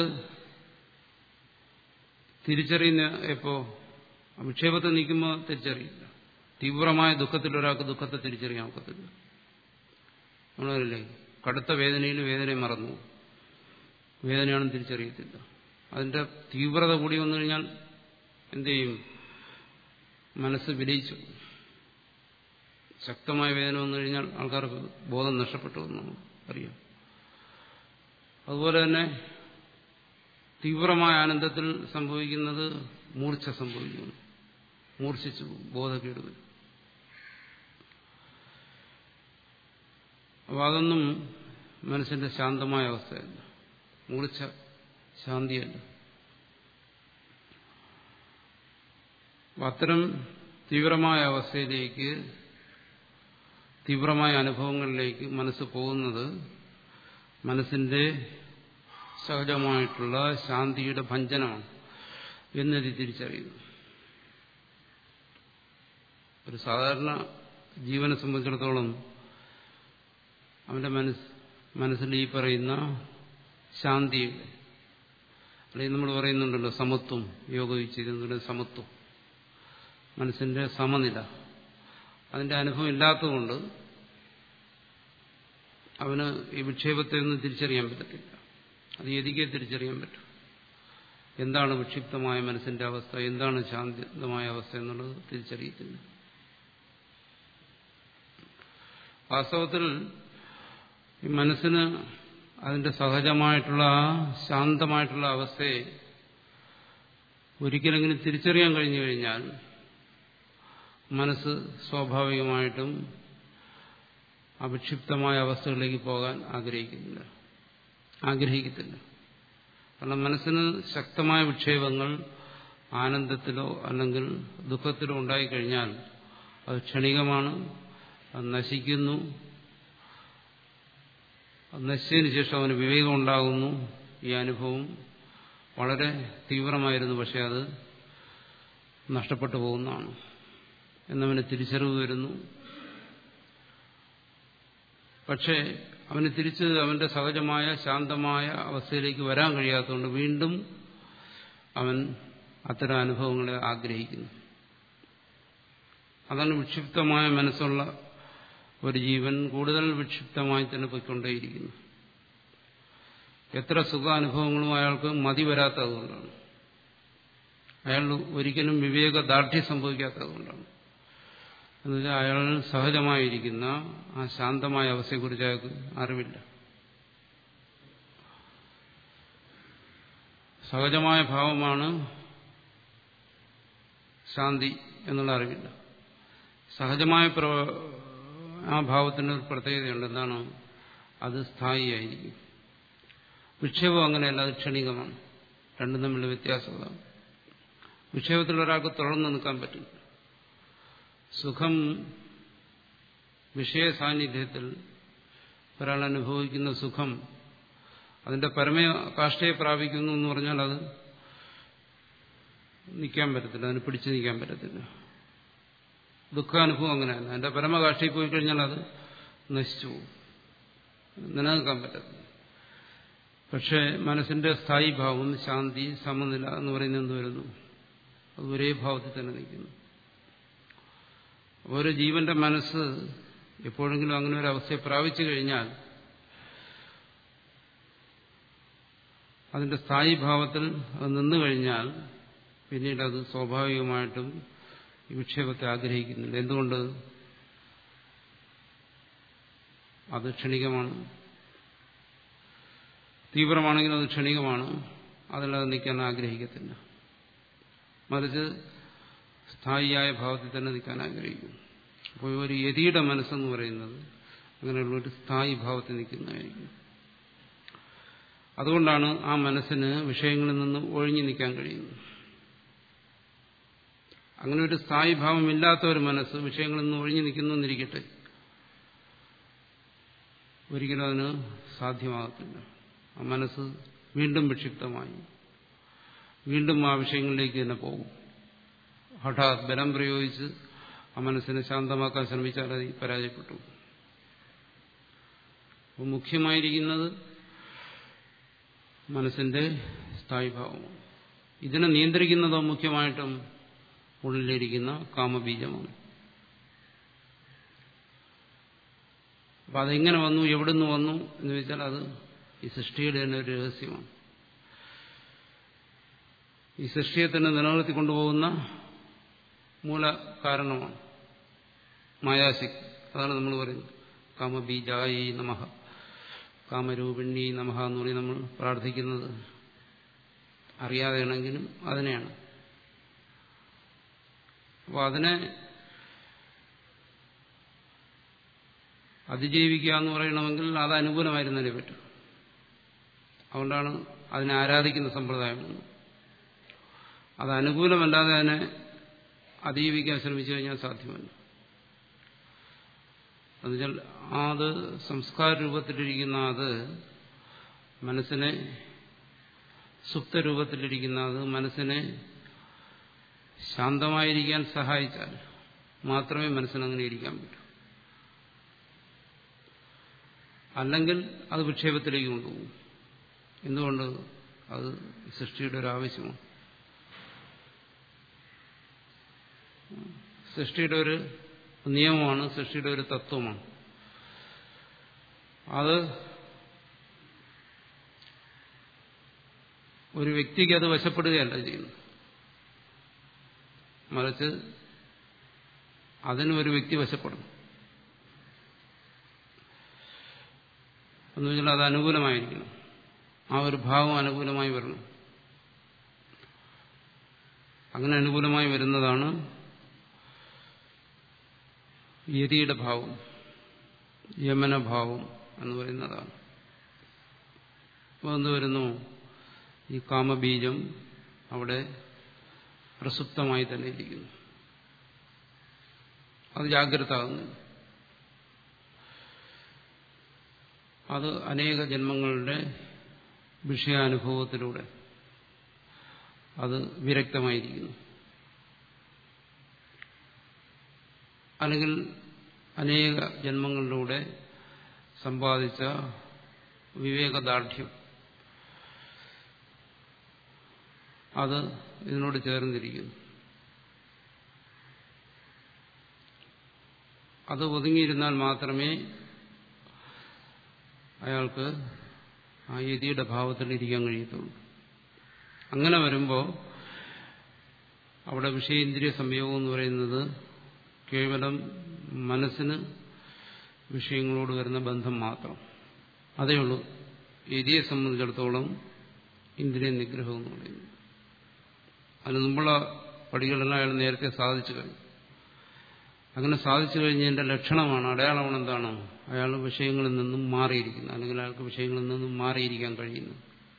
തിരിച്ചറിയുന്ന എപ്പോ വിക്ഷേപത്തെ നീക്കുമ്പോൾ തിരിച്ചറിയില്ല തീവ്രമായ ദുഃഖത്തിൽ ഒരാൾക്ക് ദുഃഖത്തെ തിരിച്ചറിയാൻ ഒക്കത്തില്ല നമ്മളല്ലേ കടുത്ത വേദനയിൽ വേദനയെ മറന്നു വേദനയാണെന്ന് തിരിച്ചറിയത്തില്ല അതിന്റെ തീവ്രത കൂടി വന്നു കഴിഞ്ഞാൽ എന്ത് ചെയ്യും മനസ്സ് വിലയിച്ചു ശക്തമായ വേദന വന്നു കഴിഞ്ഞാൽ ആൾക്കാർക്ക് ബോധം നഷ്ടപ്പെട്ടു എന്ന് അറിയാം അതുപോലെ തന്നെ തീവ്രമായ ആനന്ദത്തിൽ സംഭവിക്കുന്നത് മൂർച്ച സംഭവിക്കുന്നു മൂർച്ഛിച്ചു ബോധക്കേട് വരും അപ്പോൾ അതൊന്നും മനസ്സിന്റെ ശാന്തമായ അവസ്ഥയല്ല മൂർച്ച ശാന്തിയല്ല അത്തരം തീവ്രമായ അവസ്ഥയിലേക്ക് തീവ്രമായ അനുഭവങ്ങളിലേക്ക് മനസ്സ് പോകുന്നത് മനസ്സിന്റെ സഹജമായിട്ടുള്ള ശാന്തിയുടെ ഭഞ്ജനമാണ് എന്നത് തിരിച്ചറിയുന്നു ഒരു സാധാരണ ജീവനെ സംബന്ധിച്ചിടത്തോളം അവന്റെ മനസ്സ് മനസ്സിൽ ഈ പറയുന്ന ശാന്തിയുടെ അല്ലെങ്കിൽ നമ്മൾ പറയുന്നുണ്ടല്ലോ സമത്വം യോഗ ചെയ്യുന്നുണ്ട് സമത്വം മനസ്സിന്റെ സമനില അതിന്റെ അനുഭവം ഇല്ലാത്തതുകൊണ്ട് അവന് ഈ വിക്ഷേപത്തെ ഒന്നും തിരിച്ചറിയാൻ പറ്റത്തില്ല അത് എതിക്കെ തിരിച്ചറിയാൻ പറ്റും എന്താണ് വിക്ഷിപ്തമായ മനസ്സിന്റെ അവസ്ഥ എന്താണ് ശാന്തമായ അവസ്ഥ എന്നുള്ളത് തിരിച്ചറിയത്തില്ല വാസ്തവത്തിൽ ഈ മനസ്സിന് അതിന്റെ സഹജമായിട്ടുള്ള ആ ശാന്തമായിട്ടുള്ള അവസ്ഥയെ ഒരിക്കലെങ്കിലും തിരിച്ചറിയാൻ കഴിഞ്ഞു കഴിഞ്ഞാൽ മനസ്സ് സ്വാഭാവികമായിട്ടും അവിക്ഷിപ്തമായ അവസ്ഥകളിലേക്ക് പോകാൻ ആഗ്രഹിക്കുന്നില്ല ആഗ്രഹിക്കത്തില്ല കാരണം മനസ്സിന് ശക്തമായ വിക്ഷേപങ്ങൾ ആനന്ദത്തിലോ അല്ലെങ്കിൽ ദുഃഖത്തിലോ ഉണ്ടായിക്കഴിഞ്ഞാൽ അത് ക്ഷണികമാണ് അത് നശിക്കുന്നു അത് നശിച്ചതിന് ശേഷം അവന് വിവേകം ഉണ്ടാകുന്നു ഈ അനുഭവം വളരെ തീവ്രമായിരുന്നു പക്ഷെ അത് നഷ്ടപ്പെട്ടു പോകുന്നതാണ് എന്നവന് തിരിച്ചറിവ് വരുന്നു പക്ഷേ അവന് തിരിച്ച് അവന്റെ സഹജമായ ശാന്തമായ അവസ്ഥയിലേക്ക് വരാൻ കഴിയാത്തതുകൊണ്ട് വീണ്ടും അവൻ അത്തരം അനുഭവങ്ങളെ ആഗ്രഹിക്കുന്നു അതാണ് വിക്ഷിപ്തമായ മനസ്സുള്ള ഒരു ജീവൻ കൂടുതൽ വിക്ഷിപ്തമായി തന്നെ പോയിക്കൊണ്ടേയിരിക്കുന്നു എത്ര സുഖാനുഭവങ്ങളും അയാൾക്ക് മതി വരാത്തതുകൊണ്ടാണ് അയാൾ ഒരിക്കലും വിവേക ദാർഢ്യം സംഭവിക്കാത്തതുകൊണ്ടാണ് എന്നുവെച്ചാൽ അയാൾ സഹജമായിരിക്കുന്ന ആ ശാന്തമായ അവസ്ഥയെക്കുറിച്ച് അയാൾക്ക് അറിവില്ല സഹജമായ ഭാവമാണ് ശാന്തി എന്നുള്ള അറിവില്ല സഹജമായ ആ ഭാവത്തിന് ഒരു പ്രത്യേകതയുണ്ട് എന്താണ് അത് സ്ഥായിയായിരിക്കും വിക്ഷേപം അങ്ങനെയല്ല അത് ക്ഷണികമാണ് രണ്ടും തമ്മിലുള്ള വ്യത്യാസമാണ് വിക്ഷേപത്തിൽ ഒരാൾക്ക് തുടർന്ന് നിൽക്കാൻ പറ്റും സുഖം വിഷയ സാന്നിധ്യത്തിൽ ഒരാൾ അനുഭവിക്കുന്ന സുഖം അതിന്റെ പരമ കാഷ്ടയെ പ്രാപിക്കുന്നു എന്ന് പറഞ്ഞാൽ അത് നിൽക്കാൻ പറ്റത്തില്ല അതിന് പിടിച്ചു നിൽക്കാൻ പറ്റത്തില്ല ദുഃഖാനുഭവം അങ്ങനെയല്ല അതിന്റെ പരമകാഷ്ടയിൽ പോയി കഴിഞ്ഞാൽ അത് നശിച്ചു പോകും നിലനിൽക്കാൻ പറ്റത്തില്ല പക്ഷെ മനസ്സിന്റെ സ്ഥായി ഭാവം ശാന്തി സമനില എന്ന് പറയുന്നത് എന്ത് വരുന്നു അത് ഒരേ ഭാവത്തിൽ തന്നെ നിൽക്കുന്നു ഒരു ജീവന്റെ മനസ്സ് എപ്പോഴെങ്കിലും അങ്ങനെ ഒരു അവസ്ഥയെ പ്രാപിച്ചു കഴിഞ്ഞാൽ അതിന്റെ സ്ഥായി ഭാവത്തിൽ അത് നിന്നു കഴിഞ്ഞാൽ പിന്നീട് അത് സ്വാഭാവികമായിട്ടും ഈ വിക്ഷേപത്തെ ആഗ്രഹിക്കുന്നില്ല എന്തുകൊണ്ട് അത് ക്ഷണികമാണ് തീവ്രമാണെങ്കിൽ അത് ക്ഷണികമാണ് അതിലത് നിൽക്കാൻ ആഗ്രഹിക്കത്തില്ല മറിച്ച് സ്ഥായിയായ ഭാവത്തിൽ തന്നെ നിൽക്കാൻ ആഗ്രഹിക്കും അപ്പോൾ ഒരു യതിയുടെ മനസ്സെന്ന് പറയുന്നത് അങ്ങനെയുള്ള ഒരു സ്ഥായി ഭാവത്തിൽ നിൽക്കുന്നതായിരിക്കും അതുകൊണ്ടാണ് ആ മനസ്സിന് വിഷയങ്ങളിൽ നിന്ന് ഒഴിഞ്ഞു നിൽക്കാൻ കഴിയുന്നത് അങ്ങനെ ഒരു സ്ഥായി ഭാവമില്ലാത്ത ഒരു മനസ്സ് വിഷയങ്ങളിൽ നിന്ന് ഒഴിഞ്ഞു നിൽക്കുന്നു എന്നിരിക്കട്ടെ ഒരിക്കലും അതിന് സാധ്യമാകത്തില്ല ആ മനസ്സ് വീണ്ടും വിക്ഷിപ്തമായി വീണ്ടും ആ വിഷയങ്ങളിലേക്ക് തന്നെ പോകും ഹഠാത് ബലം പ്രയോഗിച്ച് ആ മനസ്സിനെ ശാന്തമാക്കാൻ ശ്രമിച്ചാൽ അത് പരാജയപ്പെട്ടു അപ്പോൾ മുഖ്യമായിരിക്കുന്നത് മനസ്സിന്റെ സ്ഥായിഭാവമാണ് ഇതിനെ നിയന്ത്രിക്കുന്നതോ മുഖ്യമായിട്ടും ഉള്ളിലിരിക്കുന്ന കാമബീജമാണ് അപ്പൊ അതെങ്ങനെ വന്നു എവിടുന്ന് വന്നു എന്ന് വെച്ചാൽ അത് ഈ സൃഷ്ടിയുടെ തന്നെ ഒരു രഹസ്യമാണ് ഈ സൃഷ്ടിയെ തന്നെ നിലനിർത്തിക്കൊണ്ടുപോകുന്ന മൂല കാരണമാണ് മായാശക്തി അതാണ് നമ്മൾ പറയുന്നത് കാമബീജായി നമഃ കാമരൂപിണി നമഃ എന്ന് പറയും നമ്മൾ പ്രാർത്ഥിക്കുന്നത് അറിയാതെയാണെങ്കിലും അതിനെയാണ് അപ്പോൾ അതിനെ അതിജീവിക്കുക എന്ന് പറയണമെങ്കിൽ അത് അനുകൂലമായിരുന്നല്ലേ പറ്റും അതുകൊണ്ടാണ് അതിനെ ആരാധിക്കുന്ന സമ്പ്രദായം അത് അനുകൂലമല്ലാതെ അതിനെ അതിജീവിക്കാൻ ശ്രമിച്ചു കഴിഞ്ഞാൽ സാധ്യമല്ല എന്നുവെച്ചാൽ അത് സംസ്കാര രൂപത്തിലിരിക്കുന്ന അത് മനസ്സിനെ സുപ്ത രൂപത്തിലിരിക്കുന്ന അത് മനസ്സിനെ ശാന്തമായിരിക്കാൻ സഹായിച്ചാൽ മാത്രമേ മനസ്സിനങ്ങനെ ഇരിക്കാൻ പറ്റൂ അല്ലെങ്കിൽ അത് വിക്ഷേപത്തിലേക്ക് കൊണ്ടുപോകും എന്തുകൊണ്ട് അത് സൃഷ്ടിയുടെ ഒരു ആവശ്യമാണ് സൃഷ്ടിയുടെ ഒരു നിയമമാണ് സൃഷ്ടിയുടെ ഒരു തത്വമാണ് അത് ഒരു വ്യക്തിക്ക് അത് വശപ്പെടുകയല്ല ചെയ്യുന്നത് മറിച്ച് അതിന് ഒരു വ്യക്തി വശപ്പെടണം എന്ന് വെച്ചാൽ അത് അനുകൂലമായിരിക്കണം ആ ഒരു ഭാവം അനുകൂലമായി വരണം അങ്ങനെ അനുകൂലമായി വരുന്നതാണ് യതിയുടെ ഭാവം യമനഭാവം എന്ന് പറയുന്നതാണ് അപ്പോൾ എന്ത് വരുന്നു ഈ കാമബീജം അവിടെ പ്രസുപ്തമായി തന്നെ ഇരിക്കുന്നു അത് ജാഗ്രത ആകുന്നു അത് അനേക ജന്മങ്ങളുടെ വിഷയാനുഭവത്തിലൂടെ അത് വിരക്തമായിരിക്കുന്നു അല്ലെങ്കിൽ അനേക ജന്മങ്ങളിലൂടെ സമ്പാദിച്ച വിവേകദാർഢ്യം അത് ഇതിനോട് ചേർന്നിരിക്കുന്നു അത് ഒതുങ്ങിയിരുന്നാൽ മാത്രമേ അയാൾക്ക് ആ യതിയുടെ ഭാവത്തിൽ ഇരിക്കാൻ കഴിയത്തുള്ളൂ അങ്ങനെ വരുമ്പോൾ അവിടെ വിഷയേന്ദ്രിയ സംയോഗം എന്ന് പറയുന്നത് കേവലം മനസ്സിന് വിഷയങ്ങളോട് വരുന്ന ബന്ധം മാത്രം അതേ ഉള്ളൂ യതിയെ സംബന്ധിച്ചിടത്തോളം ഇന്ദ്രിയ നിഗ്രഹം എന്ന് പറയുന്നത് അതിന് മുമ്പുള്ള പടികളെല്ലാം അയാൾ നേരത്തെ സാധിച്ചു കഴിഞ്ഞു അങ്ങനെ സാധിച്ചു കഴിഞ്ഞതിന്റെ ലക്ഷണമാണ് അടയാളമാണ് എന്താണ് അയാൾ വിഷയങ്ങളിൽ നിന്നും മാറിയിരിക്കുന്നത് അല്ലെങ്കിൽ അയാൾക്ക് വിഷയങ്ങളിൽ നിന്നും മാറിയിരിക്കാൻ കഴിയുന്നു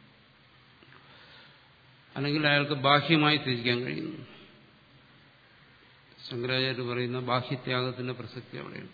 അല്ലെങ്കിൽ അയാൾക്ക് ബാഹ്യമായി തിരിക്കാൻ കഴിയുന്നു ശങ്കരാചാര്യ പറയുന്ന ബാഹ്യത്യാഗത്തിന്റെ പ്രസക്തി അവിടെയാണ്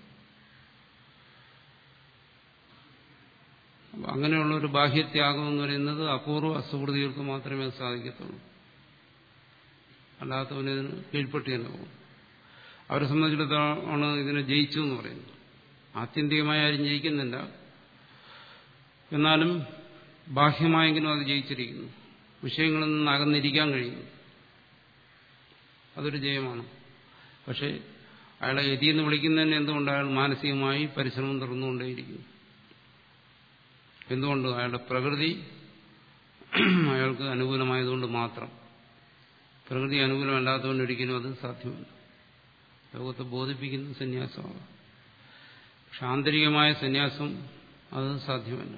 അങ്ങനെയുള്ള ഒരു ബാഹ്യത്യാഗം എന്ന് പറയുന്നത് അപൂർവ സുഹൃതികൾക്ക് മാത്രമേ അത് സാധിക്കത്തുള്ളൂ അല്ലാത്തവന് ഇതിന് കീഴ്പ്പെട്ട് തന്നെ പോകും അവരെ സംബന്ധിച്ചിടത്തോളം ഇതിനെ ജയിച്ചു എന്ന് പറയുന്നത് ആത്യന്തികമായി ആരും ജയിക്കുന്നില്ല എന്നാലും ബാഹ്യമായെങ്കിലും അത് ജയിച്ചിരിക്കുന്നു വിഷയങ്ങളിൽ നിന്ന് അകന്നിരിക്കാൻ കഴിയുന്നു അതൊരു ജയമാണ് പക്ഷേ അയാളെ എതി എന്ന് വിളിക്കുന്നതന്നെ എന്തുകൊണ്ട് അയാൾ മാനസികമായി പരിശ്രമം തുറന്നുകൊണ്ടേയിരിക്കുന്നു എന്തുകൊണ്ട് അയാളുടെ പ്രകൃതി അയാൾക്ക് അനുകൂലമായതുകൊണ്ട് മാത്രം പ്രകൃതി അനുകൂലമല്ലാത്തതുകൊണ്ട് ഒരിക്കലും അത് സാധ്യമല്ല ലോകത്തെ ബോധിപ്പിക്കുന്ന സന്യാസമാകാം പക്ഷെ ആന്തരികമായ സന്യാസം അത് സാധ്യമല്ല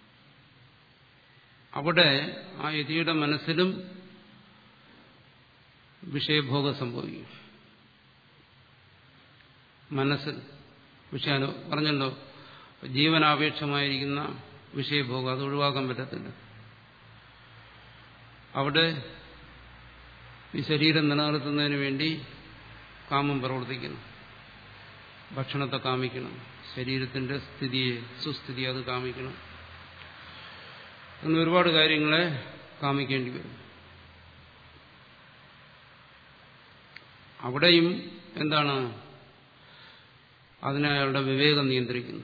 അവിടെ ആ യതിയുടെ മനസ്സിലും വിഷയഭോഗം സംഭവിക്കും മനസ്സിൽ വിഷയാനു പറഞ്ഞല്ലോ ജീവനാപേക്ഷമായിരിക്കുന്ന വിഷയഭോഗം അത് ഒഴിവാക്കാൻ പറ്റത്തില്ല അവിടെ ഈ ശരീരം നിലനിർത്തുന്നതിന് വേണ്ടി കാമം പ്രവർത്തിക്കുന്നു ഭക്ഷണത്തെ കാമിക്കണം ശരീരത്തിന്റെ സ്ഥിതിയെ സുസ്ഥിതി അത് കാമിക്കണം അങ്ങനെ ഒരുപാട് കാര്യങ്ങളെ കാമിക്കേണ്ടി വരും അവിടെയും എന്താണ് അതിനെ അയാളുടെ വിവേകം നിയന്ത്രിക്കുന്നു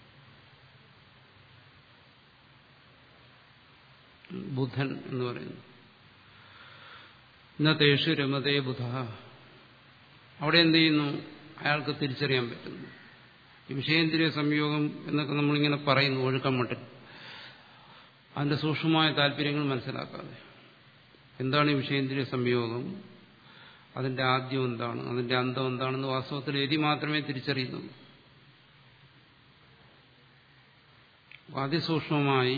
ബുധൻ എന്ന് പറയുന്നു ഇന്നത്തേഷു രമതേ ബുധ അവിടെ എന്ത് ചെയ്യുന്നു അയാൾക്ക് തിരിച്ചറിയാൻ പറ്റുന്നു ഈ വിഷയേന്ദ്രിയ സംയോഗം എന്നൊക്കെ നമ്മളിങ്ങനെ പറയുന്നു ഒഴുക്കം മട്ടിൽ അതിന്റെ സൂക്ഷ്മമായ താല്പര്യങ്ങൾ മനസ്സിലാക്കാതെ എന്താണ് ഈ വിഷയേന്ദ്രിയ സംയോഗം അതിന്റെ ആദ്യം എന്താണ് അതിന്റെ അന്തം എന്താണെന്ന് വാസ്തവത്തിൽ എതി മാത്രമേ തിരിച്ചറിയുന്നുള്ളൂ അതിസൂക്ഷ്മമായി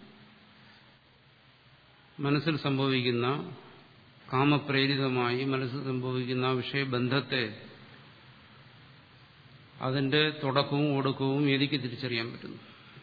മനസ്സിൽ സംഭവിക്കുന്ന കാമപ്രേരിതമായി മനസ്സിൽ സംഭവിക്കുന്ന വിഷയബന്ധത്തെ അതിന്റെ തുടക്കവും ഒടുക്കവും എനിക്ക് തിരിച്ചറിയാൻ പറ്റുന്നു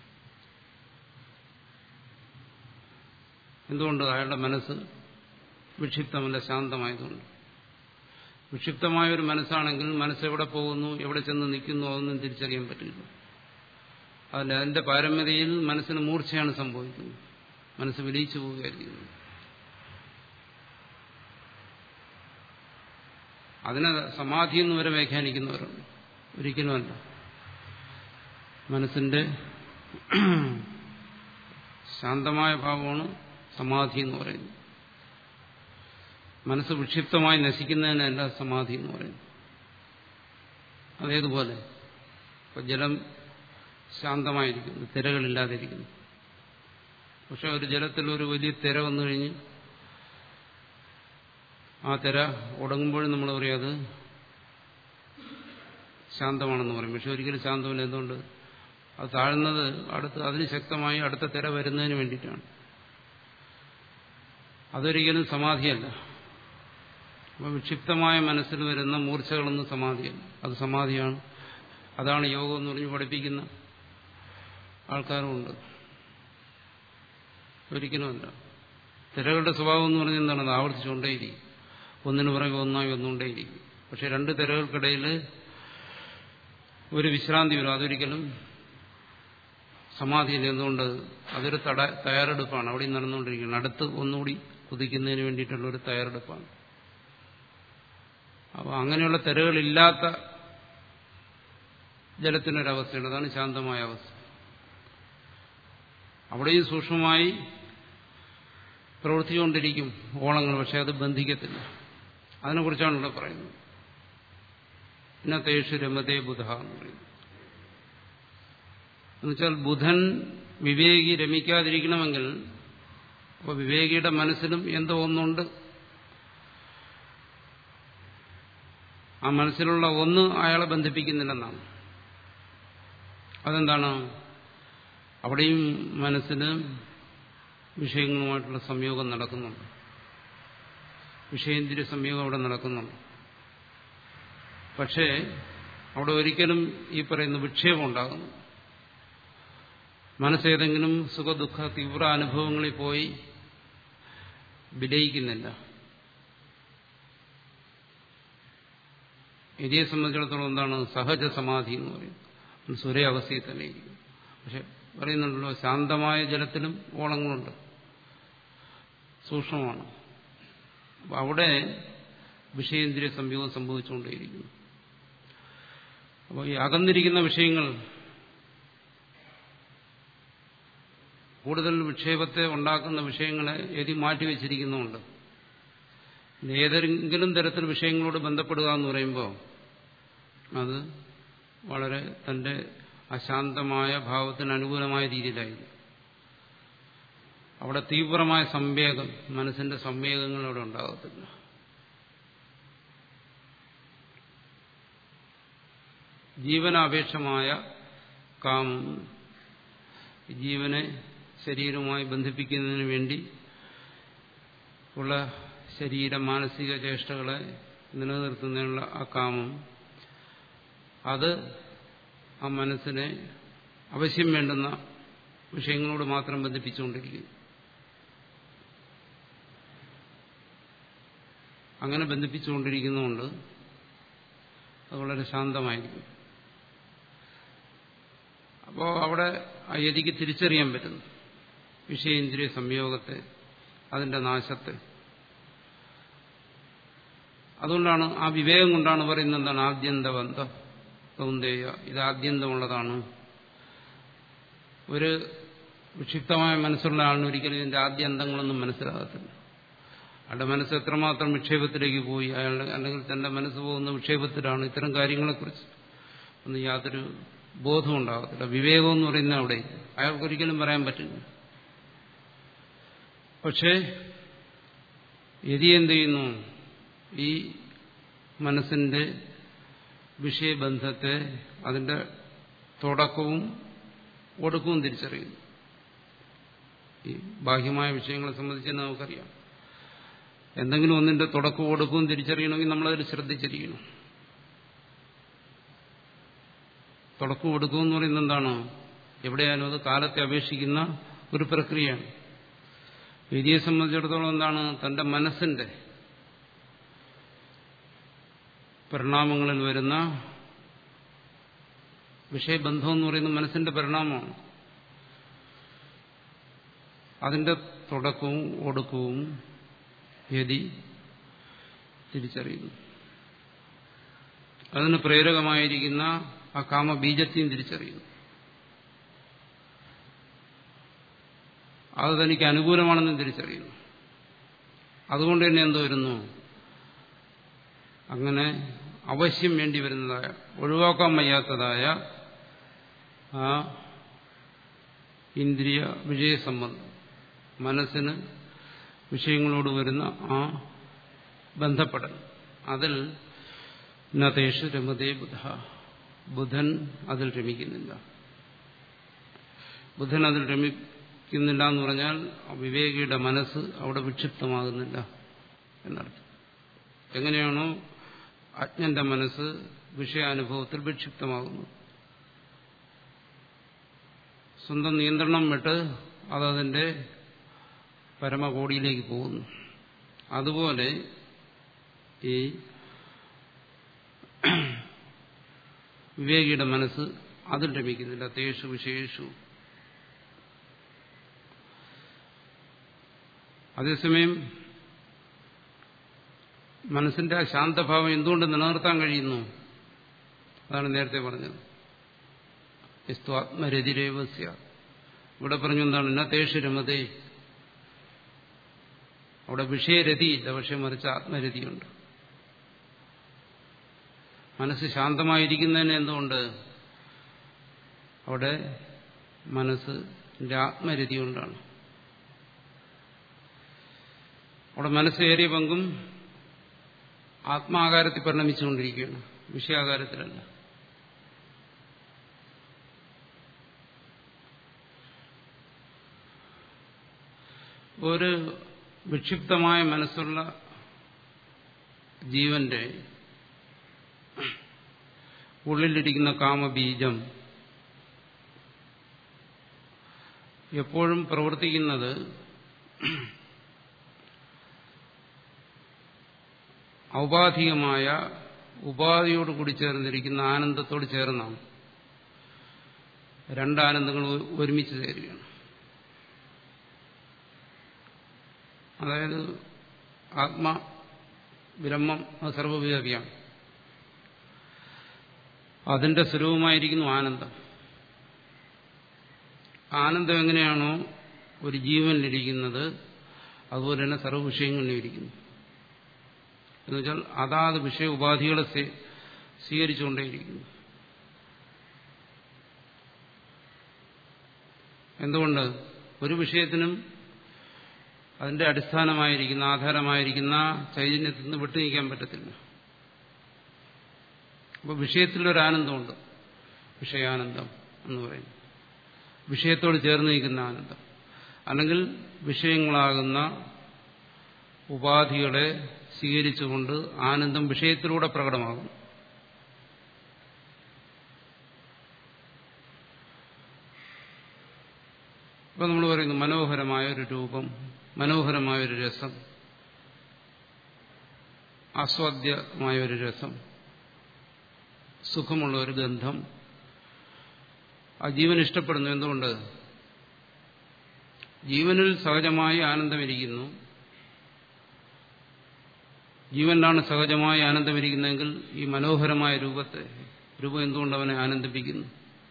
എന്തുകൊണ്ട് അയാളുടെ മനസ്സ് വിക്ഷിപ്തമല്ല ശാന്തമായതുകൊണ്ട് വിക്ഷിപ്തമായ ഒരു മനസ്സാണെങ്കിൽ മനസ്സെവിടെ പോകുന്നു എവിടെ ചെന്ന് നിൽക്കുന്നു അതൊന്നും തിരിച്ചറിയാൻ പറ്റില്ല അതിൽ അതിന്റെ പാരമ്പര്യയിൽ മനസ്സിന് മൂർച്ചയാണ് സംഭവിക്കുന്നത് മനസ്സ് വിലയിച്ചു പോവുകയായിരിക്കുന്നു അതിനെ സമാധി എന്ന് വരെ വ്യാഖ്യാനിക്കുന്നവരുണ്ട് ഒരിക്കലുമല്ല മനസ്സിന്റെ ശാന്തമായ ഭാവമാണ് സമാധി എന്ന് പറയുന്നത് മനസ്സ് വിക്ഷിപ്തമായി നശിക്കുന്നതിനല്ല സമാധി എന്ന് പറയുന്നത് അതേതുപോലെ ഇപ്പൊ ജലം ശാന്തമായിരിക്കുന്നു തിരകളില്ലാതിരിക്കുന്നു പക്ഷെ ഒരു ജലത്തിൽ ഒരു വലിയ തിര വന്നു കഴിഞ്ഞ് ആ തിര ഉടങ്ങുമ്പോഴും നമ്മൾ പറയും അത് ശാന്തമാണെന്ന് പറയും പക്ഷെ ഒരിക്കലും ശാന്തമല്ല എന്തുകൊണ്ട് അത് താഴ്ന്നത് അടുത്ത് അതിന് ശക്തമായി അടുത്ത തിര വരുന്നതിന് വേണ്ടിയിട്ടാണ് അതൊരിക്കലും സമാധിയല്ല അപ്പോൾ വിക്ഷിപ്തമായ മനസ്സിൽ വരുന്ന മൂർച്ചകളൊന്നും സമാധിയല്ല അത് സമാധിയാണ് അതാണ് യോഗം എന്ന് പറഞ്ഞ് പഠിപ്പിക്കുന്ന ആൾക്കാരുമുണ്ട് ഒരിക്കലുമല്ല തിരകളുടെ സ്വഭാവം എന്ന് പറഞ്ഞാൽ എന്താണ് അത് ആവർത്തിച്ചുകൊണ്ടേയിരിക്കും ഒന്നിനു പുറകെ ഒന്നായി വന്നുകൊണ്ടേയിരിക്കും പക്ഷെ രണ്ട് തിരകൾക്കിടയിൽ ഒരു വിശ്രാന്തി വരും അതൊരിക്കലും സമാധിയിൽ എന്തുകൊണ്ട് അതൊരു തട തയ്യാറെടുപ്പാണ് അവിടെ നടന്നുകൊണ്ടിരിക്കുന്നത് അടുത്ത് ഒന്നുകൂടി കുതിക്കുന്നതിന് വേണ്ടിയിട്ടുള്ള ഒരു തയ്യാറെടുപ്പാണ് അപ്പോൾ അങ്ങനെയുള്ള തിരകളില്ലാത്ത ജലത്തിനൊരവസ്ഥയുണ്ട് അതാണ് ശാന്തമായ അവസ്ഥ അവിടെയും സൂക്ഷ്മമായി പ്രവർത്തിച്ചുകൊണ്ടിരിക്കും ഓളങ്ങൾ പക്ഷെ അത് ബന്ധിക്കത്തില്ല അതിനെക്കുറിച്ചാണ് ഇവിടെ പറയുന്നത് ഇന്നത്തേഷു രമതേ ബുധ എന്ന് പറയുന്നത് എന്നുവെച്ചാൽ ബുധൻ വിവേകി രമിക്കാതിരിക്കണമെങ്കിൽ അപ്പോൾ വിവേകിയുടെ മനസ്സിലും എന്തോ ഒന്നുണ്ട് ആ മനസ്സിലുള്ള ഒന്ന് അയാളെ ബന്ധിപ്പിക്കുന്നില്ലെന്നാണ് അതെന്താണ് അവിടെയും മനസ്സിന് വിഷയങ്ങളുമായിട്ടുള്ള സംയോഗം നടക്കുന്നുണ്ട് വിഷയേന്ദ്രിയ സംയോഗം അവിടെ നടക്കുന്നുണ്ട് പക്ഷേ അവിടെ ഒരിക്കലും ഈ പറയുന്ന വിക്ഷേപം ഉണ്ടാകുന്നു മനസ്സേതെങ്കിലും സുഖദുഃഖ തീവ്ര അനുഭവങ്ങളിൽ പോയി വിലയിക്കുന്നില്ല ഇതിയെ സംബന്ധിച്ചിടത്തോളം എന്താണ് സഹജ സമാധി എന്ന് പറയും ഒരേ അവസ്ഥയിൽ തന്നെ ഇരിക്കും പക്ഷെ പറയുന്നുണ്ടല്ലോ ശാന്തമായ ജലത്തിലും ഓളങ്ങളുണ്ട് സൂക്ഷ്മമാണ് അപ്പൊ അവിടെ വിഷയേന്ദ്രിയ സംയോഗം സംഭവിച്ചുകൊണ്ടേയിരിക്കുന്നു അപ്പോൾ ഈ അകന്നിരിക്കുന്ന വിഷയങ്ങൾ കൂടുതൽ വിക്ഷേപത്തെ ഉണ്ടാക്കുന്ന വിഷയങ്ങളെ എതി മാറ്റിവെച്ചിരിക്കുന്നുണ്ട് ഏതെങ്കിലും തരത്തിൽ വിഷയങ്ങളോട് ബന്ധപ്പെടുക എന്ന് പറയുമ്പോൾ അത് വളരെ തന്റെ അശാന്തമായ ഭാവത്തിന് അനുകൂലമായ രീതിയിലായിരിക്കും അവിടെ തീവ്രമായ സംവേഗം മനസ്സിന്റെ സംവേഗങ്ങൾ അവിടെ ഉണ്ടാകത്തില്ല ജീവനാപേക്ഷമായ കാമം ജീവനെ ശരീരവുമായി ബന്ധിപ്പിക്കുന്നതിന് വേണ്ടി ഉള്ള ശരീര മാനസിക ചേഷ്ടകളെ നിലനിർത്തുന്നതിനുള്ള ആ കാമം അത് ആ മനസ്സിനെ അവശ്യം വേണ്ടുന്ന വിഷയങ്ങളോട് മാത്രം ബന്ധിപ്പിച്ചുകൊണ്ടിരിക്കുന്നു അങ്ങനെ ബന്ധിപ്പിച്ചുകൊണ്ടിരിക്കുന്നതുകൊണ്ട് അത് വളരെ ശാന്തമായിരിക്കും അപ്പോൾ അവിടെ ആ യതിക്ക് തിരിച്ചറിയാൻ പറ്റുന്നു വിഷയേന്ദ്രിയ സംയോഗത്തെ അതിന്റെ നാശത്തെ അതുകൊണ്ടാണ് ആ വിവേകം കൊണ്ടാണ് പറയുന്നത് എന്താണ് ആദ്യന്തബന്ധ സൗന്ദര്യ ഇത് ആദ്യന്തമുള്ളതാണ് ഒരു വിക്ഷിപ്തമായ മനസ്സുള്ള ആളിന് ഒരിക്കലും ഇതിന്റെ ആദ്യന്തങ്ങളൊന്നും മനസ്സിലാകത്തില്ല അയാളുടെ മനസ്സ് എത്രമാത്രം വിക്ഷേപത്തിലേക്ക് പോയി അയാളുടെ അല്ലെങ്കിൽ തന്റെ മനസ്സ് പോകുന്ന വിക്ഷേപത്തിലാണ് ഇത്തരം കാര്യങ്ങളെക്കുറിച്ച് ഒന്നും യാതൊരു ബോധം ഉണ്ടാകത്തില്ല വിവേകം എന്ന് പറയുന്നത് അവിടെ അയാൾക്കൊരിക്കലും പറയാൻ പറ്റില്ല പക്ഷേ യതി എന്ത് ചെയ്യുന്നു ഈ മനസ്സിന്റെ വിഷയബന്ധത്തെ അതിന്റെ തുടക്കവും ഒടുക്കവും തിരിച്ചറിയുന്നു ഈ ബാഹ്യമായ വിഷയങ്ങളെ സംബന്ധിച്ച് തന്നെ നമുക്കറിയാം എന്തെങ്കിലും ഒന്നിന്റെ തുടക്കവും ഒടുക്കവും തിരിച്ചറിയണമെങ്കിൽ നമ്മളതിൽ ശ്രദ്ധിച്ചിരിക്കണം തുടക്കവും ഒടുക്കവും എന്ന് പറയുന്നത് എന്താണ് എവിടെയായാലും അത് കാലത്തെ അപേക്ഷിക്കുന്ന ഒരു പ്രക്രിയയാണ് വിധിയെ സംബന്ധിച്ചിടത്തോളം എന്താണ് തന്റെ മനസ്സിന്റെ പരിണാമങ്ങളിൽ വരുന്ന വിഷയബന്ധം എന്ന് പറയുന്നത് മനസ്സിന്റെ പരിണാമമാണ് അതിന്റെ തുടക്കവും ഒടുക്കവും യതി തിരിച്ചറിയുന്നു അതിന് പ്രേരകമായിരിക്കുന്ന ആ കാമബീജത്തെയും തിരിച്ചറിയുന്നു അത് തനിക്ക് അനുകൂലമാണെന്നും തിരിച്ചറിയുന്നു അതുകൊണ്ട് തന്നെ എന്ത് വരുന്നു അങ്ങനെ അവശ്യം വേണ്ടി വരുന്നതായ ഒഴിവാക്കാൻ വയ്യാത്തതായ ആ ഇന്ദ്രിയ വിജയസംബന്ധം മനസ്സിന് വിഷയങ്ങളോട് വരുന്ന ആ ബന്ധപ്പെടൽ അതിൽ നതേഷ് രമതേ ബുധ ബുധൻ അതിൽ രമിക്കുന്നില്ല ബുധൻ അതിൽ രമിക്കുന്നില്ല എന്ന് പറഞ്ഞാൽ വിവേകിയുടെ മനസ്സ് അവിടെ വിക്ഷിപ്തമാകുന്നില്ല എന്നർത്ഥം എങ്ങനെയാണോ അജ്ഞന്റെ മനസ്സ് വിഷയാനുഭവത്തിൽ വിക്ഷിപ്തമാകുന്നു സ്വന്തം നിയന്ത്രണം വിട്ട് അതതിന്റെ പരമകോടിയിലേക്ക് പോകുന്നു അതുപോലെ ഈ വിവേകിയുടെ മനസ്സ് അതിൽ രമിക്കുന്നില്ല തേഷു വിശേഷു അതേസമയം മനസ്സിന്റെ ആ ശാന്തഭാവം എന്തുകൊണ്ട് നിലനിർത്താൻ കഴിയുന്നു അതാണ് നേരത്തെ പറഞ്ഞത് എസ്തു ആത്മരതിരേവസ്യ ഇവിടെ പറഞ്ഞു എന്താണ് എന്നാ തേഷു രമതേ അവിടെ വിഷയരതിയില്ല പക്ഷെ മറിച്ച് ആത്മരതിയുണ്ട് മനസ്സ് ശാന്തമായിരിക്കുന്നതിന് എന്തുകൊണ്ട് അവിടെ മനസ്സിന്റെ ആത്മരതി കൊണ്ടാണ് അവിടെ മനസ്സേറിയ പങ്കും ആത്മാകാരത്തിൽ പരിണമിച്ചുകൊണ്ടിരിക്കുകയാണ് വിഷയാകാരത്തിലല്ല ഒരു വിക്ഷിപ്തമായ മനസ്സുള്ള ജീവന്റെ ഉള്ളിലിരിക്കുന്ന കാമബീജം എപ്പോഴും പ്രവർത്തിക്കുന്നത് ഔപാധികമായ ഉപാധിയോട് കൂടി ചേർന്നിരിക്കുന്ന ആനന്ദത്തോട് ചേർന്നാണ് രണ്ടാനന്ദങ്ങൾ ഒരുമിച്ച് ചേരുകയാണ് അതായത് ആത്മ ബ്രഹ്മം അത് സർവവ്യാപിയാണ് അതിന്റെ സ്വരൂപമായിരിക്കുന്നു ആനന്ദം ആനന്ദം എങ്ങനെയാണോ ഒരു ജീവനിലിരിക്കുന്നത് അതുപോലെ തന്നെ സർവ്വ വിഷയങ്ങളിലും ഇരിക്കുന്നു എന്നുവെച്ചാൽ അതാത് വിഷയ ഉപാധികളെ സ്വീകരിച്ചുകൊണ്ടേയിരിക്കുന്നു എന്തുകൊണ്ട് ഒരു വിഷയത്തിനും അതിന്റെ അടിസ്ഥാനമായിരിക്കുന്ന ആധാരമായിരിക്കുന്ന ചൈതന്യത്തിൽ നിന്ന് വിട്ടുനീക്കാൻ പറ്റത്തില്ല അപ്പോൾ വിഷയത്തിലൊരാനന്ദമുണ്ട് വിഷയാനന്ദം എന്ന് പറയുന്നു വിഷയത്തോട് ചേർന്ന് നിൽക്കുന്ന ആനന്ദം അല്ലെങ്കിൽ വിഷയങ്ങളാകുന്ന ഉപാധികളെ സ്വീകരിച്ചുകൊണ്ട് ആനന്ദം വിഷയത്തിലൂടെ പ്രകടമാകും ഇപ്പൊ നമ്മൾ പറയുന്നു മനോഹരമായ ഒരു രൂപം മനോഹരമായ ഒരു രസം ആസ്വാദ്യമായ ഒരു രസം സുഖമുള്ള ഒരു ഗന്ധം ആ ജീവൻ ഇഷ്ടപ്പെടുന്നു എന്തുകൊണ്ട് ജീവനിൽ സഹജമായി ആനന്ദമിരിക്കുന്നു ജീവനിലാണ് സഹജമായി ആനന്ദമിരിക്കുന്നതെങ്കിൽ ഈ മനോഹരമായ രൂപത്തെ രൂപം എന്തുകൊണ്ട് അവനെ ആനന്ദിപ്പിക്കുന്നു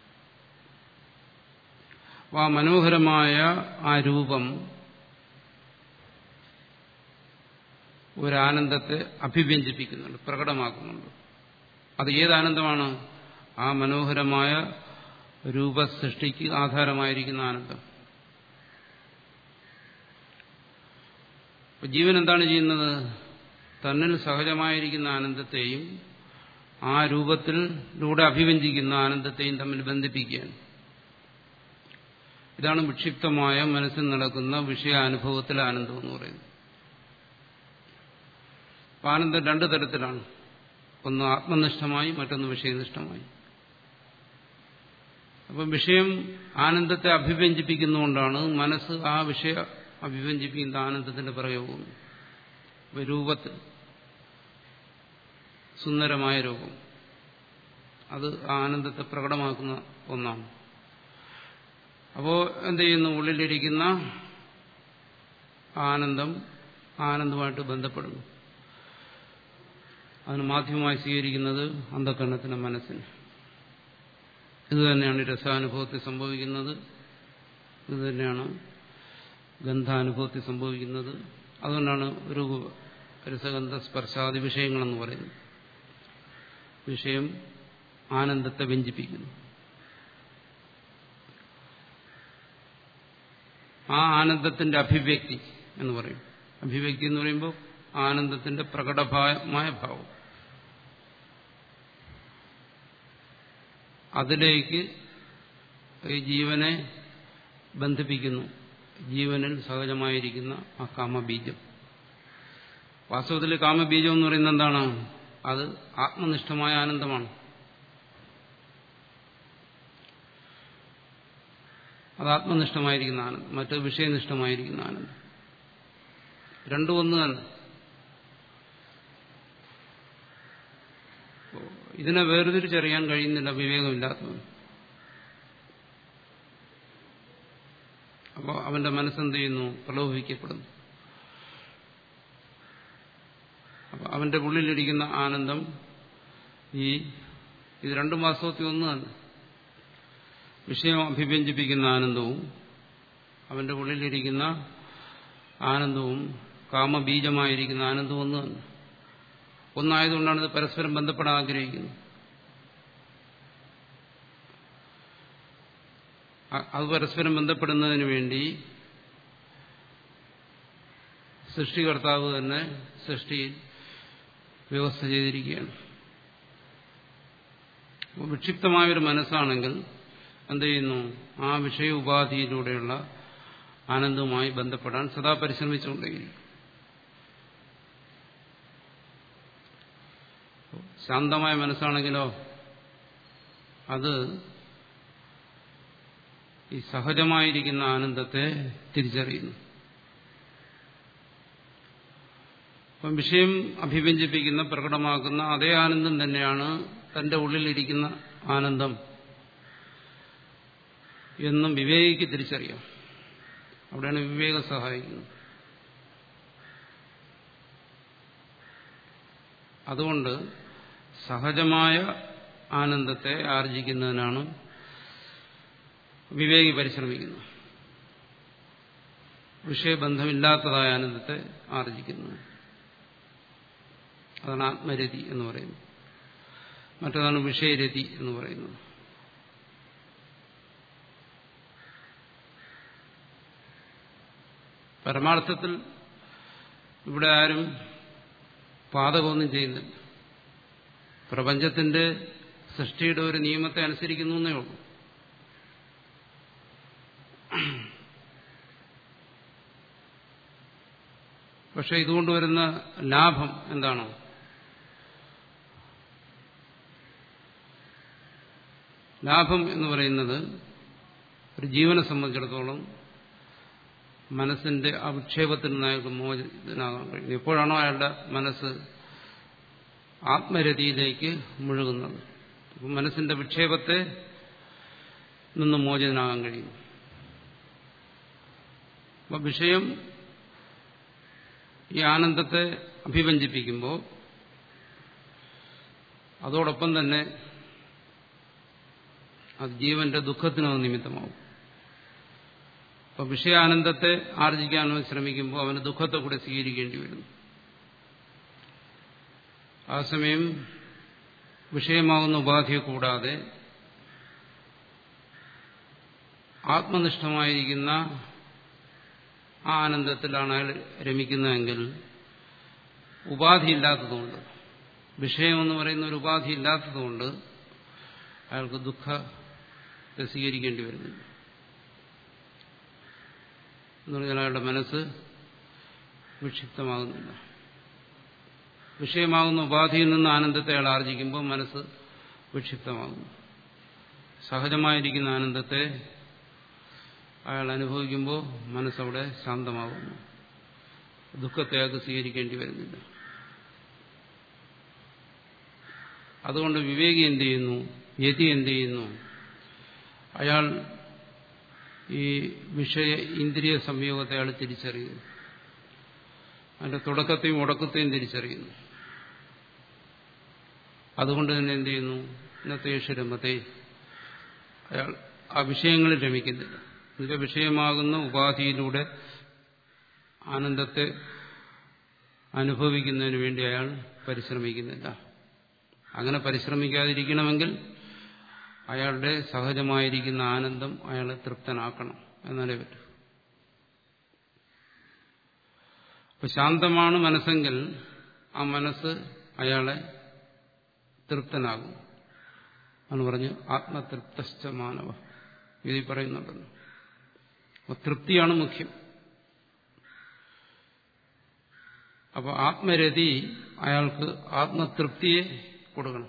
ആ മനോഹരമായ ആ രൂപം ഒരാനന്ദത്തെ അഭിവ്യഞ്ജിപ്പിക്കുന്നുണ്ട് പ്രകടമാക്കുന്നുണ്ട് അത് ഏതാനന്ദമാണ് ആ മനോഹരമായ രൂപസൃഷ്ടിക്ക് ആധാരമായിരിക്കുന്ന ആനന്ദം ജീവൻ എന്താണ് ചെയ്യുന്നത് തന്നിൽ സഹജമായിരിക്കുന്ന ആനന്ദത്തെയും ആ രൂപത്തിലൂടെ അഭിവ്യഞ്ജിക്കുന്ന ആനന്ദത്തെയും തമ്മിൽ ബന്ധിപ്പിക്കുകയാണ് ഇതാണ് വിക്ഷിപ്തമായ മനസ്സിൽ നടക്കുന്ന വിഷയാനുഭവത്തിലെ ആനന്ദം എന്ന് പറയുന്നത് ആനന്ദം രണ്ടു തരത്തിലാണ് ഒന്ന് ആത്മനിഷ്ഠമായി മറ്റൊന്ന് വിഷയനിഷ്ഠമായി അപ്പം വിഷയം ആനന്ദത്തെ അഭിവ്യഞ്ജിപ്പിക്കുന്നതുകൊണ്ടാണ് മനസ്സ് ആ വിഷയ അഭിവ്യഞ്ജിപ്പിക്കുന്ന ആനന്ദത്തിന്റെ പിറകെ പോകുന്നു രൂപത്തിൽ സുന്ദരമായ രൂപം അത് ആ ആനന്ദത്തെ പ്രകടമാക്കുന്ന ഒന്നാണ് അപ്പോ എന്ത് ചെയ്യുന്നു ഉള്ളിലിരിക്കുന്ന ആനന്ദം ആനന്ദമായിട്ട് ബന്ധപ്പെടുന്നു അതിന് മാധ്യമമായി സ്വീകരിക്കുന്നത് അന്ധകരണത്തിന്റെ മനസ്സിന് ഇത് തന്നെയാണ് രസാനുഭവത്തിൽ സംഭവിക്കുന്നത് ഇത് തന്നെയാണ് ഗന്ധാനുഭവത്തിൽ സംഭവിക്കുന്നത് അതുകൊണ്ടാണ് ഒരു രസഗന്ധ സ്പർശാദി വിഷയങ്ങളെന്ന് പറയുന്നത് വിഷയം ആനന്ദത്തെ വ്യഞ്ചിപ്പിക്കുന്നു ആ ആനന്ദത്തിന്റെ അഭിവ്യക്തി എന്ന് പറയും അഭിവ്യക്തി എന്ന് പറയുമ്പോൾ ആനന്ദത്തിന്റെ പ്രകടമായ ഭാവം അതിലേക്ക് ഈ ജീവനെ ബന്ധിപ്പിക്കുന്നു ജീവനിൽ സഹജമായിരിക്കുന്ന ആ കാമബീജം വാസ്തവത്തിൽ കാമബീജം എന്ന് പറയുന്നത് എന്താണ് അത് ആത്മനിഷ്ഠമായ ആനന്ദമാണ് അത് ആത്മനിഷ്ഠമായിരിക്കുന്ന ആനന്ദം മറ്റത് വിഷയനിഷ്ഠമായിരിക്കുന്ന ആനന്ദം രണ്ടും ഒന്ന് തന്നെ ഇതിനെ വേർതിരിച്ചറിയാൻ കഴിയുന്നില്ല വിവേകമില്ലാത്തവൻ അപ്പോൾ അവന്റെ മനസ്സെന്ത് ചെയ്യുന്നു പ്രലോഭിക്കപ്പെടുന്നു അപ്പൊ അവന്റെ ഉള്ളിലിരിക്കുന്ന ആനന്ദം ഈ ഇത് രണ്ടു മാസത്തിൽ ഒന്ന് തന്നെ വിഷയം അഭിവ്യഞ്ജിപ്പിക്കുന്ന ആനന്ദവും അവന്റെ ഉള്ളിലിരിക്കുന്ന ആനന്ദവും കാമബീജമായിരിക്കുന്ന ആനന്ദവും ഒന്ന് തന്നെ ഒന്നായതുകൊണ്ടാണ് ഇത് പരസ്പരം ബന്ധപ്പെടാൻ ആഗ്രഹിക്കുന്നത് അത് പരസ്പരം ബന്ധപ്പെടുന്നതിന് വേണ്ടി സൃഷ്ടികർത്താവ് തന്നെ സൃഷ്ടിയിൽ വ്യവസ്ഥ ചെയ്തിരിക്കുകയാണ് വിക്ഷിപ്തമായൊരു മനസ്സാണെങ്കിൽ എന്ത് ചെയ്യുന്നു ആ വിഷയ ഉപാധിയിലൂടെയുള്ള ആനന്ദവുമായി ബന്ധപ്പെടാൻ സദാ പരിശ്രമിച്ചുകൊണ്ടേയിരിക്കും ശാന്തമായ മനസ്സാണെങ്കിലോ അത് ഈ സഹജമായിരിക്കുന്ന ആനന്ദത്തെ തിരിച്ചറിയുന്നു അപ്പം വിഷയം അഭിവ്യഞ്ജിപ്പിക്കുന്ന പ്രകടമാക്കുന്ന അതേ ആനന്ദം തന്നെയാണ് തന്റെ ഉള്ളിലിരിക്കുന്ന ആനന്ദം എന്നും വിവേകിക്ക് തിരിച്ചറിയാം അവിടെയാണ് വിവേകം സഹായിക്കുന്നത് അതുകൊണ്ട് സഹജമായ ആനന്ദത്തെ ആർജിക്കുന്നതിനാണ് വിവേകി പരിശ്രമിക്കുന്നത് വിഷയബന്ധമില്ലാത്തതായ ആനന്ദത്തെ ആർജിക്കുന്നത് അതാണ് ആത്മരതി എന്ന് പറയുന്നത് മറ്റതാണ് വിഷയരതി എന്ന് പറയുന്നത് പരമാർത്ഥത്തിൽ ഇവിടെ ആരും പാതകമൊന്നും ചെയ്യുന്നില്ല പ്രപഞ്ചത്തിന്റെ സൃഷ്ടിയുടെ ഒരു നിയമത്തെ അനുസരിക്കുന്നു എന്നേ ഉള്ളൂ പക്ഷെ ഇതുകൊണ്ട് വരുന്ന ലാഭം എന്താണ് ലാഭം എന്ന് പറയുന്നത് ഒരു ജീവനെ സംബന്ധിച്ചിടത്തോളം മനസ്സിന്റെ അവിക്ഷേപത്തിൽ നിന്ന് അയാൾക്ക് മോചിതനാകാൻ കഴിയും എപ്പോഴാണോ അയാളുടെ മനസ്സ് ആത്മരതിയിലേക്ക് മുഴുകുന്നത് അപ്പം മനസ്സിന്റെ വിക്ഷേപത്തെ നിന്ന് മോചിതനാകാൻ കഴിയും അപ്പൊ വിഷയം ഈ ആനന്ദത്തെ അഭിവഞ്ചിപ്പിക്കുമ്പോൾ അതോടൊപ്പം തന്നെ അത് ജീവന്റെ ദുഃഖത്തിന് നിമിത്തമാവും അപ്പൊ വിഷയാനന്ദത്തെ ആർജിക്കാൻ അവൻ ശ്രമിക്കുമ്പോൾ അവന് ദുഃഖത്തെ കൂടെ സ്വീകരിക്കേണ്ടി വരുന്നു ആ സമയം വിഷയമാകുന്ന ഉപാധിയെ കൂടാതെ ആത്മനിഷ്ഠമായിരിക്കുന്ന ആ ആനന്ദത്തിലാണ് അയാൾ രമിക്കുന്നതെങ്കിൽ ഉപാധിയില്ലാത്തതുകൊണ്ട് വിഷയമെന്ന് പറയുന്ന ഒരു ഉപാധി ഇല്ലാത്തതുകൊണ്ട് അയാൾക്ക് ദുഃഖത്തെ സ്വീകരിക്കേണ്ടി വരുന്നില്ല എന്ന് പറഞ്ഞാൽ അയാളുടെ മനസ്സ് വിക്ഷിപ്തമാകുന്നില്ല വിഷയമാകുന്ന ഉപാധിയിൽ നിന്ന് ആനന്ദത്തെ അയാൾ ആർജിക്കുമ്പോൾ മനസ്സ് വിക്ഷിപ്തമാകുന്നു സഹജമായിരിക്കുന്ന ആനന്ദത്തെ അയാൾ അനുഭവിക്കുമ്പോൾ മനസ്സവിടെ ശാന്തമാകുന്നു ദുഃഖത്തെ അയാൾക്ക് സ്വീകരിക്കേണ്ടി വരുന്നില്ല അതുകൊണ്ട് വിവേകി എന്ത് ചെയ്യുന്നു യതി എന്ത് ചെയ്യുന്നു അയാൾ ഈ വിഷയ ഇന്ദ്രിയ സംയോഗത്തെ അയാൾ തിരിച്ചറിയുന്നു അതിന്റെ തുടക്കത്തെയും ഉടക്കത്തെയും തിരിച്ചറിയുന്നു അതുകൊണ്ട് തന്നെ എന്ത് ചെയ്യുന്നു ഇന്നത്തെ രമത്തെ അയാൾ ആ വിഷയങ്ങളിൽ രമിക്കുന്നില്ല ഇതിന്റെ വിഷയമാകുന്ന ഉപാധിയിലൂടെ ആനന്ദത്തെ അനുഭവിക്കുന്നതിന് വേണ്ടി അയാൾ പരിശ്രമിക്കുന്നില്ല അങ്ങനെ പരിശ്രമിക്കാതിരിക്കണമെങ്കിൽ അയാളുടെ സഹജമായിരിക്കുന്ന ആനന്ദം അയാളെ തൃപ്തനാക്കണം എന്നാലേ പറ്റൂ അപ്പൊ ശാന്തമാണ് മനസ്സെങ്കിൽ ആ മനസ്സ് അയാളെ തൃപ്തനാകും എന്ന് പറഞ്ഞ് ആത്മതൃപ്തശ്ച മാനവ ഇതിൽ പറയുന്നുണ്ടല്ലോ അപ്പൊ തൃപ്തിയാണ് മുഖ്യം അപ്പൊ ആത്മരതി അയാൾക്ക് ആത്മതൃപ്തിയെ കൊടുക്കണം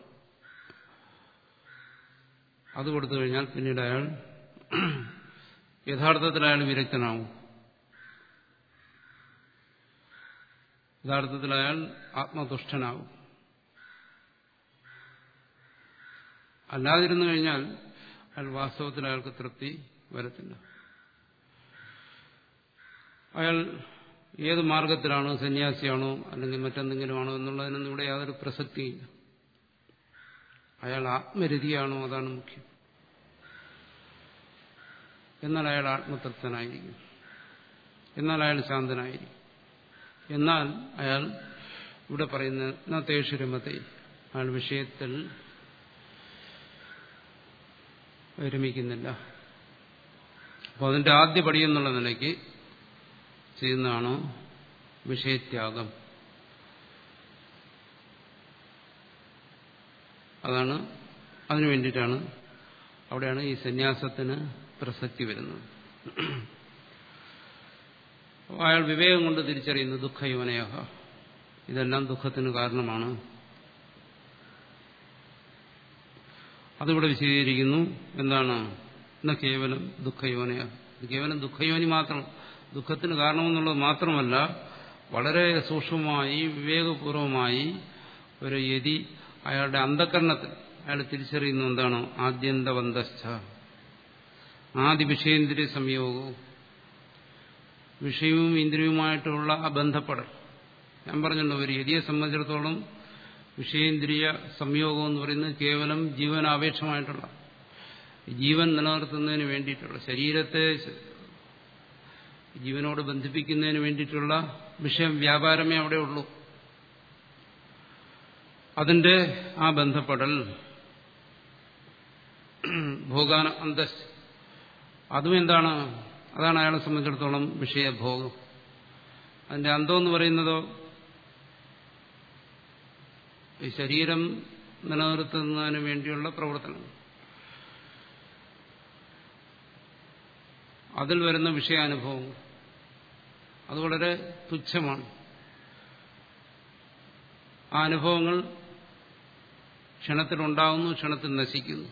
അത് കൊടുത്തു കഴിഞ്ഞാൽ പിന്നീട് അയാൾ യഥാർത്ഥത്തിൽ അയാൾ വിരക്തനാവും യഥാർത്ഥത്തിൽ അയാൾ ആത്മതുഷ്ടനാവും അല്ലാതിരുന്നു കഴിഞ്ഞാൽ അയാൾ വാസ്തവത്തിൽ അയാൾക്ക് തൃപ്തി വരത്തില്ല അയാൾ ഏത് മാർഗത്തിലാണോ സന്യാസിയാണോ അല്ലെങ്കിൽ മറ്റെന്തെങ്കിലും ആണോ എന്നുള്ളതിനൊന്നും ഇവിടെ യാതൊരു പ്രസക്തിയില്ല അയാൾ ആത്മരതിയാണോ അതാണ് മുഖ്യം എന്നാൽ അയാൾ ആത്മതൃപ്തനായിരിക്കും എന്നാൽ അയാൾ ശാന്തനായിരിക്കും എന്നാൽ അയാൾ ഇവിടെ പറയുന്ന തേഷുരമത്തെ അയാൾ വിഷയത്തിൽ രമിക്കുന്നില്ല അപ്പോൾ അതിന്റെ ആദ്യ പടി എന്നുള്ള നിലയ്ക്ക് ചെയ്യുന്നതാണ് വിഷയത്യാഗം അതാണ് അതിനു വേണ്ടിയിട്ടാണ് അവിടെയാണ് ഈ സന്യാസത്തിന് പ്രസക്തി വരുന്നത് അയാൾ വിവേകം കൊണ്ട് തിരിച്ചറിയുന്നു ദുഃഖയോനയ ഇതെല്ലാം ദുഃഖത്തിന് കാരണമാണ് അതിവിടെ വിശദീകരിക്കുന്നു എന്താണ് എന്ന കേവലം ദുഃഖയോനയ ഇത് കേവലം ദുഃഖയോനി മാത്രം ദുഃഖത്തിന് കാരണമെന്നുള്ളത് മാത്രമല്ല വളരെ സൂക്ഷ്മമായി വിവേകപൂർവമായി ഒരു യതി അയാളുടെ അന്ധകരണത്തിൽ അയാൾ തിരിച്ചറിയുന്ന എന്താണ് ആദ്യന്തവന്തസ്ഥ ആദ്യ വിഷയേന്ദ്രിയ സംയോഗവും വിഷയവും ഇന്ദ്രിയവുമായിട്ടുള്ള ആ ബന്ധപ്പെടൽ ഞാൻ പറഞ്ഞല്ലോ ഒരു യതിയെ സംബന്ധിച്ചിടത്തോളം വിഷയേന്ദ്രിയ സംയോഗം എന്ന് പറയുന്നത് കേവലം ജീവനാപേക്ഷമായിട്ടുള്ള ജീവൻ നിലനിർത്തുന്നതിന് വേണ്ടിയിട്ടുള്ള ശരീരത്തെ ജീവനോട് ബന്ധിപ്പിക്കുന്നതിന് വേണ്ടിയിട്ടുള്ള വിഷയം വ്യാപാരമേ അവിടെ ഉള്ളൂ അതിന്റെ ആ ബന്ധപ്പെടൽ ഭോഗാന അന്തസ് അതും എന്താണ് അതാണ് അയാളെ സംബന്ധിച്ചിടത്തോളം വിഷയഭോഗം അതിന്റെ അന്തം എന്ന് പറയുന്നതോ ഈ ശരീരം നിലനിർത്തുന്നതിന് വേണ്ടിയുള്ള പ്രവർത്തനം അതിൽ വരുന്ന വിഷയാനുഭവം അത് വളരെ തുച്ഛമാണ് ആ അനുഭവങ്ങൾ ക്ഷണത്തിലുണ്ടാകുന്നു ക്ഷണത്തിൽ നശിക്കുന്നു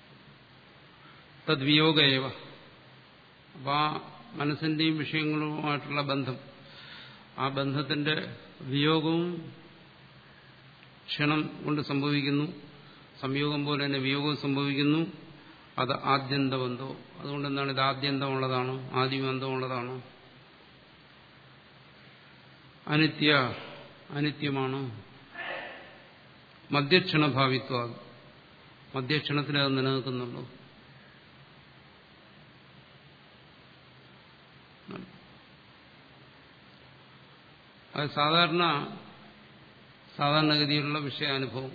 തദ്വിയോഗേവ അപ്പം ആ മനസ്സിന്റെയും വിഷയങ്ങളുമായിട്ടുള്ള ബന്ധം ആ ബന്ധത്തിന്റെ വിയോഗവും ക്ഷണം കൊണ്ട് സംഭവിക്കുന്നു സംയോഗം പോലെ തന്നെ വിയോഗവും സംഭവിക്കുന്നു അത് ആദ്യന്തബന്ധോ അതുകൊണ്ട് എന്താണ് ഇത് ആദ്യന്തമുള്ളതാണ് ആദ്യമന്തമുള്ളതാണ് അനിത്യ അനിത്യമാണ് മധ്യക്ഷണഭാവിത്വ മധ്യക്ഷണത്തിൽ അത് നിലനിൽക്കുന്നുള്ളൂ അത് സാധാരണ സാധാരണഗതിയിലുള്ള വിഷയാനുഭവം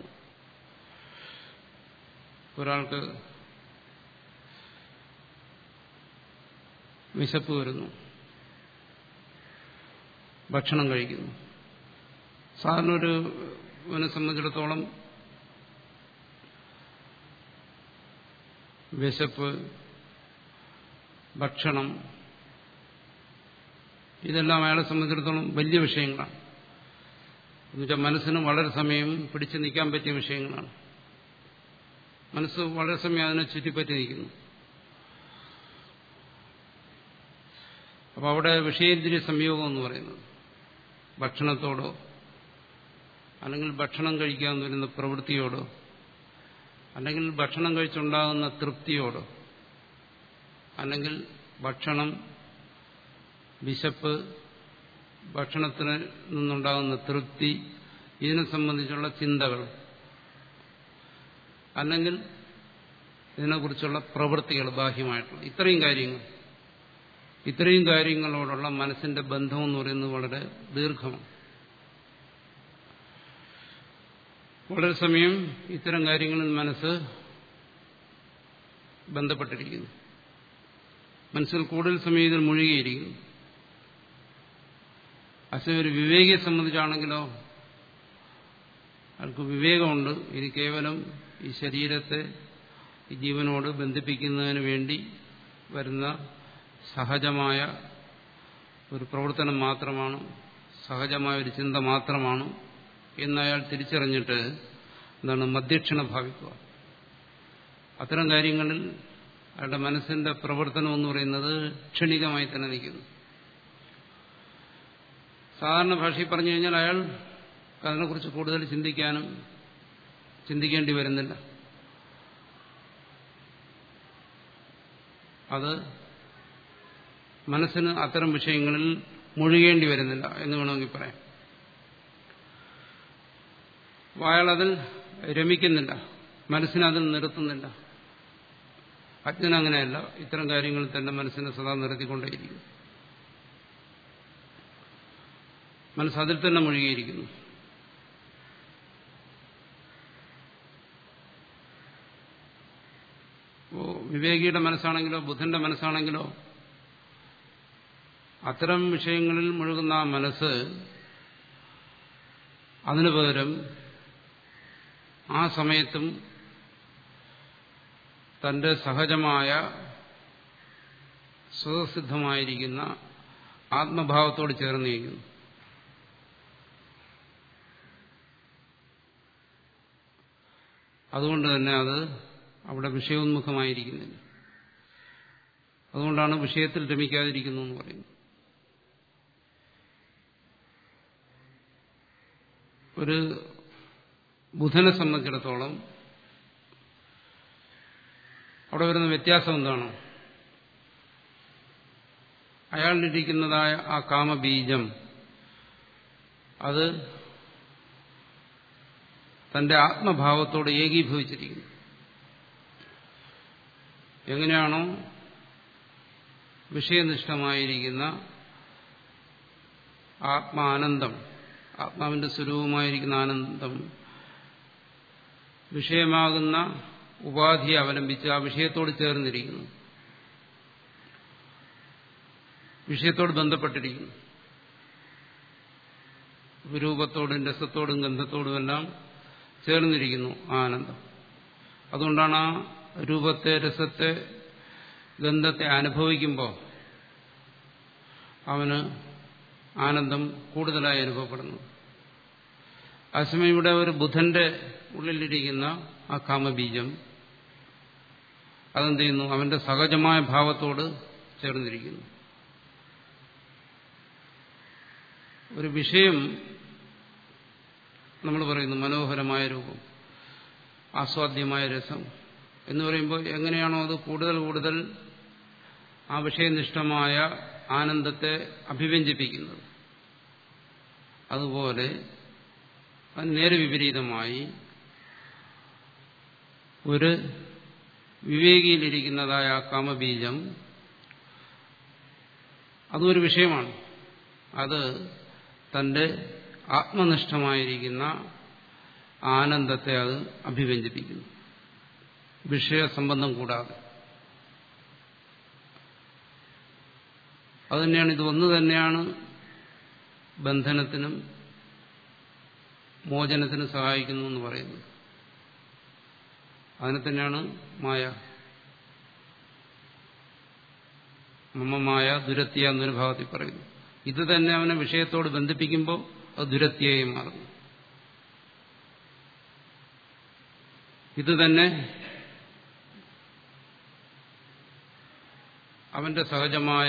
ഒരാൾക്ക് വിശപ്പ് വരുന്നു ഭക്ഷണം കഴിക്കുന്നു സാധാരണ ഒരു ഇവനെ സംബന്ധിച്ചിടത്തോളം വിശപ്പ് ഭക്ഷണം ഇതെല്ലാം അയാളെ സംബന്ധിച്ചിടത്തോളം വലിയ വിഷയങ്ങളാണ് എന്നുവെച്ചാൽ മനസ്സിന് വളരെ സമയം പിടിച്ചു നിൽക്കാൻ പറ്റിയ വിഷയങ്ങളാണ് മനസ്സ് വളരെ സമയം അതിനെ ചുറ്റിപ്പറ്റി നിൽക്കുന്നു അപ്പോൾ അവിടെ വിഷയേന്ദ്രിയ സംയോഗം എന്ന് പറയുന്നത് ഭക്ഷണത്തോടോ അല്ലെങ്കിൽ ഭക്ഷണം കഴിക്കാൻ വരുന്ന പ്രവൃത്തിയോടോ അല്ലെങ്കിൽ ഭക്ഷണം കഴിച്ചുണ്ടാകുന്ന തൃപ്തിയോടോ അല്ലെങ്കിൽ ഭക്ഷണം വിശപ്പ് ഭക്ഷണത്തിന് നിന്നുണ്ടാകുന്ന തൃപ്തി ഇതിനെ സംബന്ധിച്ചുള്ള ചിന്തകൾ അല്ലെങ്കിൽ ഇതിനെക്കുറിച്ചുള്ള പ്രവൃത്തികൾ ബാഹ്യമായിട്ടുള്ള ഇത്രയും കാര്യങ്ങൾ ഇത്രയും കാര്യങ്ങളോടുള്ള മനസ്സിന്റെ ബന്ധം എന്ന് പറയുന്നത് വളരെ ദീർഘമാണ് വളരെ സമയം ഇത്തരം കാര്യങ്ങളിൽ മനസ്സ് ബന്ധപ്പെട്ടിരിക്കുന്നു മനസ്സിൽ കൂടുതൽ സമയം ഇതിൽ മുഴുകിയിരിക്കുന്നു പക്ഷെ ഒരു വിവേകിയെ സംബന്ധിച്ചാണെങ്കിലോ അയാൾക്ക് വിവേകമുണ്ട് ഇത് കേവലം ഈ ശരീരത്തെ ഈ ജീവനോട് ബന്ധിപ്പിക്കുന്നതിന് വേണ്ടി വരുന്ന സഹജമായ ഒരു പ്രവർത്തനം മാത്രമാണ് സഹജമായ ഒരു ചിന്ത മാത്രമാണ് എന്നയാൾ തിരിച്ചറിഞ്ഞിട്ട് എന്താണ് മധ്യക്ഷണ ഭാവിക്കുക അത്തരം കാര്യങ്ങളിൽ അയാളുടെ മനസ്സിന്റെ പ്രവർത്തനം എന്ന് പറയുന്നത് ക്ഷണികമായി തന്നെ നിൽക്കുന്നു സാധാരണ ഭാഷയിൽ പറഞ്ഞു കഴിഞ്ഞാൽ അയാൾ അതിനെക്കുറിച്ച് കൂടുതൽ ചിന്തിക്കാനും ചിന്തിക്കേണ്ടി വരുന്നില്ല അത് മനസ്സിന് അത്തരം വിഷയങ്ങളിൽ മുഴുകേണ്ടി വരുന്നില്ല എന്ന് വേണമെങ്കിൽ പറയാം അയാളതിൽ രമിക്കുന്നില്ല മനസ്സിനതിൽ നിർത്തുന്നില്ല അജ്ഞൻ അങ്ങനെയല്ല ഇത്തരം കാര്യങ്ങളിൽ തന്നെ മനസ്സിനെ സദാ നിർത്തിക്കൊണ്ടേയിരിക്കും മനസ്സതിൽ തന്നെ മുഴുകിയിരിക്കുന്നു വിവേകിയുടെ മനസ്സാണെങ്കിലോ ബുദ്ധന്റെ മനസ്സാണെങ്കിലോ അത്തരം വിഷയങ്ങളിൽ മുഴുകുന്ന ആ മനസ്സ് അതിനു പകരം ആ സമയത്തും തന്റെ സഹജമായ സ്വതസിദ്ധമായിരിക്കുന്ന ആത്മഭാവത്തോട് ചേർന്നിരിക്കുന്നു അതുകൊണ്ട് തന്നെ അത് അവിടെ വിഷയോന്മുഖമായിരിക്കുന്നില്ല അതുകൊണ്ടാണ് വിഷയത്തിൽ രമിക്കാതിരിക്കുന്നു എന്ന് പറയുന്നത് ഒരു ബുധനെ സംബന്ധിച്ചിടത്തോളം അവിടെ വരുന്ന വ്യത്യാസം എന്താണ് അയാളിലിരിക്കുന്നതായ ആ കാമബീജം അത് തന്റെ ആത്മഭാവത്തോട് ഏകീഭവിച്ചിരിക്കുന്നു എങ്ങനെയാണോ വിഷയനിഷ്ഠമായിരിക്കുന്ന ആത്മാനന്ദം ആത്മാവിന്റെ സ്വരൂപമായിരിക്കുന്ന ആനന്ദം വിഷയമാകുന്ന ഉപാധിയെ അവലംബിച്ച് ആ വിഷയത്തോട് ചേർന്നിരിക്കുന്നു വിഷയത്തോട് ബന്ധപ്പെട്ടിരിക്കുന്നു രൂപത്തോടും രസത്തോടും ഗന്ധത്തോടുമെല്ലാം ചേർന്നിരിക്കുന്നു ആ ആനന്ദം അതുകൊണ്ടാണ് ആ രൂപത്തെ രസത്തെ ഗന്ധത്തെ അനുഭവിക്കുമ്പോൾ അവന് ആനന്ദം കൂടുതലായി അനുഭവപ്പെടുന്നു അതേസമയം ഇവിടെ ഒരു ബുധന്റെ ഉള്ളിലിരിക്കുന്ന ആ കാമബീജം അതെന്ത് ചെയ്യുന്നു അവന്റെ സഹജമായ ഭാവത്തോട് ചേർന്നിരിക്കുന്നു ഒരു വിഷയം നമ്മൾ പറയുന്നു മനോഹരമായ രൂപം ആസ്വാദ്യമായ രസം എന്ന് പറയുമ്പോൾ എങ്ങനെയാണോ അത് കൂടുതൽ കൂടുതൽ ആ വിഷയനിഷ്ഠമായ ആനന്ദത്തെ അഭിവ്യഞ്ജിപ്പിക്കുന്നത് അതുപോലെ അത് നേരെ വിപരീതമായി ഒരു വിവേകിയിലിരിക്കുന്നതായ ആ കാമബീജം അതും ഒരു വിഷയമാണ് അത് തന്റെ ആത്മനിഷ്ഠമായിരിക്കുന്ന ആനന്ദത്തെ അത് അഭിവ്യഞ്ജിപ്പിക്കുന്നു വിഷയസംബന്ധം കൂടാതെ അതുതന്നെയാണ് ഇത് ഒന്ന് തന്നെയാണ് ബന്ധനത്തിനും മോചനത്തിനും സഹായിക്കുന്നു എന്ന് പറയുന്നത് അതിനെ തന്നെയാണ് മായ മമമായ ദുരത്തിയ എന്നൊരു ഭാഗത്തിൽ പറയുന്നു ഇത് തന്നെ അവനെ വിഷയത്തോട് ബന്ധിപ്പിക്കുമ്പോൾ അത് ദുരത്തിയായി മാറുന്നു ഇത് തന്നെ അവന്റെ സഹജമായ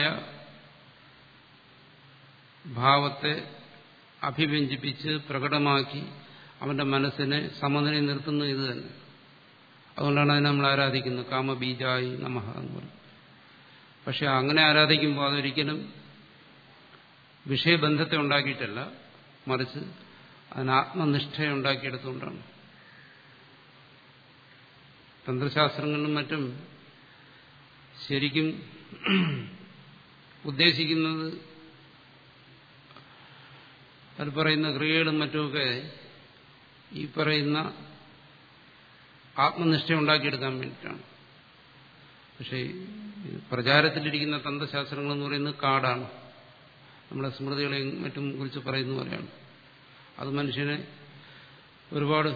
ഭാവത്തെ അഭിവ്യഞ്ജിപ്പിച്ച് പ്രകടമാക്കി അവന്റെ മനസ്സിനെ സമനിലയിൽ നിർത്തുന്നത് ഇത് തന്നെ അതുകൊണ്ടാണ് അതിനെ നമ്മൾ ആരാധിക്കുന്നത് കാമബീജായി നമഹ എന്ന് പറയും പക്ഷെ അങ്ങനെ ആരാധിക്കുമ്പോൾ അതൊരിക്കലും വിഷയബന്ധത്തെ ഉണ്ടാക്കിയിട്ടല്ല മറിച്ച് അതിന് ആത്മനിഷ്ഠയെ ഉണ്ടാക്കിയെടുത്തുകൊണ്ടാണ് തന്ത്രശാസ്ത്രങ്ങളിലും മറ്റും ശരിക്കും ഉദ്ദേശിക്കുന്നത് അതിൽ പറയുന്ന ക്രിയകളും മറ്റുമൊക്കെ ഈ പറയുന്ന ആത്മനിഷ്ഠ ഉണ്ടാക്കിയെടുക്കാൻ വേണ്ടിയിട്ടാണ് പക്ഷേ പ്രചാരത്തിലിരിക്കുന്ന തന്ത്രശാസ്ത്രങ്ങൾ എന്ന് പറയുന്നത് കാടാണ് നമ്മുടെ സ്മൃതികളെയും മറ്റും കുറിച്ച് പറയുന്ന പോലെയാണ് അത് മനുഷ്യനെ ഒരുപാട്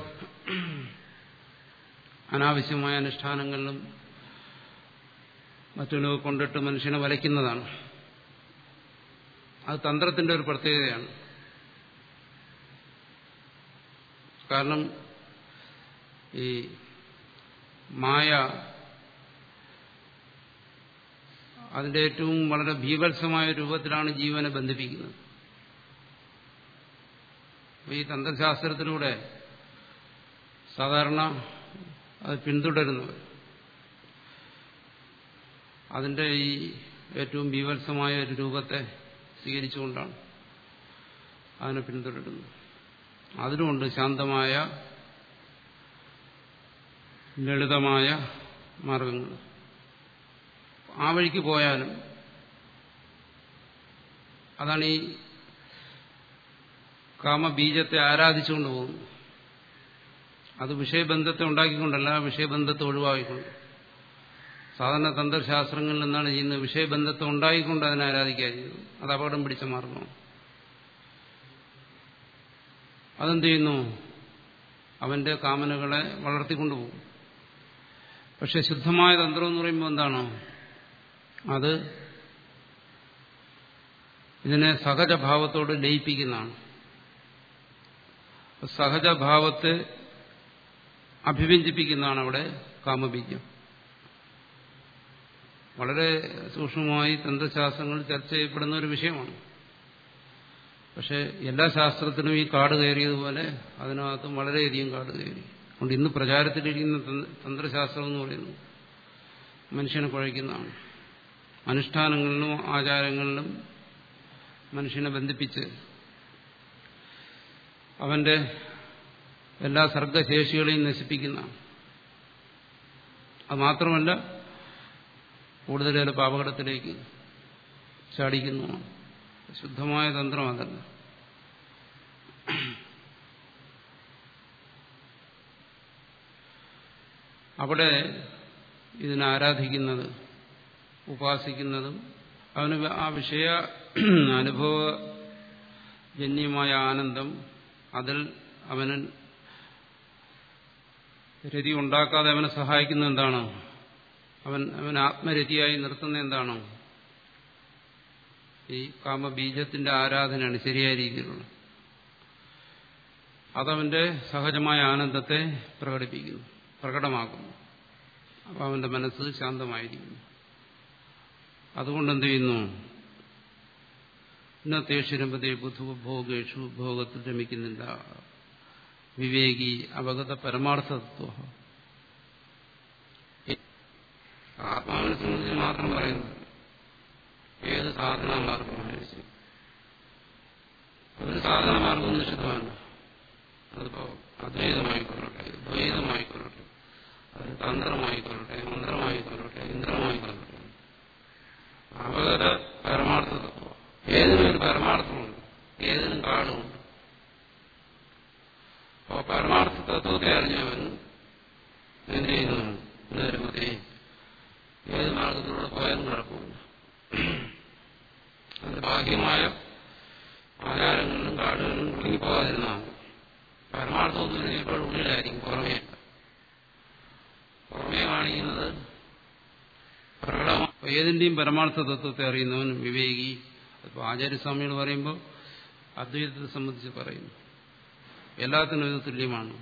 അനാവശ്യമായ അനുഷ്ഠാനങ്ങളിലും മറ്റുള്ളവ കൊണ്ടിട്ട് മനുഷ്യനെ വലയ്ക്കുന്നതാണ് അത് തന്ത്രത്തിന്റെ ഒരു പ്രത്യേകതയാണ് കാരണം ഈ മായ അതിന്റെ ഏറ്റവും വളരെ ഭീവത്സമായ രൂപത്തിലാണ് ജീവനെ ബന്ധിപ്പിക്കുന്നത് ഈ തന്ത്രശാസ്ത്രത്തിലൂടെ സാധാരണ അത് പിന്തുടരുന്നവർ അതിന്റെ ഈ ഏറ്റവും ഭീവത്സമായ ഒരു രൂപത്തെ സ്വീകരിച്ചുകൊണ്ടാണ് അതിനെ പിന്തുടരുന്നത് അതിനുമുണ്ട് ശാന്തമായ ലളിതമായ മാർഗങ്ങൾ ആ വഴിക്ക് പോയാലും അതാണ് ഈ കാമബീജത്തെ ആരാധിച്ചുകൊണ്ട് പോകുന്നത് അത് വിഷയബന്ധത്തെ ഉണ്ടാക്കിക്കൊണ്ടല്ല വിഷയബന്ധത്തെ ഒഴിവാക്കിക്കൊണ്ട് സാധാരണ തന്ത്രശാസ്ത്രങ്ങളിൽ നിന്നാണ് ചെയ്യുന്നത് വിഷയബന്ധത്തെ ഉണ്ടായിക്കൊണ്ട് അതിനെ ആരാധിക്കുക ചെയ്യുന്നത് അത് അപകടം പിടിച്ച മാർഗമാണ് അതെന്ത് ചെയ്യുന്നു അവന്റെ കാമനകളെ വളർത്തിക്കൊണ്ടുപോകും പക്ഷെ ശുദ്ധമായ തന്ത്രം എന്ന് പറയുമ്പോൾ എന്താണ് അത് ഇതിനെ സഹജഭാവത്തോട് ലയിപ്പിക്കുന്നതാണ് സഹജഭാവത്തെ അഭിവ്യഞ്ജിപ്പിക്കുന്നതാണ് അവിടെ കാമബീജം വളരെ സൂക്ഷ്മമായി തന്ത്രശാസ്ത്രങ്ങൾ ചർച്ച ചെയ്യപ്പെടുന്ന ഒരു വിഷയമാണ് പക്ഷെ എല്ലാ ശാസ്ത്രത്തിനും ഈ കാട് കയറിയതുപോലെ അതിനകത്തും വളരെയധികം കാട് കയറി അതുകൊണ്ട് ഇന്ന് പ്രചാരത്തിലിരിക്കുന്ന തന്ത്രശാസ്ത്രം എന്ന് പറയുന്നത് മനുഷ്യനെ കുഴയ്ക്കുന്നതാണ് അനുഷ്ഠാനങ്ങളിലും ആചാരങ്ങളിലും മനുഷ്യനെ ബന്ധിപ്പിച്ച് അവന്റെ എല്ലാ സർഗശേഷികളെയും നശിപ്പിക്കുന്നതാണ് അത് മാത്രമല്ല കൂടുതൽ ചിലപ്പോൾ അപകടത്തിലേക്ക് ചാടിക്കുന്നതാണ് ശുദ്ധമായ തന്ത്രം അതല്ല അവിടെ ഇതിനെ ആരാധിക്കുന്നത് ഉപാസിക്കുന്നതും അവന് ആ വിഷയ അനുഭവജന്യമായ ആനന്ദം അതിൽ അവന് രതി ഉണ്ടാക്കാതെ അവനെ സഹായിക്കുന്ന എന്താണ് അവൻ അവൻ ആത്മരതിയായി നിർത്തുന്ന എന്താണോ ഈ കാമബീജത്തിന്റെ ആരാധനയാണ് ശരിയായ രീതിയിലുള്ള അതവന്റെ സഹജമായ ആനന്ദത്തെ പ്രകടിപ്പിക്കുന്നു പ്രകടമാക്കുന്നു അപ്പോൾ അവന്റെ മനസ്സ് ശാന്തമായിരിക്കുന്നു അതുകൊണ്ട് എന്ത് ചെയ്യുന്നു ഇന്നത്തേഷുരമ്പതേ ബുദ്ധുഭോഗേഷു ഭോഗത്തിൽ രമിക്കുന്നില്ല വിവേകി അവഗത പരമാർത്ഥതത്വ ആത്മാവിനെ സംബന്ധിച്ച് മാത്രം പറയുന്നത് ഏത് സാധന മാർഗമായാലും ശരി ഒരു സാധന മാർഗം നിഷിദ്ധമാണ് അതിപ്പോ അദ്വൈതമായിക്കൊള്ളട്ടെ ദ്വൈതമായിക്കൊള്ളട്ടെ അത് തന്ത്രമായിക്കൊള്ളട്ടെ മന്ത്രമായിക്കൊള്ളട്ടെ ഇന്ദ്രമായിക്കൊള്ളട്ടെ അവഗത പരമാർത്ഥ തത്വം ഏതിനും ഒരു പരമാർത്ഥമുണ്ട് ഏതിനും കാടുമുണ്ട് അപ്പൊ പരമാർത്ഥ തത്വത്തെ അറിഞ്ഞവൻ എന്ത് ചെയ്യുന്നു നേരമതി ഏത് മാർഗത്തിലൂടെ പോയാലും കുഴപ്പമില്ല അതിന്റെ ഭാഗ്യമായ ആചാരങ്ങളിലും കാടുകളിലും കുടുങ്ങി പോകാതിരുന്നാണ് പരമാർത്ഥമൊന്നും ഇപ്പോൾ ഉള്ളിലായിരിക്കും പുറമേ പുറമേ കാണിക്കുന്നത് പ്രകടമാണ് ഏതിന്റെയും പരമാർത്ഥ തത്വത്തെ അറിയുന്നവൻ വിവേകി ഇപ്പോൾ ആചാര്യസ്വാമികൾ പറയുമ്പോൾ അദ്വൈതത്തെ സംബന്ധിച്ച് പറയുന്നു എല്ലാത്തിനും ഇത് തുല്യമാണ്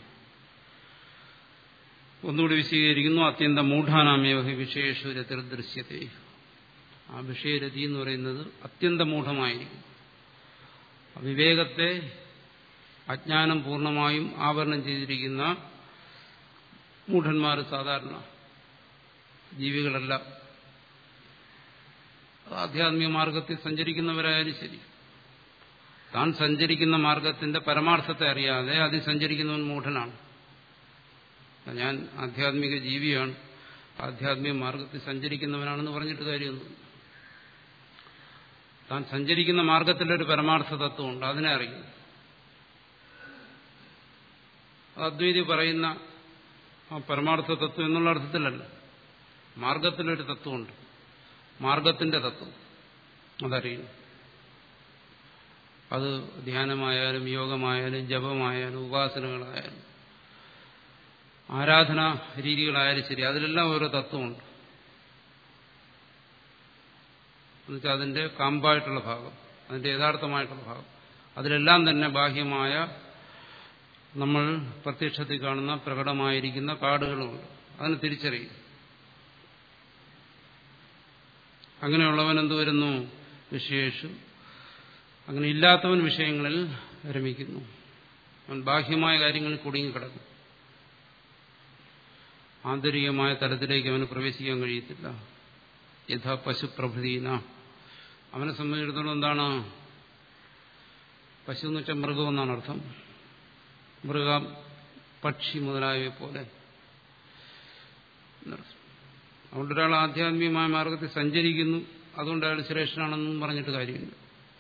ഒന്നുകൂടി വിശദീകരിക്കുന്നു അത്യന്തം മൂഢാനാമേവ വിഷയേശ്വരത്തിൽ ദൃശ്യത്തെ ആ വിഷയരതി എന്ന് പറയുന്നത് അത്യന്തം മൂഢമായിരിക്കും വിവേകത്തെ അജ്ഞാനം പൂർണ്ണമായും ആവരണം ചെയ്തിരിക്കുന്ന മൂഢന്മാർ സാധാരണ ജീവികളല്ല ആധ്യാത്മിക മാർഗത്തിൽ സഞ്ചരിക്കുന്നവരായാലും ശരി താൻ സഞ്ചരിക്കുന്ന മാർഗത്തിന്റെ പരമാർത്ഥത്തെ അറിയാതെ അതിൽ സഞ്ചരിക്കുന്നവൻ മൂഢനാണ് ഞാൻ ആധ്യാത്മിക ജീവിയാണ് ആധ്യാത്മിക മാർഗത്തിൽ സഞ്ചരിക്കുന്നവനാണെന്ന് പറഞ്ഞിട്ട് കാര്യമൊന്നും താൻ സഞ്ചരിക്കുന്ന മാർഗത്തിലൊരു പരമാർത്ഥ തത്വമുണ്ട് അതിനെ അറിയും അദ്വൈതി പറയുന്ന ആ പരമാർത്ഥ തത്വം എന്നുള്ള അർത്ഥത്തിലല്ല മാർഗത്തിലൊരു തത്വമുണ്ട് മാർഗത്തിന്റെ തത്വം അതറിയുന്നു അത് ധ്യാനമായാലും യോഗമായാലും ജപമായാലും ഉപാസനകളായാലും ആരാധനാ രീതികളായാലും ശരി അതിലെല്ലാം ഓരോ തത്വമുണ്ട് എന്നുവെച്ചാൽ അതിന്റെ കാമ്പായിട്ടുള്ള ഭാഗം അതിന്റെ യഥാർത്ഥമായിട്ടുള്ള ഭാഗം അതിലെല്ലാം തന്നെ ബാഹ്യമായ നമ്മൾ പ്രത്യക്ഷത്തിൽ കാണുന്ന പ്രകടമായിരിക്കുന്ന കാടുകളുമുണ്ട് അതിനെ തിരിച്ചറിയും അങ്ങനെയുള്ളവൻ എന്ത് വരുന്നു വിഷയേഷു അങ്ങനെ ഇല്ലാത്തവൻ വിഷയങ്ങളിൽ രമിക്കുന്നു അവൻ ബാഹ്യമായ കാര്യങ്ങളിൽ കുടുങ്ങിക്കിടക്കും ആന്തരികമായ തലത്തിലേക്ക് അവന് പ്രവേശിക്കാൻ കഴിയത്തില്ല യഥാ പശുപ്രഭൃതീന അവനെ സംബന്ധിച്ചിടത്തോളം എന്താണ് പശു എന്ന് വെച്ചാൽ മൃഗം എന്നാണ് അർത്ഥം മൃഗം പക്ഷി മുതലായവയെ പോലെ അതുകൊണ്ട് ഒരാൾ ആധ്യാത്മികമായ മാർഗത്തിൽ സഞ്ചരിക്കുന്നു അതുകൊണ്ട് അയാൾ ശ്രേഷ്ഠനാണെന്നും പറഞ്ഞിട്ട് കാര്യമില്ല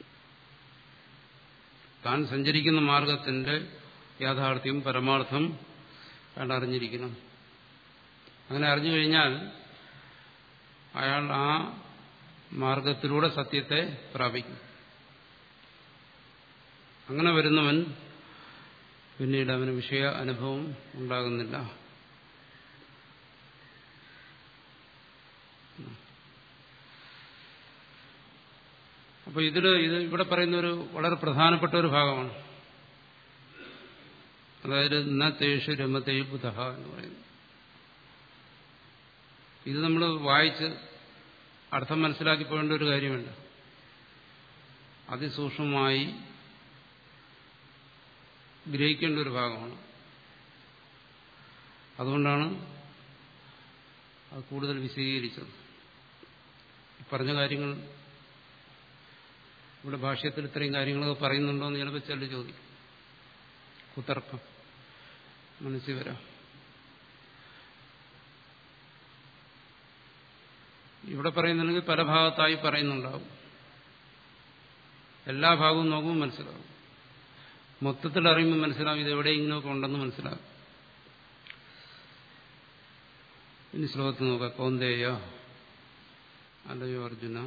താൻ സഞ്ചരിക്കുന്ന മാർഗത്തിന്റെ യാഥാർത്ഥ്യം പരമാർത്ഥം അയാൾ അറിഞ്ഞിരിക്കണം അങ്ങനെ അറിഞ്ഞു കഴിഞ്ഞാൽ അയാൾ ആ മാർഗത്തിലൂടെ സത്യത്തെ പ്രാപിക്കും അങ്ങനെ വരുന്നവൻ പിന്നീട് അവന് വിഷയ അനുഭവം ഉണ്ടാകുന്നില്ല അപ്പൊ ഇതില് ഇത് ഇവിടെ പറയുന്ന ഒരു വളരെ പ്രധാനപ്പെട്ട ഒരു ഭാഗമാണ് അതായത് നേഷു രമതേ ബുധ എന്ന് പറയുന്നത് ഇത് നമ്മൾ വായിച്ച് അർത്ഥം മനസ്സിലാക്കി പോകേണ്ട ഒരു കാര്യമല്ല അതിസൂക്ഷ്മമായി ഗ്രഹിക്കേണ്ട ഒരു ഭാഗമാണ് അതുകൊണ്ടാണ് അത് കൂടുതൽ വിശദീകരിച്ചത് പറഞ്ഞ കാര്യങ്ങൾ ഇവിടെ ഭാഷ്യത്തിൽ ഇത്രയും കാര്യങ്ങളൊക്കെ പറയുന്നുണ്ടോ എന്ന് ചിലപ്പോൾ ചില ചോദിക്കും കുതർക്കം മനസ്സിൽ വരാം ഇവിടെ പറയുന്നുണ്ടെങ്കിൽ പല ഭാഗത്തായി പറയുന്നുണ്ടാവും എല്ലാ ഭാഗവും നോക്കുമ്പോൾ മനസ്സിലാവും മൊത്തത്തിൽ അറിയുമ്പോൾ മനസ്സിലാവും ഇത് എവിടെയെങ്കിലുമൊക്കെ ഉണ്ടെന്ന് മനസ്സിലാവും ഇനി ശ്ലോകത്തിൽ നോക്കാം കൗന്ദേയ അല്ലയോ അർജുന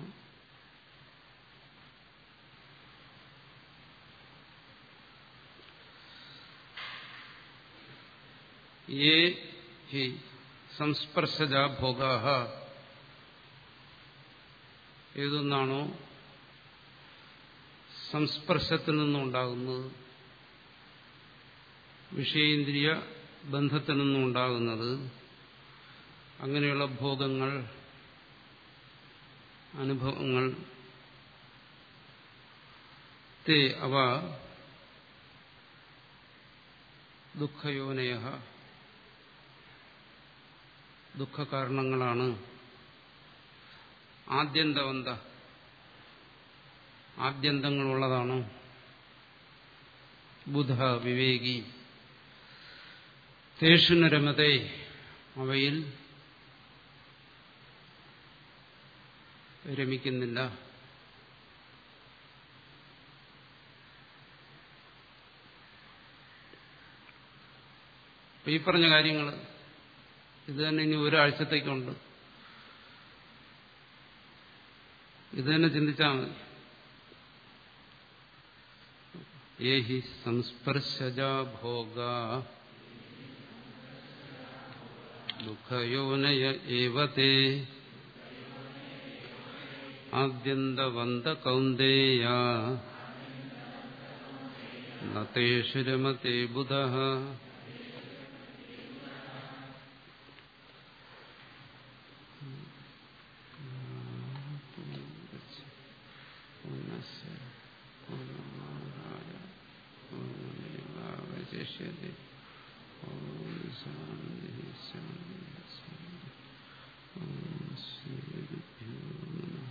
യേ ഹി സംസ്പർശജ ഭോഗാഹ ഏതൊന്നാണോ സംസ്പർശത്തിൽ നിന്നുണ്ടാകുന്നത് വിഷയേന്ദ്രിയ ബന്ധത്തിൽ നിന്നും ഉണ്ടാകുന്നത് അങ്ങനെയുള്ള ഭോഗങ്ങൾ അനുഭവങ്ങൾ തേ അവ ദുഃഖയോനയ ദുഃഖകാരണങ്ങളാണ് ആദ്യന്തവന്ത ആദ്യന്തങ്ങളുള്ളതാണ് ബുധ വിവേകി തേഷുന രമതേ അവയിൽ രമിക്കുന്നില്ല ഈ പറഞ്ഞ കാര്യങ്ങൾ ഇത് തന്നെ ഇനി ഒരാഴ്ചത്തേക്കുണ്ട് ഇത് തന്നെ ചിന്തിച്ചാൽ മതി ഏഹി സംസ്പർശജ ഭോഗ ദുഃഖയോനയ ഏവതേ ആദ്യന്തവന്ത കൗന്ദേയ നേഷു രമത്തെ ബുധ ശേഷ്യത്തെ ഓം ശാന്തി ശാന്തി ശാന്തി ഓം ശ്രീ